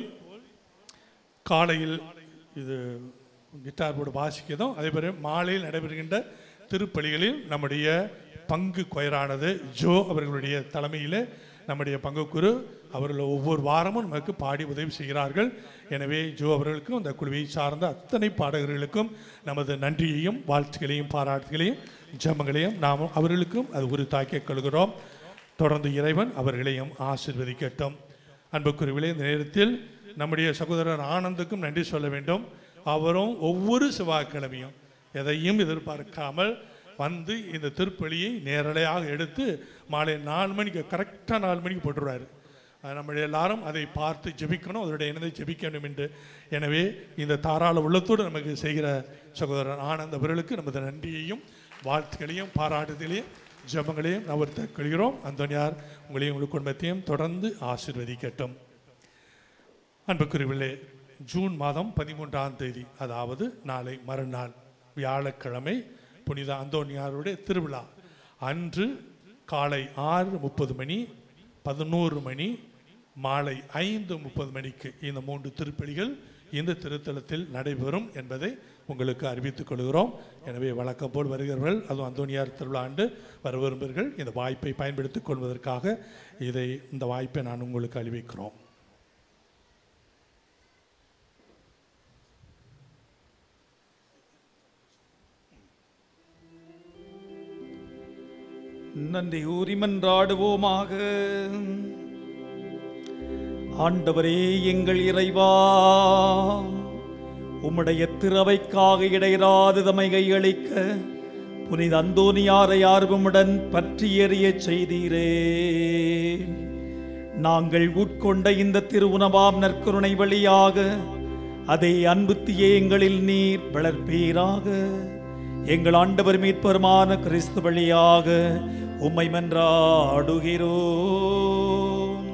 காலையில் இது கிட்டார் போர்டு வாசிக்கதும் அதே போல மாலையில் நடைபெறுகின்ற திருப்பலிகளில் நம்முடைய பங்கு கொயரானது ஜோ அவர்களுடைய தலைமையில் நம்முடைய பங்கு குரு அவர்கள் ஒவ்வொரு வாரமும் நமக்கு பாடி உதவி செய்கிறார்கள் எனவே ஜோ அவர்களுக்கும் அந்த குழுவை சார்ந்த அத்தனை பாடகர்களுக்கும் நமது நன்றியையும் வாழ்த்துக்களையும் பாராட்டுகளையும் ஜெபங்களையும் நாம் அவர்களுக்கும் அது உரித்தாக்கிக் கொள்கிறோம் தொடர்ந்து இறைவன் அவர்களையும் ஆசிர்வதிக்கட்டும் அன்புக்குருவிலே இந்த நேரத்தில் நம்முடைய சகோதரர் ஆனந்துக்கும் நன்றி சொல்ல வேண்டும் அவரும் ஒவ்வொரு செவ்வாய்க்கிழமையும் எதையும் எதிர்பார்க்காமல் வந்து இந்த திருப்பலியை நேரலையாக எடுத்து மாலை நாலு மணிக்கு கரெக்டாக நாலு மணிக்கு போட்டுருவாரு அது நம்ம எல்லாரும் அதை பார்த்து ஜெபிக்கணும் அதனுடைய இணைந்து ஜெபிக்க வேண்டும் என்று எனவே இந்த தாராள உள்ளத்தோடு நமக்கு செய்கிற சகோதரர் ஆனந்த் அவர்களுக்கு நமது நன்றியையும் வாழ்த்துக்களையும் பாராட்டுதலையும் ஜெபங்களையும் அவர் கொள்கிறோம் அந்தோனியார் உங்களையும் உங்கள் குடும்பத்தையும் தொடர்ந்து ஆசீர்வதிக்கட்டும் அன்புக்குரியவில்லை ஜூன் மாதம் பதிமூன்றாம் தேதி அதாவது நாளை மறுநாள் வியாழக்கிழமை புனித அந்தோனியாருடைய திருவிழா அன்று காலை ஆறு முப்பது மணி பதினோரு மணி மாலை ஐந்து முப்பது மணிக்கு இந்த மூன்று திருப்பலிகள் இந்த திருத்தலத்தில் நடைபெறும் என்பதை உங்களுக்கு அறிவித்துக் கொள்கிறோம் எனவே வழக்கம் போல் வருகிறவர்கள் அதுவும் அந்தோனியார் திருவிழா ஆண்டு வர விரும்புகிறீர்கள் இந்த வாய்ப்பை பயன்படுத்திக் கொள்வதற்காக இதை இந்த வாய்ப்பை நான் உங்களுக்கு அறிவிக்கிறோம் நன்றி ஊறி மன்றாடுவோமாக ஆண்டவரே எங்கள் இறைவா உம்முடைய திறவைக்காக இடையராது தமை கையளிக்க புனித அந்தோனியாரை ஆர்வமுடன் பற்றி எறியச் செய்தீரே நாங்கள் உட்கொண்ட இந்த திருவுணவாம் நற்கருணை வழியாக அதை அன்புத்தியே எங்களில் நீர் வளர்ப்பீராக எங்கள் ஆண்டவர் மீட்பருமான கிறிஸ்து வழியாக உம்மை மன்றாடுகிறோம்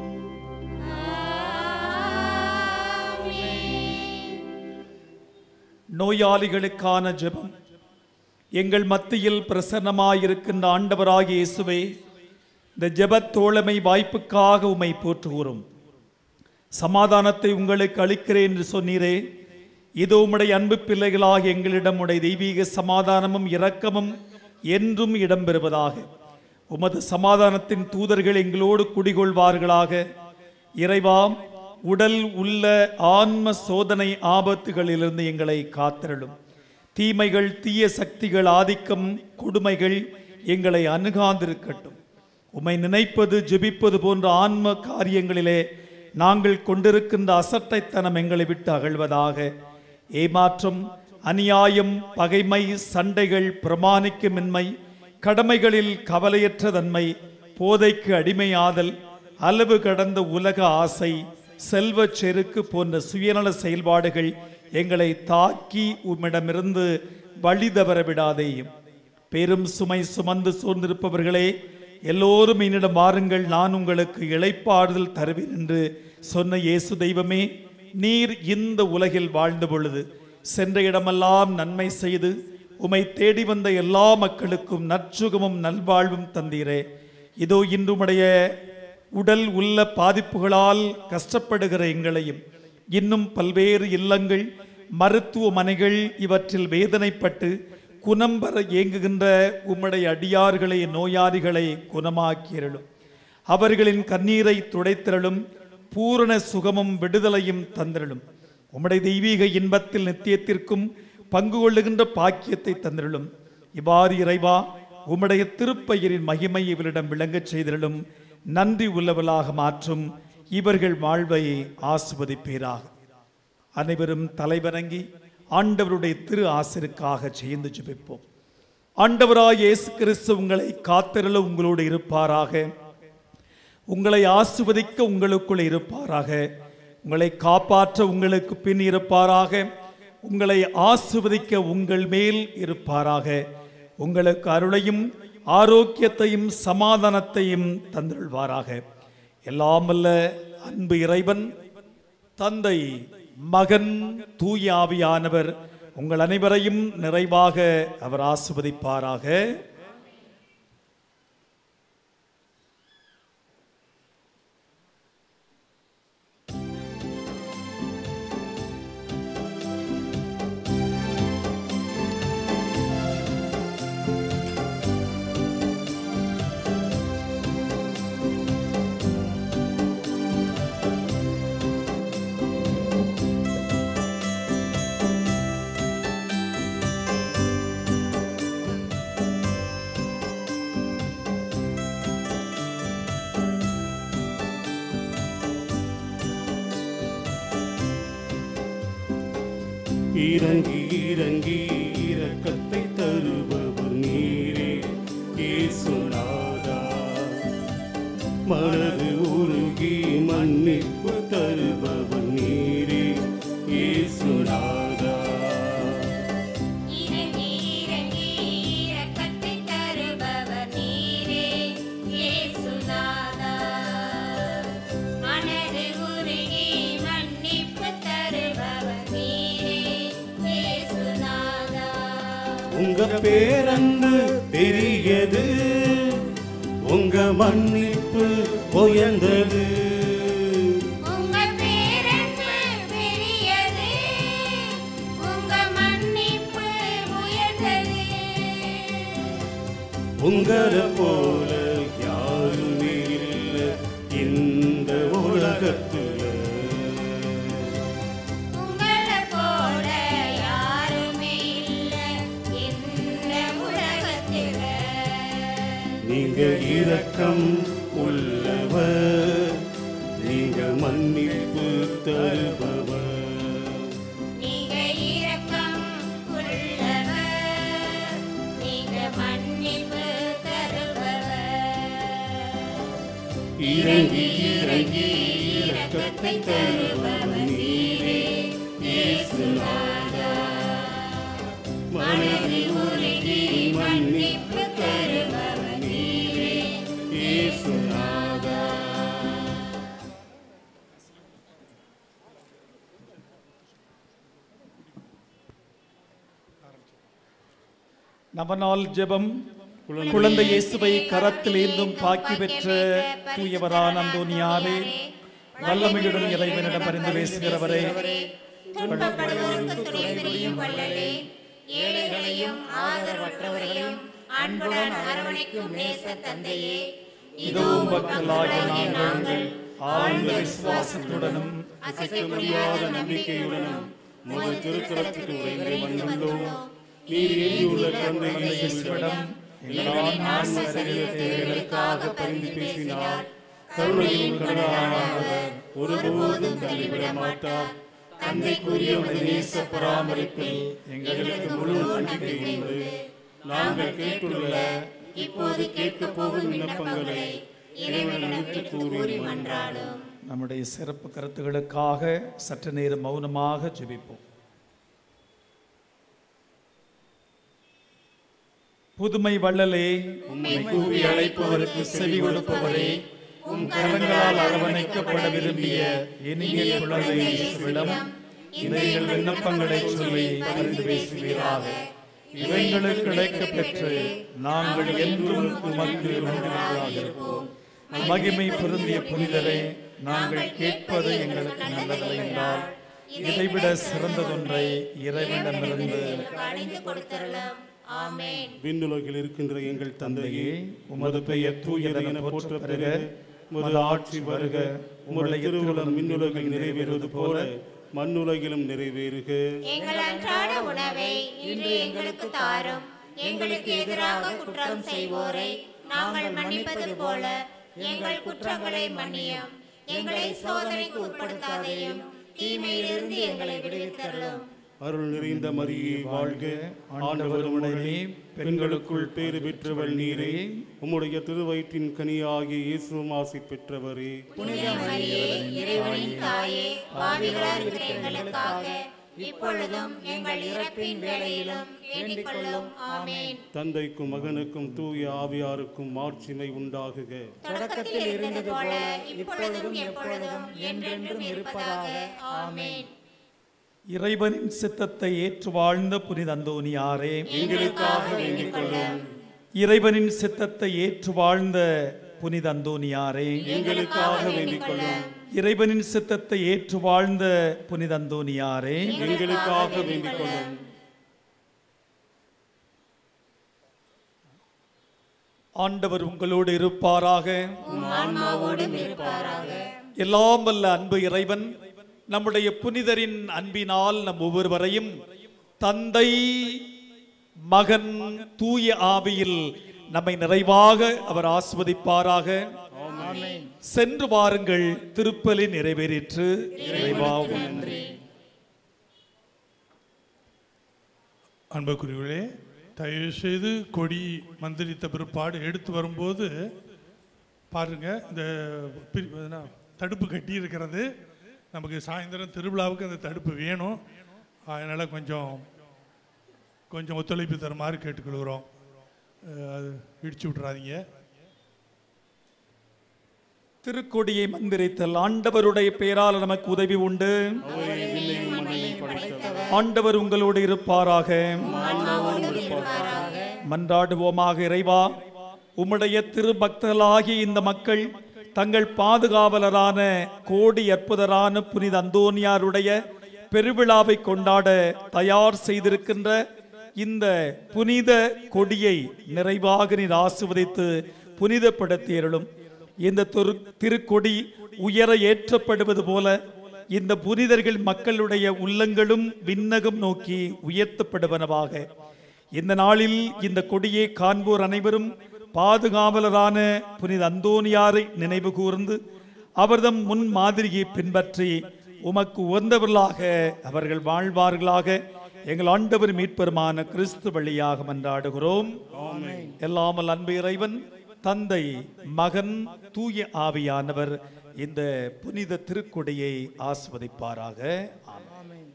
நோயாளிகளுக்கான ஜெபம் எங்கள் மத்தியில் பிரசன்னமாயிருக்கின்ற ஆண்டவராகிய இயேசுவே இந்த ஜெபத் தோழமை வாய்ப்புக்காக உம்மை போற்றுகிறோம் சமாதானத்தை உங்களுக்கு அளிக்கிறேன் என்று சொன்னீரே இதோ உம்முடைய அன்பு பிள்ளைகளாக எங்களிடம் உடைய தெய்வீக சமாதானமும் இரக்கமும் என்றும் இடம்பெறுவதாக உமது சமாதானத்தின் தூதர்கள் எங்களோடு குடிகொள்வார்களாக இறைவாம் உடல் உள்ள ஆன்ம சோதனை ஆபத்துகளிலிருந்து எங்களை காத்திரலும் தீமைகள் தீய சக்திகள் ஆதிக்கம் கொடுமைகள் எங்களை அணுகாந்திருக்கட்டும் உம்மை நினைப்பது ஜெபிப்பது போன்ற ஆன்ம காரியங்களிலே நாங்கள் கொண்டிருக்கின்ற அசட்டைத்தனம் எங்களை விட்டு அகழ்வதாக ஏமாற்றம் அநியாயம் பகைமை சண்டைகள் பிரமாணிக்குமின்மை கடமைகளில் கவலையற்ற தன்மை போதைக்கு அடிமையாதல் அளவு கடந்த உலக ஆசை செல்வச் செருக்கு போன்ற சுயநல செயல்பாடுகள் எங்களை தாக்கி உம்மிடமிருந்து வழி தவற விடாதேயும் பெரும் சுமை சுமந்து சூழ்ந்திருப்பவர்களே எல்லோரும் என்னிடம் வாருங்கள் நான் உங்களுக்கு இளைப்பாறுதல் தருவேன் என்று சொன்ன இயேசு தெய்வமே நீர் இந்த உலகில் வாழ்ந்த பொழுது சென்ற இடமெல்லாம் நன்மை செய்து உமை தேடி வந்த எல்லா மக்களுக்கும் நற்சுகமும் நல்வாழ்வும் தந்தீரே இதோ இன்றுமுடைய உடல் உள்ள பாதிப்புகளால் கஷ்டப்படுகிற எங்களையும் இன்னும் பல்வேறு இல்லங்கள் மருத்துவமனைகள் இவற்றில் வேதனைப்பட்டு குணம்பெற ஏங்குகின்ற உம்முடைய அடியார்களை நோயாளிகளை குணமாக்கியருளும் அவர்களின் கண்ணீரை துடைத்திரளும் பூரண சுகமும் விடுதலையும் தந்திரளும் உம்முடைய தெய்வீக இன்பத்தில் நித்தியத்திற்கும் பங்கு கொள்ளுகின்ற பாக்கியத்தை தந்திரளும் இவ்வாறு இறைவா உம்முடைய திருப்பெயரின் மகிமை இவரிடம் விளங்கச் செய்திரளும் நன்றி உள்ளவளாக மாற்றும் இவர்கள் வாழ்வை ஆசுவதிப்பீராக அனைவரும் தலைவணங்கி ஆண்டவருடைய திரு ஆசிருக்காக சேர்ந்து ஜெபிப்போம் ஆண்டவராய் இயேசு கிறிஸ்து உங்களை காத்திரல உங்களோடு இருப்பாராக உங்களை ஆசுவதிக்க உங்களுக்குள் இருப்பாராக உங்களை காப்பாற்ற உங்களுக்கு பின் இருப்பாராக உங்களை ஆசுவதிக்க உங்கள் மேல் இருப்பாராக உங்களுக்கு அருளையும் ஆரோக்கியத்தையும் சமாதானத்தையும் தந்திருள்வாராக எல்லாமல்ல அன்பு இறைவன் தந்தை மகன் தூய ஆவியானவர் உங்கள் அனைவரையும் நிறைவாக அவர் ஆசிர்வதிப்பாராக இறங்கி இறங்கி இரக்கத்தை தருபவர் நீரே இயேசுநாதா மனது உருகி மன்னிப்பு தருபவர் நீரே இயேசுநாதா இறங்கி இறங்கி இரக்கத்தை தருபவர் நீரே இயேசுநாதா மனது உருகி மன்னிப்பு தருபவர் நீரே இயேசுநாதா உங்க பேரன்பு பெரியது உங்க மன்னிப்பு உயர்ந்தது உங்க பேரன்பு பெரியது உங்க மன்னிப்பு உயர்ந்தது உங்களை போல யாருமே இல்லை இந்த உலகத்துல உங்களை போல யாருமே இல்ல இந்த உலகத்தில நீங்க இரக்கம் உள்ளவர் நீங்க மன்னிப்பு தருபவர் நீங்க இரக்கம் உள்ளவர் நீங்க மன்னிப்பு தருபவர் இறங்கி இறங்கி இரக்கத்தை தருபவர் நீரே இயேசுநாதா மனதில் உருகி மன்னிப்பு தருபவர் நீரே இயேசுநாதா நவநாள் ஜெபம் குழந்தை இயேசுவை கரத்தில் ஏந்தும் பாக்கி பெற்ற தூயவரான அந்தோனியாரே வல்லமையுடன் இறைவனிடம் பரிந்து பேசுகிறவரே துன்பப்படுவோருக்கு துணை புரியும் வள்ளலே ஏழைகளையும் ஆதரவற்றவர்களையும் அன்புடன் அரவணைக்கும் நேச தந்தையே இதோ மக்களாகிய நாங்கள் ஆழ்ந்த விசுவாசத்துடனும் அசைக்க முடியாத நம்பிக்கையுடனும் முதல் திருத்தலத்துக்கு உரைந்து வந்துள்ளோம் நீர் ஏறியுள்ள தந்தை இயேசுவிடம் எல்லா ஆன்ம தேவைகளுக்காக பரிந்து பேசினார் கருணையும் கடலானவர் ஒருபோதும் தள்ளிவிட மாட்டார் தந்தைக்குரிய உமது நேச பராமரிப்பில் எங்களுக்கு முழு நம்பிக்கை உண்டு நாங்கள் கேட்டுள்ள இப்போது கேட்கப் போகும் விண்ணப்பங்களை இறைவன் எடுத்து கூறி மன்றாடும் நம்முடைய சிறப்பு கருத்துகளுக்காக சற்று நேரம் மௌனமாக ஜெபிப்போம் புதுமை வள்ளலே உம்மை கூவி அழைப்பவருக்கு செவி கொடுப்பவரே உம் கரங்களால் அரவணைக்கப்பட விரும்பிய இனிய குழந்தை இயேசுவிடம் இவைகள் விண்ணப்பங்களை சொல்லி பரிந்து பேசுவீராக இவைகளுக்கு கிடைக்க பெற்று நாங்கள் என்றும் உமக்கு நன்றிகளாக இருப்போம் மகிமை பொருந்திய புனிதரே நாங்கள் கேட்பது எங்களுக்கு நல்லது என்றால் இதைவிட சிறந்ததொன்றை இறைவனிடமிருந்து அடைந்து கொடுத்தரலாம் ஆமென் விண்ணுலகில் இருக்கின்ற எங்கள் தந்தையே உமது பெயர் தூயது என போற்ற பெறுக உமது ஆட்சி வருக உம்முடைய திருவுளம் விண்ணுலகில் நிறைவேறுவது போல மண்ணுலகிலும் நிறைவேறுக எங்கள் அன்றாட உணவை இன்று எங்களுக்கு தாரும் எங்களுக்கு எதிராக குற்றம் செய்வோரை நாங்கள் மன்னிப்பது போல எங்கள் குற்றங்களை மன்னியும் எங்களை சோதனைக்கு உட்படுத்தாதையும் தீமையிலிருந்து எங்களை விடுவித்தருளும் அருள் நிறைந்த மரியே வாழ்க ஆண்டவர் உடனே பெண்களுக்குள் பேறு பெற்றவள் நீரே உம்முடைய திருவயிற்றின் கனியாகிய இயேசுவும் ஆசி பெற்றவரே புனித மரியே இறைவனின் தாயே பாவிகளாக இருக்கிற எங்களுக்காக இப்பொழுதும் எங்கள் இறப்பின் வேளையிலும் வேண்டிக் கொள்ளும் ஆமென் தந்தைக்கும் மகனுக்கும் தூய ஆவியாருக்கும் மாட்சிமை உண்டாகுக தொடக்கத்தில் இருந்தது போல இப்பொழுதும் எப்பொழுதும் என்றென்றும் இருப்பதாக ஆமென் இறைவனின் சித்தத்தை ஏற்று வாழ்ந்த புனித அந்தோனியாரே எங்களுக்காக வேண்டிக் கொள்ளும் இறைவனின் சித்தத்தை ஏற்று வாழ்ந்த புனித அந்தோனியாரே எங்களுக்காக வேண்டிக் கொள்ளும் இறைவனின் சித்தத்தை ஏற்று வாழ்ந்த புனித அந்தோனியாரே எங்களுக்காக வேண்டிக் கொள்ளும் ஆண்டவர் உங்களோடு இருப்பாராக ஆன்மாவோடும் இருப்பாராக எல்லாம் வல்ல அன்பு இறைவன் நம்முடைய புனிதரின் அன்பினால் நம் ஒவ்வொருவரையும் தந்தை மகன் தூய ஆவியில் நம்மை நிறைவாக அவர் ஆஸ்வதிப்பாராக சென்று வாருங்கள் திருப்பலி நிறைவேறிற்று இறைவா நன்றி அன்புக்குரியவர்களே தயவு செய்து கொடி மந்திரித்த பிற்பாடு எடுத்து வரும்போது பாருங்க இந்த பிரி- என்ன, தடுப்பு கட்டி இருக்கிறது நமக்கு சாயந்தரம் திருவிழாவுக்கு அந்த தடுப்பு வேணும் அதனால் கொஞ்சம் கொஞ்சம் ஒத்துழைப்பு தருமாறு கேட்டுக்கொள்கிறோம் அஹ், அது இடிச்சு விட்றாதீங்க திருக்கொடியை மந்திரித்தல் ஆண்டவருடைய பெயரால் நமக்கு உதவி உண்டு ஆண்டவர் உங்களோடு இருப்பாராக மன்றாடுவோமாக இறைவா உம்முடைய திருபக்தர்களாகிய இந்த மக்கள் தங்கள் பாதுகாவலரான கோடி அற்புதரான புனித அந்தோனியாருடைய பெருவிழாவை கொண்டாட தயார் செய்திருக்கின்ற இந்த புனித கொடியை நிறைவாக நீர் ஆசிர்வதித்து புனிதப்படுத்தியருளும் இந்த தொரு திருக்கொடி உயர ஏற்றப்படுவது போல இந்த புனிதர்கள் மக்களுடைய உள்ளங்களும் விண்ணகம் நோக்கி உயர்த்தப்படுவனவாக இந்த நாளில் இந்த கொடியை காண்போர் அனைவரும் பாதுகாவலரான புனித அந்தோனியாரை நினைவு கூர்ந்து அவர்தம் முன் மாதிரியை பின்பற்றி உமக்கு உகந்தவர்களாக அவர்கள் வாழ்வார்களாக எங்கள் ஆண்டவர் மீட்பெருமான கிறிஸ்து வழியாக மன்றாடுகிறோம் எல்லாமல் அன்பு இறைவன் தந்தை மகன் தூய ஆவியானவர் இந்த புனித திருக்கொடியை ஆஸ்வதிப்பாராக ஆமென்.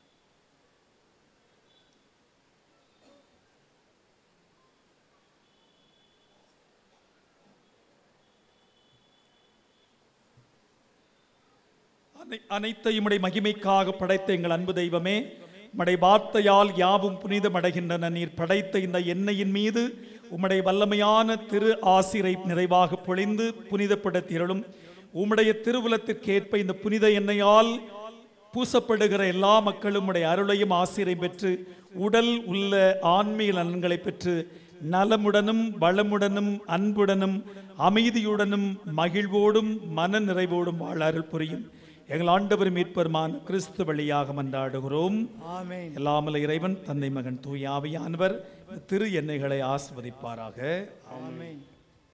அனை- அனைத்தையும் உம்முடைய மகிமைக்காக படைத்த எங்கள் அன்பு தெய்வமே உம்முடைய வார்த்தையால் யாவும் புனிதமடைகின்றன நீர் படைத்த இந்த எண்ணெயின் மீது உம்முடைய வல்லமையான திரு ஆசிரை நிறைவாக பொழிந்து புனிதப்படுத்தியருளும் உம்முடைய திருவுலத்திற்கேற்ப இந்த புனித எண்ணெயால் பூசப்படுகிற எல்லா மக்களும் உடைய அருளையும் ஆசிரை பெற்று உடல் உள்ள ஆன்மீக நலன்களை பெற்று நலமுடனும் வளமுடனும் அன்புடனும் அமைதியுடனும் மகிழ்வோடும் மன நிறைவோடும் வாழ அருள் புரியும் எங்கள் ஆண்டவர் மீட்பெருமான கிறிஸ்து வழியாக மன்றாடுகிறோம் ஆமென். எல்லாமல இறைவன் தந்தை மகன் தூய ஆவியானவர் இந்த திரு எண்ணெய்களை ஆஸ்வதிப்பாராக ஆமென்